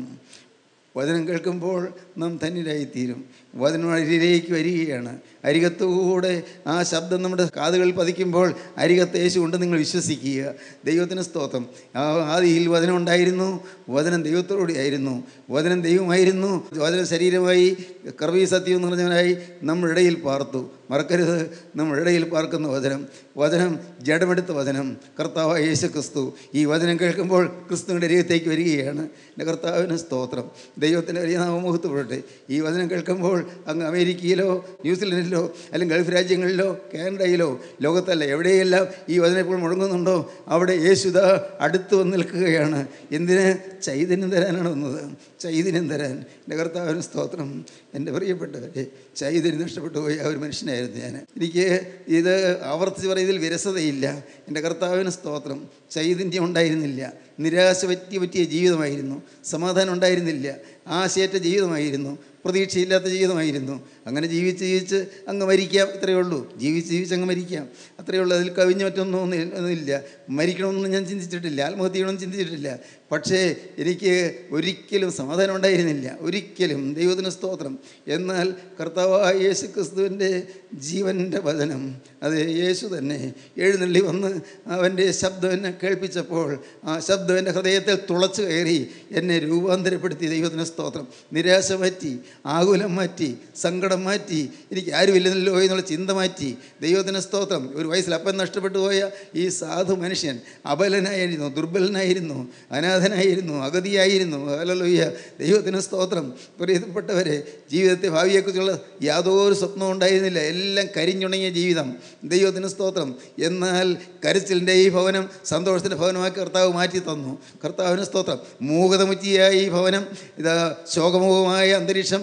വചനം കേൾക്കുമ്പോൾ നാം ധന്യരായിത്തീരും വചനം അരികിലേക്ക് വരികയാണ് അരികത്തുകൂടെ ആ ശബ്ദം നമ്മുടെ കാതുകളിൽ പതിക്കുമ്പോൾ അരികത്ത് യേശു കൊണ്ട് നിങ്ങൾ വിശ്വസിക്കുക ദൈവത്തിന് സ്തോത്രം ആ ആദിയിൽ വചനം ഉണ്ടായിരുന്നു വചനം ദൈവത്തോടെ ആയിരുന്നു വചനം ദൈവമായിരുന്നു വചനം ശരീരമായി കർവീ സത്യം എന്ന് പറഞ്ഞവനായി നമ്മുടെ ഇടയിൽ പാർത്തു മറക്കരുത് നമ്മുടെ ഇടയിൽ പാർക്കുന്ന വചനം വചനം ജഡമെടുത്ത വചനം കർത്താവായ യേശു ക്രിസ്തു ഈ വചനം കേൾക്കുമ്പോൾ ക്രിസ്തുവിൻ്റെ അരികത്തേക്ക് വരികയാണ് എൻ്റെ കർത്താവിന് സ്തോത്രം ദൈവത്തിൻ്റെ വലിയ നാമമുഖത്തുപെടട്ടെ ഈ വചനം കേൾക്കുമ്പോൾ അങ്ങ് അമേരിക്കയിലോ ന്യൂസിലൻഡിലോ അല്ലെങ്കിൽ ഗൾഫ് രാജ്യങ്ങളിലോ കാനഡയിലോ ലോകത്തല്ല എവിടെയെല്ലാം ഈ വചനം ഇപ്പോൾ മുഴങ്ങുന്നുണ്ടോ അവിടെ യേശുദ അടുത്ത് വന്ന് നിൽക്കുകയാണ് എന്തിന് ചൈതന്യം തരാനാണ് വന്നത് ചൈതന്യം തരാൻ എൻ്റെ കർത്താവിന് സ്തോത്രം എൻ്റെ പ്രിയപ്പെട്ടവരെ ചൈതന്യം നഷ്ടപ്പെട്ടു പോയ ആ ഒരു മനുഷ്യനായിരുന്നു ഞാൻ എനിക്ക് ഇത് ആവർത്തിച്ച് പറയുന്നതിൽ വിരസതയില്ല എൻ്റെ കർത്താവിന് സ്തോത്രം ചൈതന്യം ഉണ്ടായിരുന്നില്ല നിരാശ പറ്റി പറ്റിയ ജീവിതമായിരുന്നു സമാധാനം ഉണ്ടായിരുന്നില്ല ആശയറ്റ ജീവിതമായിരുന്നു പ്രതീക്ഷയില്ലാത്ത ജീവിതമായിരുന്നു അങ്ങനെ ജീവിച്ച് ജീവിച്ച് അങ്ങ് മരിക്കാം ഇത്രയേ ഉള്ളൂ ജീവിച്ച് ജീവിച്ച് അങ്ങ് മരിക്കാം അത്രയേ ഉള്ളൂ അതിൽ കവിഞ്ഞ് മറ്റൊന്നും ഒന്നും ഒന്നുമില്ല മരിക്കണമെന്നൊന്നും ഞാൻ ചിന്തിച്ചിട്ടില്ല ആത്മഹത്യ ചെയ്യണമെന്ന് ചിന്തിച്ചിട്ടില്ല പക്ഷേ എനിക്ക് ഒരിക്കലും സമാധാനം ഉണ്ടായിരുന്നില്ല ഒരിക്കലും ദൈവത്തിന് സ്തോത്രം എന്നാൽ കർത്താവായ യേശു ക്രിസ്തുവിൻ്റെ ജീവൻ്റെ വചനം അത് യേശു തന്നെ എഴുന്നള്ളി വന്ന് അവൻ്റെ ശബ്ദം എന്നെ കേൾപ്പിച്ചപ്പോൾ ആ ശബ്ദം എൻ്റെ ഹൃദയത്തിൽ തുളച്ചു കയറി എന്നെ രൂപാന്തരപ്പെടുത്തി ദൈവത്തിന് സ്തോത്രം നിരാശ മാറ്റി ആകുലം മാറ്റി സങ്കടം മാറ്റി എനിക്ക് ആരുമില്ലല്ലോ എന്നുള്ള ചിന്ത മാറ്റി ദൈവത്തിന് സ്തോത്രം ഒരു വയസ്സിൽ അപ്പം നഷ്ടപ്പെട്ടു പോയ ഈ സാധു മനുഷ്യൻ അബലനായിരുന്നു ദുർബലനായിരുന്നു അനാഥനായിരുന്നു അഗതിയായിരുന്നു അലലുയ്യ ദൈവത്തിന് സ്തോത്രം പ്രിയപ്പെട്ടവരെ ജീവിതത്തെ ഭാവിയെക്കുറിച്ചുള്ള യാതൊരു സ്വപ്നവും ഉണ്ടായിരുന്നില്ല എല്ലാം കരിഞ്ഞുണങ്ങിയ ജീവിതം ദൈവത്തിന് സ്തോത്രം എന്നാൽ കരച്ചിലിൻ്റെ ഈ ഭവനം സന്തോഷത്തിൻ്റെ ഭവനമാക്കി കർത്താവ് മാറ്റി തന്നു കർത്താവിന് സ്തോത്രം മൂകതമുറ്റിയായ ഈ ഭവനം ഇതാ ശോകമുഖമായ അന്തരീക്ഷം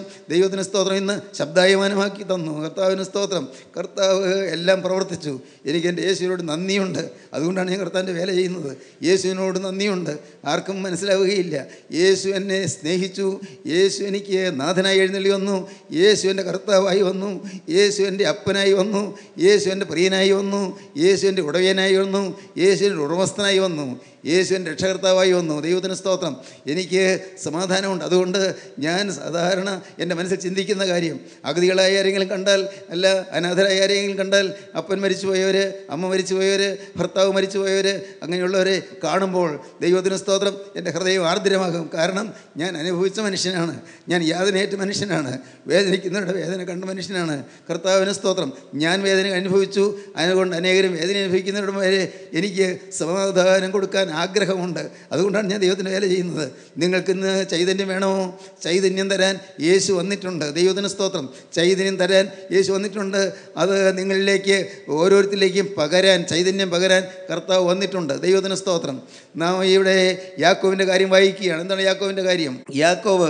ദൈവത്തിന് സ്തോത്രം ഇന്ന് ശബ്ദായമാനമാക്കി തന്നു കർത്താവിന് സ്തോത്രം കർത്താവ് എല്ലാം പ്രവർത്തിച്ചു എനിക്ക് എൻ്റെ യേശുവിനോട് നന്ദിയുണ്ട് അതുകൊണ്ടാണ് ഞാൻ കർത്താവിൻ്റെ വേല ചെയ്യുന്നത് യേശുവിനോട് നന്ദിയുണ്ട് ആർക്കും മനസ്സിലാവുകയില്ല യേശു എന്നെ സ്നേഹിച്ചു യേശു എനിക്ക് നാഥനായി എഴുന്നള്ളി വന്നു യേശു എൻ്റെ കർത്താവായി വന്നു യേശു എൻ്റെ അപ്പനായി വന്നു യേശു എൻ്റെ പ്രിയനായി വന്നു യേശു എൻ്റെ ഉടയനായി വന്നു യേശു എൻ്റെ ഉടമസ്ഥനായി വന്നു യേശു എൻ്റെ രക്ഷകർത്താവായി വന്നു ദൈവത്തിന് സ്തോത്രം എനിക്ക് സമാധാനമുണ്ട് അതുകൊണ്ട് ഞാൻ സാധാരണ എൻ്റെ മനസ്സിൽ ചിന്തിക്കുന്ന കാര്യം അഗതികളായ ആരെങ്കിലും കണ്ടാൽ അല്ല അനാഥരായ ആരെങ്കിലും കണ്ടാൽ അപ്പൻ മരിച്ചു പോയവർ അമ്മ മരിച്ചു പോയവർ ഭർത്താവ് മരിച്ചു പോയവർ അങ്ങനെയുള്ളവരെ കാണുമ്പോൾ ദൈവത്തിന് സ്തോത്രം എൻ്റെ ഹൃദയം ആർദ്രമാകും കാരണം ഞാൻ അനുഭവിച്ച മനുഷ്യനാണ് ഞാൻ യാതനയേറ്റ മനുഷ്യനാണ് വേദനിക്കുന്നവരുടെ വേദന കണ്ട മനുഷ്യനാണ് കർത്താവിന് സ്തോത്രം ഞാൻ വേദന അനുഭവിച്ചു അതുകൊണ്ട് അനേകരും വേദന അനുഭവിക്കുന്നവരുടെ വരെ എനിക്ക് സമാധാനം കൊടുക്കാൻ ആഗ്രഹമുണ്ട് അതുകൊണ്ടാണ് ഞാൻ ദൈവത്തിന് വേല ചെയ്യുന്നത് നിങ്ങൾക്കിന്ന് ചൈതന്യം വേണോ ചൈതന്യം തരാൻ യേശു വന്നിട്ടുണ്ട് ദൈവത്തിന് സ്തോത്രം ചൈതന്യം തരാൻ യേശു വന്നിട്ടുണ്ട് അത് നിങ്ങളിലേക്ക് ഓരോരുത്തരിലേക്കും പകരാൻ ചൈതന്യം പകരാൻ കർത്താവ് വന്നിട്ടുണ്ട് ദൈവത്തിന് സ്തോത്രം നാം ഇവിടെ യാക്കോവിൻ്റെ കാര്യം വായിക്കുകയാണ് എന്താണ് യാക്കോവിൻ്റെ കാര്യം യാക്കോവ്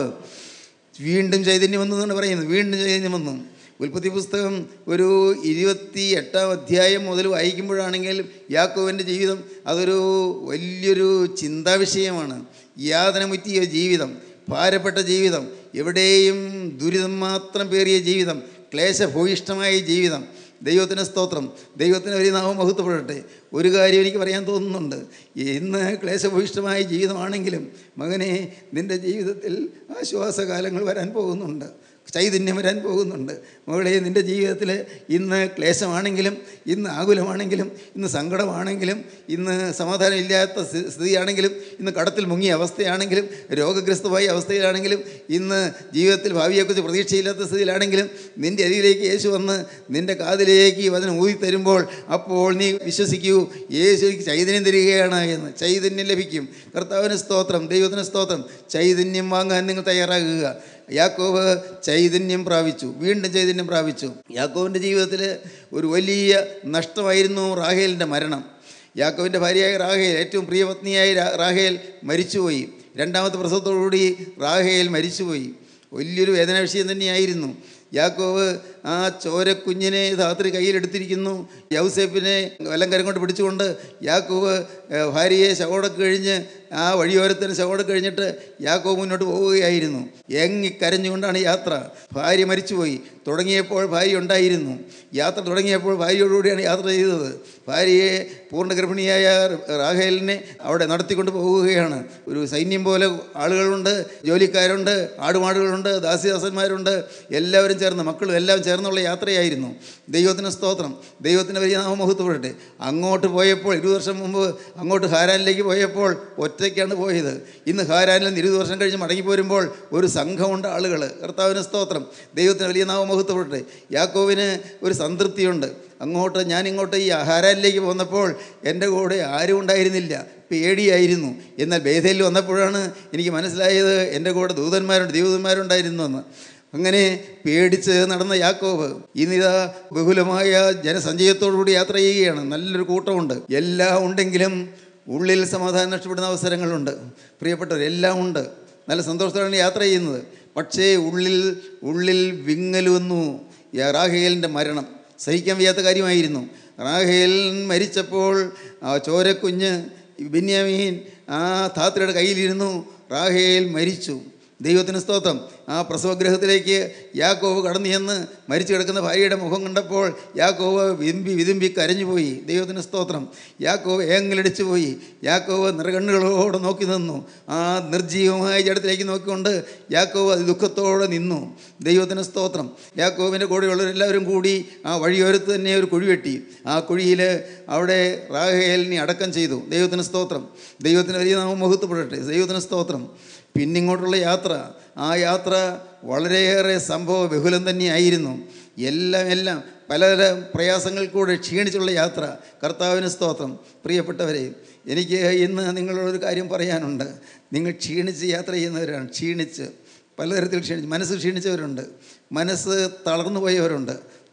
വീണ്ടും ചൈതന്യം വന്നു എന്നാണ് പറയുന്നത് വീണ്ടും ചൈതന്യം വന്നു ഉൽപ്പത്തി പുസ്തകം ഒരു ഇരുപത്തി എട്ടാം അധ്യായം മുതൽ വായിക്കുമ്പോഴാണെങ്കിൽ യാക്കോവിൻ്റെ ജീവിതം അതൊരു വലിയൊരു ചിന്താവിഷയമാണ് യാതന മുറ്റിയ ജീവിതം ഭാരപ്പെട്ട ജീവിതം എവിടെയും ദുരിതം മാത്രം പേറിയ ജീവിതം ക്ലേശഭൂയിഷ്ടമായ ജീവിതം ദൈവത്തിന് സ്തോത്രം ദൈവത്തിന് ഒരു നാമം മഹത്വപ്പെടട്ടെ ഒരു കാര്യം എനിക്ക് പറയാൻ തോന്നുന്നുണ്ട് ഇന്ന് ക്ലേശഭൂയിഷ്ടമായ ജീവിതമാണെങ്കിലും മകനെ നിൻ്റെ ജീവിതത്തിൽ ആശ്വാസകാലങ്ങൾ വരാൻ പോകുന്നുണ്ട് ചൈതന്യം വരാൻ പോകുന്നുണ്ട് മകളെ നിൻ്റെ ജീവിതത്തിൽ ഇന്ന് ക്ലേശമാണെങ്കിലും ഇന്ന് ആകുലമാണെങ്കിലും ഇന്ന് സങ്കടമാണെങ്കിലും ഇന്ന് സമാധാനമില്ലാത്ത സ്ഥി- സ്ഥിതിയാണെങ്കിലും ഇന്ന് കടത്തിൽ മുങ്ങിയ അവസ്ഥയാണെങ്കിലും രോഗഗ്രസ്തമായ അവസ്ഥയിലാണെങ്കിലും ഇന്ന് ജീവിതത്തിൽ ഭാവിയെക്കുറിച്ച് പ്രതീക്ഷയില്ലാത്ത സ്ഥിതിയിലാണെങ്കിലും നിൻ്റെ അരികിലേക്ക് യേശു വന്ന് നിൻ്റെ കാതിലേക്ക് ഈ വചനം ഊതി തരുമ്പോൾ അപ്പോൾ നീ വിശ്വസിക്കൂ യേശുക്ക് ചൈതന്യം തരികയാണ് എന്ന് ചൈതന്യം ലഭിക്കും കർത്താവിന് സ്തോത്രം ദൈവത്തിന് സ്തോത്രം ചൈതന്യം വാങ്ങാൻ നിങ്ങൾ തയ്യാറാകുക യാക്കോബ് ചൈതന്യം പ്രാപിച്ചു വീണ്ടും ചൈതന്യം പ്രാപിച്ചു യാക്കോബിൻ്റെ ജീവിതത്തിൽ ഒരു വലിയ നഷ്ടമായിരുന്നു റാഹേലിൻ്റെ മരണം യാക്കോബിൻ്റെ ഭാര്യയായ റാഹേൽ ഏറ്റവും പ്രിയപത്നിയായ രാ- റാഹേൽ മരിച്ചുപോയി രണ്ടാമത്തെ പ്രസവത്തോടുകൂടി റാഹേൽ മരിച്ചുപോയി വലിയൊരു വേദന വിഷയം തന്നെയായിരുന്നു യാക്കോവ് ആ ചോരക്കുഞ്ഞിനെ രാത്രി കയ്യിലെടുത്തിരിക്കുന്നു യൗസേപ്പിനെ വലങ്കരം കൊണ്ട് പിടിച്ചുകൊണ്ട് യാക്കോവ് ഏഹ്, ഭാര്യയെ ശവോടൊക്കെ കഴിഞ്ഞ് ആ വഴിയോരത്തിന് ശവോടൊക്കെ കഴിഞ്ഞിട്ട് യാക്കോവ് മുന്നോട്ട് പോവുകയായിരുന്നു എങ്ങി കരഞ്ഞുകൊണ്ടാണ് യാത്ര ഭാര്യ മരിച്ചുപോയി തുടങ്ങിയപ്പോൾ ഭാര്യ ഉണ്ടായിരുന്നു യാത്ര തുടങ്ങിയപ്പോൾ ഭാര്യയോടുകൂടിയാണ് യാത്ര ചെയ്തത് ഭാര്യയെ പൂർണ്ണ ഗർഭിണിയായ റാഹേലിനെ അവിടെ നടത്തിക്കൊണ്ട് പോവുകയാണ് ഒരു സൈന്യം പോലെ ആളുകളുണ്ട് ജോലിക്കാരുണ്ട് ആടുമാടുകളുണ്ട് ദാസിദാസന്മാരുണ്ട് എല്ലാവരും ചേർന്ന് മക്കളും എല്ലാം ചേർന്നുള്ള യാത്രയായിരുന്നു ദൈവത്തിന് സ്തോത്രം ദൈവത്തിന് വലിയ നാമമഹത്വപ്പെടട്ടെ അങ്ങോട്ട് പോയപ്പോൾ ഇരുപത് വർഷം മുമ്പ് അങ്ങോട്ട് ഹാരാനിലേക്ക് പോയപ്പോൾ ഒറ്റയ്ക്കാണ് പോയത് ഇന്ന് ഹാരാനിൽ നിന്ന് ഇരുപത് വർഷം കഴിഞ്ഞ് മടങ്ങി പോരുമ്പോൾ ഒരു സംഘമുണ്ട് ആളുകൾ കർത്താവിന് സ്തോത്രം ദൈവത്തിന് വലിയ നാമമഹത്വപ്പെടട്ടെ യാക്കോവിന് ഒരു സംതൃപ്തിയുണ്ട് അങ്ങോട്ട് ഞാൻ ഇങ്ങോട്ട് ഈ ഹാരാനിലേക്ക് പോന്നപ്പോൾ എൻ്റെ കൂടെ ആരും ഉണ്ടായിരുന്നില്ല പേടിയായിരുന്നു എന്നാൽ ബേഥയിൽ വന്നപ്പോഴാണ് എനിക്ക് മനസ്സിലായത് എൻ്റെ കൂടെ ദൂതന്മാരുണ്ട് ദൈവദൂതന്മാരുണ്ടായിരുന്നു എന്ന് അങ്ങനെ പേടിച്ച് നടന്ന യാക്കോബ് ഇന്നിതാ ബഹുലമായ ജനസഞ്ചയത്തോടുകൂടി യാത്ര ചെയ്യുകയാണ് നല്ലൊരു കൂട്ടമുണ്ട് എല്ലാം ഉണ്ടെങ്കിലും ഉള്ളിൽ സമാധാനം നഷ്ടപ്പെടുന്ന അവസരങ്ങളുണ്ട് പ്രിയപ്പെട്ടവർ എല്ലാം ഉണ്ട് നല്ല സന്തോഷത്തോടെയാണ് യാത്ര ചെയ്യുന്നത് പക്ഷേ ഉള്ളിൽ ഉള്ളിൽ വിങ്ങൽ വന്നു യാ- റാഹേലിൻ്റെ മരണം സഹിക്കാൻ വയ്യാത്ത കാര്യമായിരുന്നു റാഹേൽ മരിച്ചപ്പോൾ ആ ചോരക്കുഞ്ഞ് ബെന്യാമീൻ ആ താത്രയുടെ കയ്യിലിരുന്നു റാഹേൽ മരിച്ചു ദൈവത്തിന് സ്തോത്രം ആ പ്രസവഗ്രഹത്തിലേക്ക് യാക്കോവ് കടന്നു ചെന്ന് മരിച്ചു കിടക്കുന്ന ഭാര്യയുടെ മുഖം കണ്ടപ്പോൾ യാക്കോവ് വിതുമ്പി വിതുമ്പി കരഞ്ഞുപോയി ദൈവത്തിന് സ്തോത്രം യാക്കോവ് ഏങ്ങലടിച്ചു പോയി യാക്കോവ് നിറകണ്ണുകളോടെ നോക്കി നിന്നു ആ നിർജീവമായ ജഡത്തിലേക്ക് നോക്കിക്കൊണ്ട് യാക്കോവ് അത് ദുഃഖത്തോടെ നിന്നു ദൈവത്തിന് സ്തോത്രം യാക്കോവിൻ്റെ കൂടെയുള്ളവരെല്ലാവരും കൂടി ആ വഴിയോരത്ത് തന്നെ ഒരു കുഴി വെട്ടി ആ കുഴിയിൽ അവിടെ റാഹേലിനെ അടക്കം ചെയ്തു ദൈവത്തിന് സ്തോത്രം ദൈവത്തിന് വലിയ നാമം മുഹത്വപ്പെടട്ടെ ദൈവത്തിന് സ്തോത്രം പിന്നിങ്ങോട്ടുള്ള യാത്ര ആ യാത്ര വളരെയേറെ സംഭവ ബഹുലം തന്നെയായിരുന്നു എല്ലാം എല്ലാം പലതരം പ്രയാസങ്ങൾ കൂടെ ക്ഷീണിച്ചുള്ള യാത്ര കർത്താവിന് സ്തോത്രം പ്രിയപ്പെട്ടവരെ എനിക്ക് ഇന്ന് നിങ്ങളോടൊരു കാര്യം പറയാനുണ്ട് നിങ്ങൾ ക്ഷീണിച്ച് യാത്ര ചെയ്യുന്നവരാണ് ക്ഷീണിച്ച് പലതരത്തിൽ ക്ഷീണിച്ച് മനസ്സ് ക്ഷീണിച്ചവരുണ്ട് മനസ്സ് തളർന്നു പോയവരുണ്ട്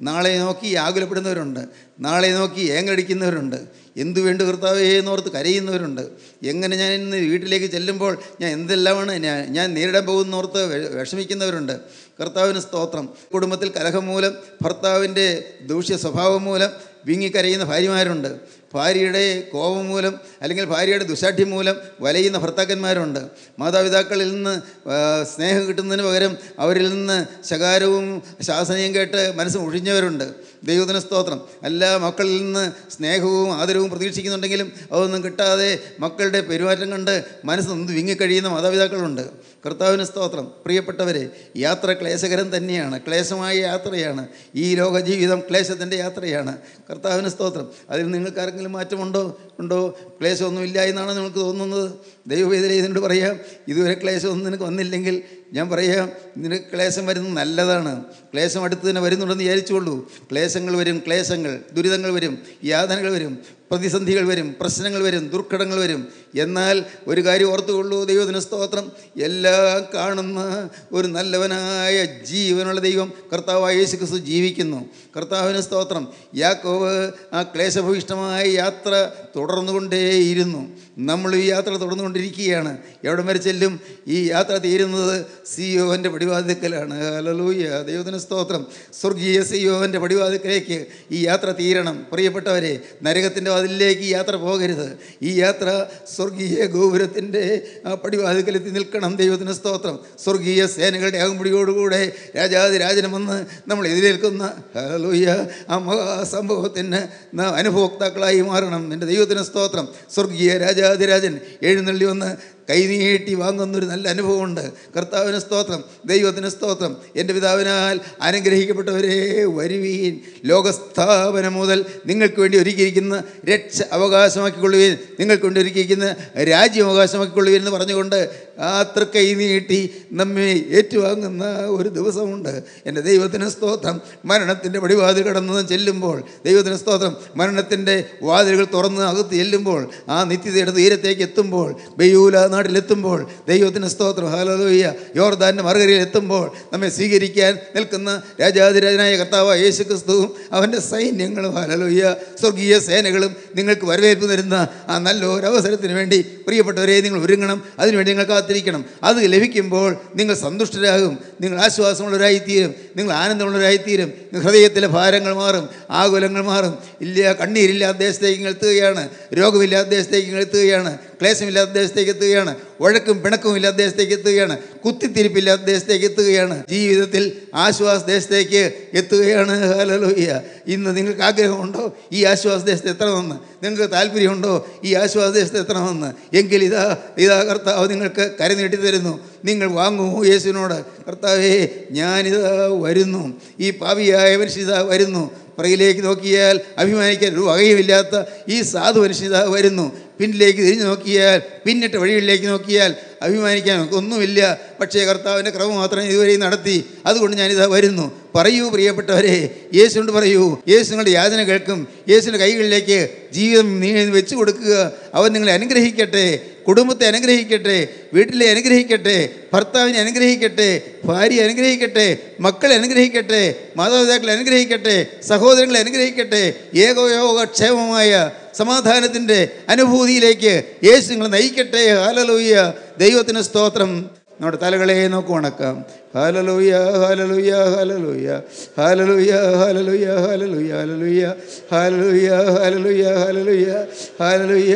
നാളെ നോക്കി ആകുലപ്പെടുന്നവരുണ്ട് നാളെ നോക്കി ഏങ്ങടിക്കുന്നവരുണ്ട് എന്തു വേണ്ട കർത്താവേ എന്നോർത്ത് കരയുന്നവരുണ്ട് എങ്ങനെ ഞാൻ ഇന്ന് വീട്ടിലേക്ക് ചെല്ലുമ്പോൾ ഞാൻ എന്തെല്ലാമാണ് ഞാൻ ഞാൻ നേരിടാൻ പോകുന്നോർത്ത് വെ- വിഷമിക്കുന്നവരുണ്ട് കർത്താവിന് സ്തോത്രം കുടുംബത്തിൽ കലഹം മൂലം ഭർത്താവിൻ്റെ ദൂഷ്യ സ്വഭാവം മൂലം വിങ്ങിക്കരയുന്ന ഭാര്യമാരുണ്ട് ഭാര്യയുടെ കോപം മൂലം അല്ലെങ്കിൽ ഭാര്യയുടെ ദുശാഠ്യം മൂലം വലയുന്ന ഭർത്താക്കന്മാരുണ്ട് മാതാപിതാക്കളിൽ നിന്ന് ആ, സ്നേഹം കിട്ടുന്നതിന് പകരം അവരിൽ നിന്ന് ശകാരവും ശാസനയും കേട്ട് മനസ്സ് മുഴിഞ്ഞവരുണ്ട് ദൈവത്തിന് സ്തോത്രം എല്ലാ മക്കളിൽ നിന്ന് സ്നേഹവും ആദരവും പ്രതീക്ഷിക്കുന്നുണ്ടെങ്കിലും അതൊന്നും കിട്ടാതെ മക്കളുടെ പെരുമാറ്റം കണ്ട് മനസ്സ് നൊന്ത് വിങ്ങിക്കഴിയുന്ന മാതാപിതാക്കളുണ്ട് കർത്താവിന് സ്തോത്രം പ്രിയപ്പെട്ടവരെ യാത്ര ക്ലേശകരം തന്നെയാണ് ക്ലേശമായ യാത്രയാണ് ഈ ലോക ജീവിതം ക്ലേശത്തിൻ്റെ യാത്രയാണ് കർത്താവിന് സ്തോത്രം അതിൽ നിങ്ങൾക്ക് ആർക്കെങ്കിലും മാറ്റമുണ്ടോ ഉണ്ടോ ക്ലേശമൊന്നുമില്ല എന്നാണ് നിങ്ങൾക്ക് തോന്നുന്നത് ദൈവവേദന ഇതിനോട് പറയാം ഇതുവരെ ക്ലേശമൊന്നും നിനക്ക് വന്നില്ലെങ്കിൽ ഞാൻ പറയാം നിനക്ക് ക്ലേശം വരുന്നത് നല്ലതാണ് ക്ലേശം അടുത്ത് തന്നെ വരുന്നുണ്ടെന്ന് വിചാരിച്ചുകൊള്ളൂ ക്ലേശങ്ങൾ വരും ക്ലേശങ്ങൾ ദുരിതങ്ങൾ വരും യാതനകൾ വരും പ്രതിസന്ധികൾ വരും പ്രശ്നങ്ങൾ വരും ദുർഘടങ്ങൾ വരും എന്നാൽ ഒരു കാര്യം ഓർത്തുകൊള്ളൂ ദൈവത്തിന് സ്തോത്രം എല്ലാം കാണുന്ന ഒരു നല്ലവനായ ജീവനുള്ള ദൈവം കർത്താവായ യേശു ക്രിസ്തു ജീവിക്കുന്നു കർത്താവിന് സ്തോത്രം യാക്കോവ് ആ ക്ലേശഭൂയിഷ്ടമായ യാത്ര തുടർന്നുകൊണ്ടേയിരുന്നു നമ്മൾ ഈ യാത്ര തുടർന്നുകൊണ്ടിരിക്കുകയാണ് എവിടെ വരെ ചെല്ലും ഈ യാത്ര തീരുന്നത് സിയോൻ്റെ പടിവാതിക്കലാണ് ഹല്ലേലൂയ ദൈവത്തിന് സ്തോത്രം സ്വർഗീയ സിയോൻ്റെ പടിവാതിക്കലേക്ക് ഈ യാത്ര തീരണം പ്രിയപ്പെട്ടവരെ നരകത്തിൻ്റെ വാതിലിലേക്ക് ഈ യാത്ര പോകരുത് ഈ യാത്ര സ്വർഗീയ ഗോപുരത്തിൻ്റെ ആ പടിവാതിക്കലെത്തി നിൽക്കണം ദൈവത്തിന് സ്തോത്രം സ്വർഗീയ സേനകളുടെ അകമ്പടിയോടുകൂടെ രാജാതിരാജനം വന്ന് നമ്മൾ എതിരേൽക്കുന്ന ഹല്ലേലൂയ ആ മഹാസംഭവത്തിന് നാം അനുഭോക്താക്കളായി മാറണം എൻ്റെ ദൈവത്തിന് സ്തോത്രം സ്വർഗീയ രാജാതിരാജൻ എഴുന്നള്ളി വന്ന് കൈനീട്ടി വാങ്ങുന്നൊരു നല്ല അനുഭവമുണ്ട് കർത്താവിന് സ്തോത്രം ദൈവത്തിന് സ്തോത്രം എൻ്റെ പിതാവിനാൽ അനുഗ്രഹിക്കപ്പെട്ടവരെ വരുവീൻ ലോകസ്ഥാപനം മുതൽ നിങ്ങൾക്ക് വേണ്ടി ഒരുക്കിയിരിക്കുന്ന രക്ഷ അവകാശമാക്കിക്കൊള്ളുവീൻ നിങ്ങൾക്ക് വേണ്ടി ഒരുക്കിയിരിക്കുന്ന രാജ്യം അവകാശമാക്കിക്കൊള്ളുവീൻ എന്ന് പറഞ്ഞുകൊണ്ട് ആ തൃക്കൈ നീട്ടി നമ്മെ ഏറ്റുവാങ്ങുന്ന ഒരു ദിവസമുണ്ട് എൻ്റെ ദൈവത്തിന് സ്തോത്രം മരണത്തിൻ്റെ പടിവാതിൽ കടന്ന് ചെല്ലുമ്പോൾ ദൈവത്തിന് സ്തോത്രം മരണത്തിൻ്റെ വാതിലുകൾ തുറന്ന് അകത്ത് ചെല്ലുമ്പോൾ ആ നിത്യതയുടെ തീരത്തേക്ക് എത്തുമ്പോൾ ബയ്യൂല നാട്ടിലെത്തുമ്പോൾ ദൈവത്തിന് സ്തോത്രം ഹാലലോയ്യ യോർദാൻ്റെ മറുകരയിൽ എത്തുമ്പോൾ നമ്മെ സ്വീകരിക്കാൻ നിൽക്കുന്ന രാജാതിരാജനായ കർത്താവ് യേശു ക്രിസ്തുവും അവൻ്റെ സൈന്യങ്ങളും ഹാലലോയ്യ സ്വർഗീയ സേനകളും നിങ്ങൾക്ക് വരവേൽപ്പ് തരുന്ന ആ നല്ലൊരു അവസരത്തിന് വേണ്ടി പ്രിയപ്പെട്ടവരെ നിങ്ങൾ ഒരുങ്ങണം അതിനുവേണ്ടി നിങ്ങൾ കാത്തിരിക്കണം അത് ലഭിക്കുമ്പോൾ നിങ്ങൾ സന്തുഷ്ടരാകും നിങ്ങൾ ആശ്വാസമുള്ളവരായിത്തീരും നിങ്ങൾ ആനന്ദമുള്ളവരായിത്തീരും നിങ്ങൾ ഹൃദയത്തിലെ ഭാരങ്ങൾ മാറും ആകുലങ്ങൾ മാറും ഇല്ല കണ്ണീരില്ലാത്ത ദേശത്തേക്ക് നിങ്ങൾ എത്തുകയാണ് രോഗമില്ലാത്ത ദേശത്തേക്ക് നിങ്ങൾ എത്തുകയാണ് ക്ലേശമില്ലാത്ത ദേശത്തേക്ക് എത്തുകയാണ് വഴക്കും പിണക്കവും ഇല്ലാത്ത ദേശത്തേക്ക് എത്തുകയാണ് കുത്തിത്തിരിപ്പില്ലാത്ത ദേശത്തേക്ക് എത്തുകയാണ് ജീവിതത്തിൽ ആശ്വാസ ദേശത്തേക്ക് എത്തുകയാണ് ഹല്ലേലൂയ ഇന്ന് നിങ്ങൾക്ക് ആഗ്രഹമുണ്ടോ ഈ ആശ്വാസ ദേശത്ത് എത്തണമെന്ന് നിങ്ങൾക്ക് താല്പര്യമുണ്ടോ ഈ ആശ്വാസ ദേശത്ത് എത്തണമെന്ന് എങ്കിൽ ഇതാ ഇതാ കർത്താവ് നിങ്ങൾക്ക് കരുനീട്ടി തരുന്നു നിങ്ങൾ വാങ്ങൂ യേശുവിനോട് കർത്താവേ ഞാനിതാ വരുന്നു ഈ പാവിയായ മനുഷ്യത വരുന്നു പുറകിലേക്ക് നോക്കിയാൽ അഭിമാനിക്കാൻ ഒരു വകയുമില്ലാത്ത ഈ സാധു മനുഷ്യത വരുന്നു പിന്നിലേക്ക് തിരിഞ്ഞു നോക്കിയാൽ പിന്നിട്ട വഴികളിലേക്ക് നോക്കിയാൽ അഭിമാനിക്കാൻ ഒന്നുമില്ല പക്ഷേ കർത്താവിൻ്റെ ക്രമം മാത്രം ഇതുവരെ നടത്തി അതുകൊണ്ട് ഞാനിതാ വരുന്നു പറയൂ പ്രിയപ്പെട്ടവരെ യേശുവിനോട് പറയൂ യേശു നിങ്ങളുടെ യാതന കേൾക്കും യേശുവിൻ്റെ കൈകളിലേക്ക് ജീവിതം നീ വെച്ചു കൊടുക്കുക അവൻ നിങ്ങളെ അനുഗ്രഹിക്കട്ടെ കുടുംബത്തെ അനുഗ്രഹിക്കട്ടെ വീട്ടിലെ അനുഗ്രഹിക്കട്ടെ ഭർത്താവിനെ അനുഗ്രഹിക്കട്ടെ ഭാര്യ അനുഗ്രഹിക്കട്ടെ മക്കളെ അനുഗ്രഹിക്കട്ടെ മാതാപിതാക്കളെ അനുഗ്രഹിക്കട്ടെ സഹോദരങ്ങളെ അനുഗ്രഹിക്കട്ടെ ഏകയോഗ ക്ഷേമമായ സമാധാനത്തിൻ്റെ അനുഭൂതിയിലേക്ക് യേശു നിങ്ങളെ നയിക്കട്ടെ ഹാലലൂയ ദൈവത്തിന് സ്തോത്രം നമ്മുടെ തലകളെ നോക്കി വണക്കാം hallelujah hallelujah hallelujah hallelujah hallelujah hallelujah hallelujah hallelujah hallelujah hallelujah hallelujah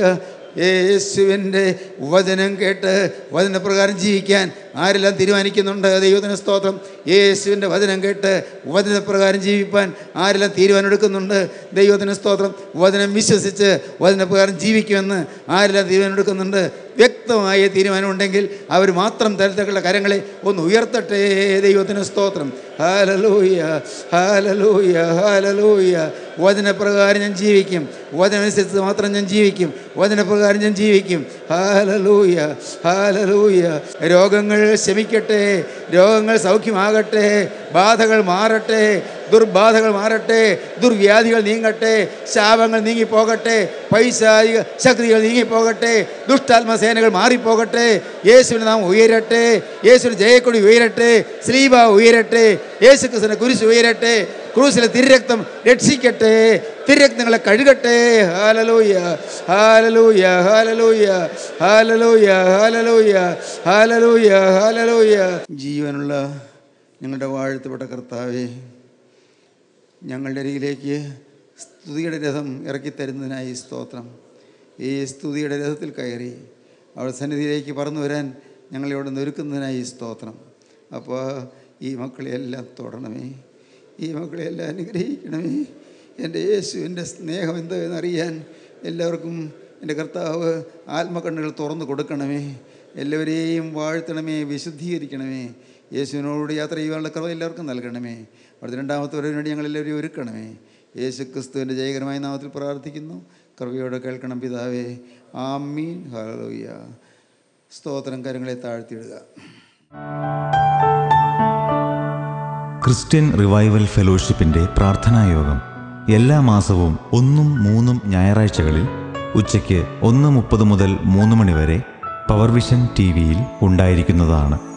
യേശുവിൻ്റെ വചനം കേട്ട് വചനപ്രകാരം ജീവിക്കാൻ ആരെല്ലാം തീരുമാനിക്കുന്നുണ്ട് ദൈവത്തിന് സ്തോത്രം യേശുവിൻ്റെ വചനം കേട്ട് വചനപ്രകാരം ജീവിപ്പാൻ ആരെല്ലാം തീരുമാനമെടുക്കുന്നുണ്ട് ദൈവത്തിന് സ്തോത്രം വചനം വിശ്വസിച്ച് വചനപ്രകാരം ജീവിക്കുമെന്ന് ആരെല്ലാം തീരുമാനമെടുക്കുന്നുണ്ട് വ്യക്തമായ തീരുമാനമുണ്ടെങ്കിൽ അവർ മാത്രം തരത്തക്കുള്ള കരങ്ങളെ ഒന്ന് ഉയർത്തട്ടെ ദൈവത്തിന് സ്തോത്രം ഹാലലൂയ ഹാലലൂയ ഹാലലൂയ വചനപ്രകാരം ഞാൻ ജീവിക്കും വചനമനുസരിച്ച് മാത്രം ഞാൻ ജീവിക്കും വചനപ്രകാരം ഞാൻ ജീവിക്കും ഹാലലൂയ ഹാലലൂയ രോഗങ്ങൾ ശമിക്കട്ടെ രോഗങ്ങൾ സൗഖ്യമാകട്ടെ ബാധകൾ മാറട്ടെ ദുർബാധകൾ മാറട്ടെ ദുർവ്യാധികൾ നീങ്ങട്ടെ ശാപങ്ങൾ നീങ്ങിപ്പോകട്ടെ പൈശാചിക ശക്തികൾ നീങ്ങിപ്പോകട്ടെ ദുഷ്ടാത്മസേനകൾ മാറിപ്പോകട്ടെ യേശുവിന് നാം ഉയരട്ടെ യേശുവിന് ജയക്കൊടി ഉയരട്ടെ ശ്രീബ ഉയരട്ടെ യേശു ക്രിസ്തുവിനെ കുരിശ് ഉയരട്ടെ ക്രൂസിലെ തിരുരക്തം രക്ഷിക്കട്ടെ തിരുരക്തങ്ങളെ കഴുകട്ടെ hallelujah hallelujah hallelujah hallelujah hallelujah hallelujah hallelujah ജീവനുള്ള ഞങ്ങളുടെ വാഴ്ത്തപ്പെട്ട കർത്താവേ ഞങ്ങളുടെ അരികിലേക്ക് സ്തുതിയുടെ രഥം ഇറക്കിത്തരുന്നതിനായി സ്തോത്രം ഈ സ്തുതിയുടെ രഥത്തിൽ കയറി അവൾ സന്നിധിയിലേക്ക് പറന്നു വരാൻ ഞങ്ങളിവിടെ ഒരുക്കുന്നതിനായി സ്തോത്രം അപ്പോൾ ഈ മക്കളെയെല്ലാം തൊടണമേ ഈ മക്കളെയെല്ലാം അനുഗ്രഹിക്കണമേ എൻ്റെ യേശുവിൻ്റെ സ്നേഹം എന്താണെന്ന് അറിയാൻ എല്ലാവർക്കും എൻ്റെ കർത്താവ് ആത്മകണ്ണുകൾ തുറന്നു കൊടുക്കണമേ എല്ലാവരെയും വാഴ്ത്തണമേ വിശുദ്ധീകരിക്കണമേ യേശുവിനോട് യാത്ര ചെയ്യാനുള്ള കൃപ എല്ലാവർക്കും നൽകണമേ അടുത്ത രണ്ടാമത്തെ വരവിന് വേണ്ടി ഞങ്ങളെല്ലാവരെയും ഒരുക്കണമേ യേശു ക്രിസ്തുവിൻ്റെ ജയകരമായ നാമത്തിൽ പ്രാർത്ഥിക്കുന്നു കൃപയോടെ കേൾക്കണം പിതാവേ ആമീൻ ഹലോയ്യ സ്തോത്രം കരങ്ങളെ താഴ്ത്തിയിടുക ക്രിസ്ത്യൻ റിവൈവൽ ഫെലോഷിപ്പിന്റെ പ്രാർത്ഥനായോഗം എല്ലാ മാസവും ഒന്നും മൂന്നും ഞായറാഴ്ചകളിൽ ഉച്ചയ്ക്ക് ഒന്ന് മുപ്പത് മുതൽ മൂന്ന് മണി വരെ പവർ വിഷൻ ടി വിയിൽ ഉണ്ടായിരിക്കുന്നതാണ്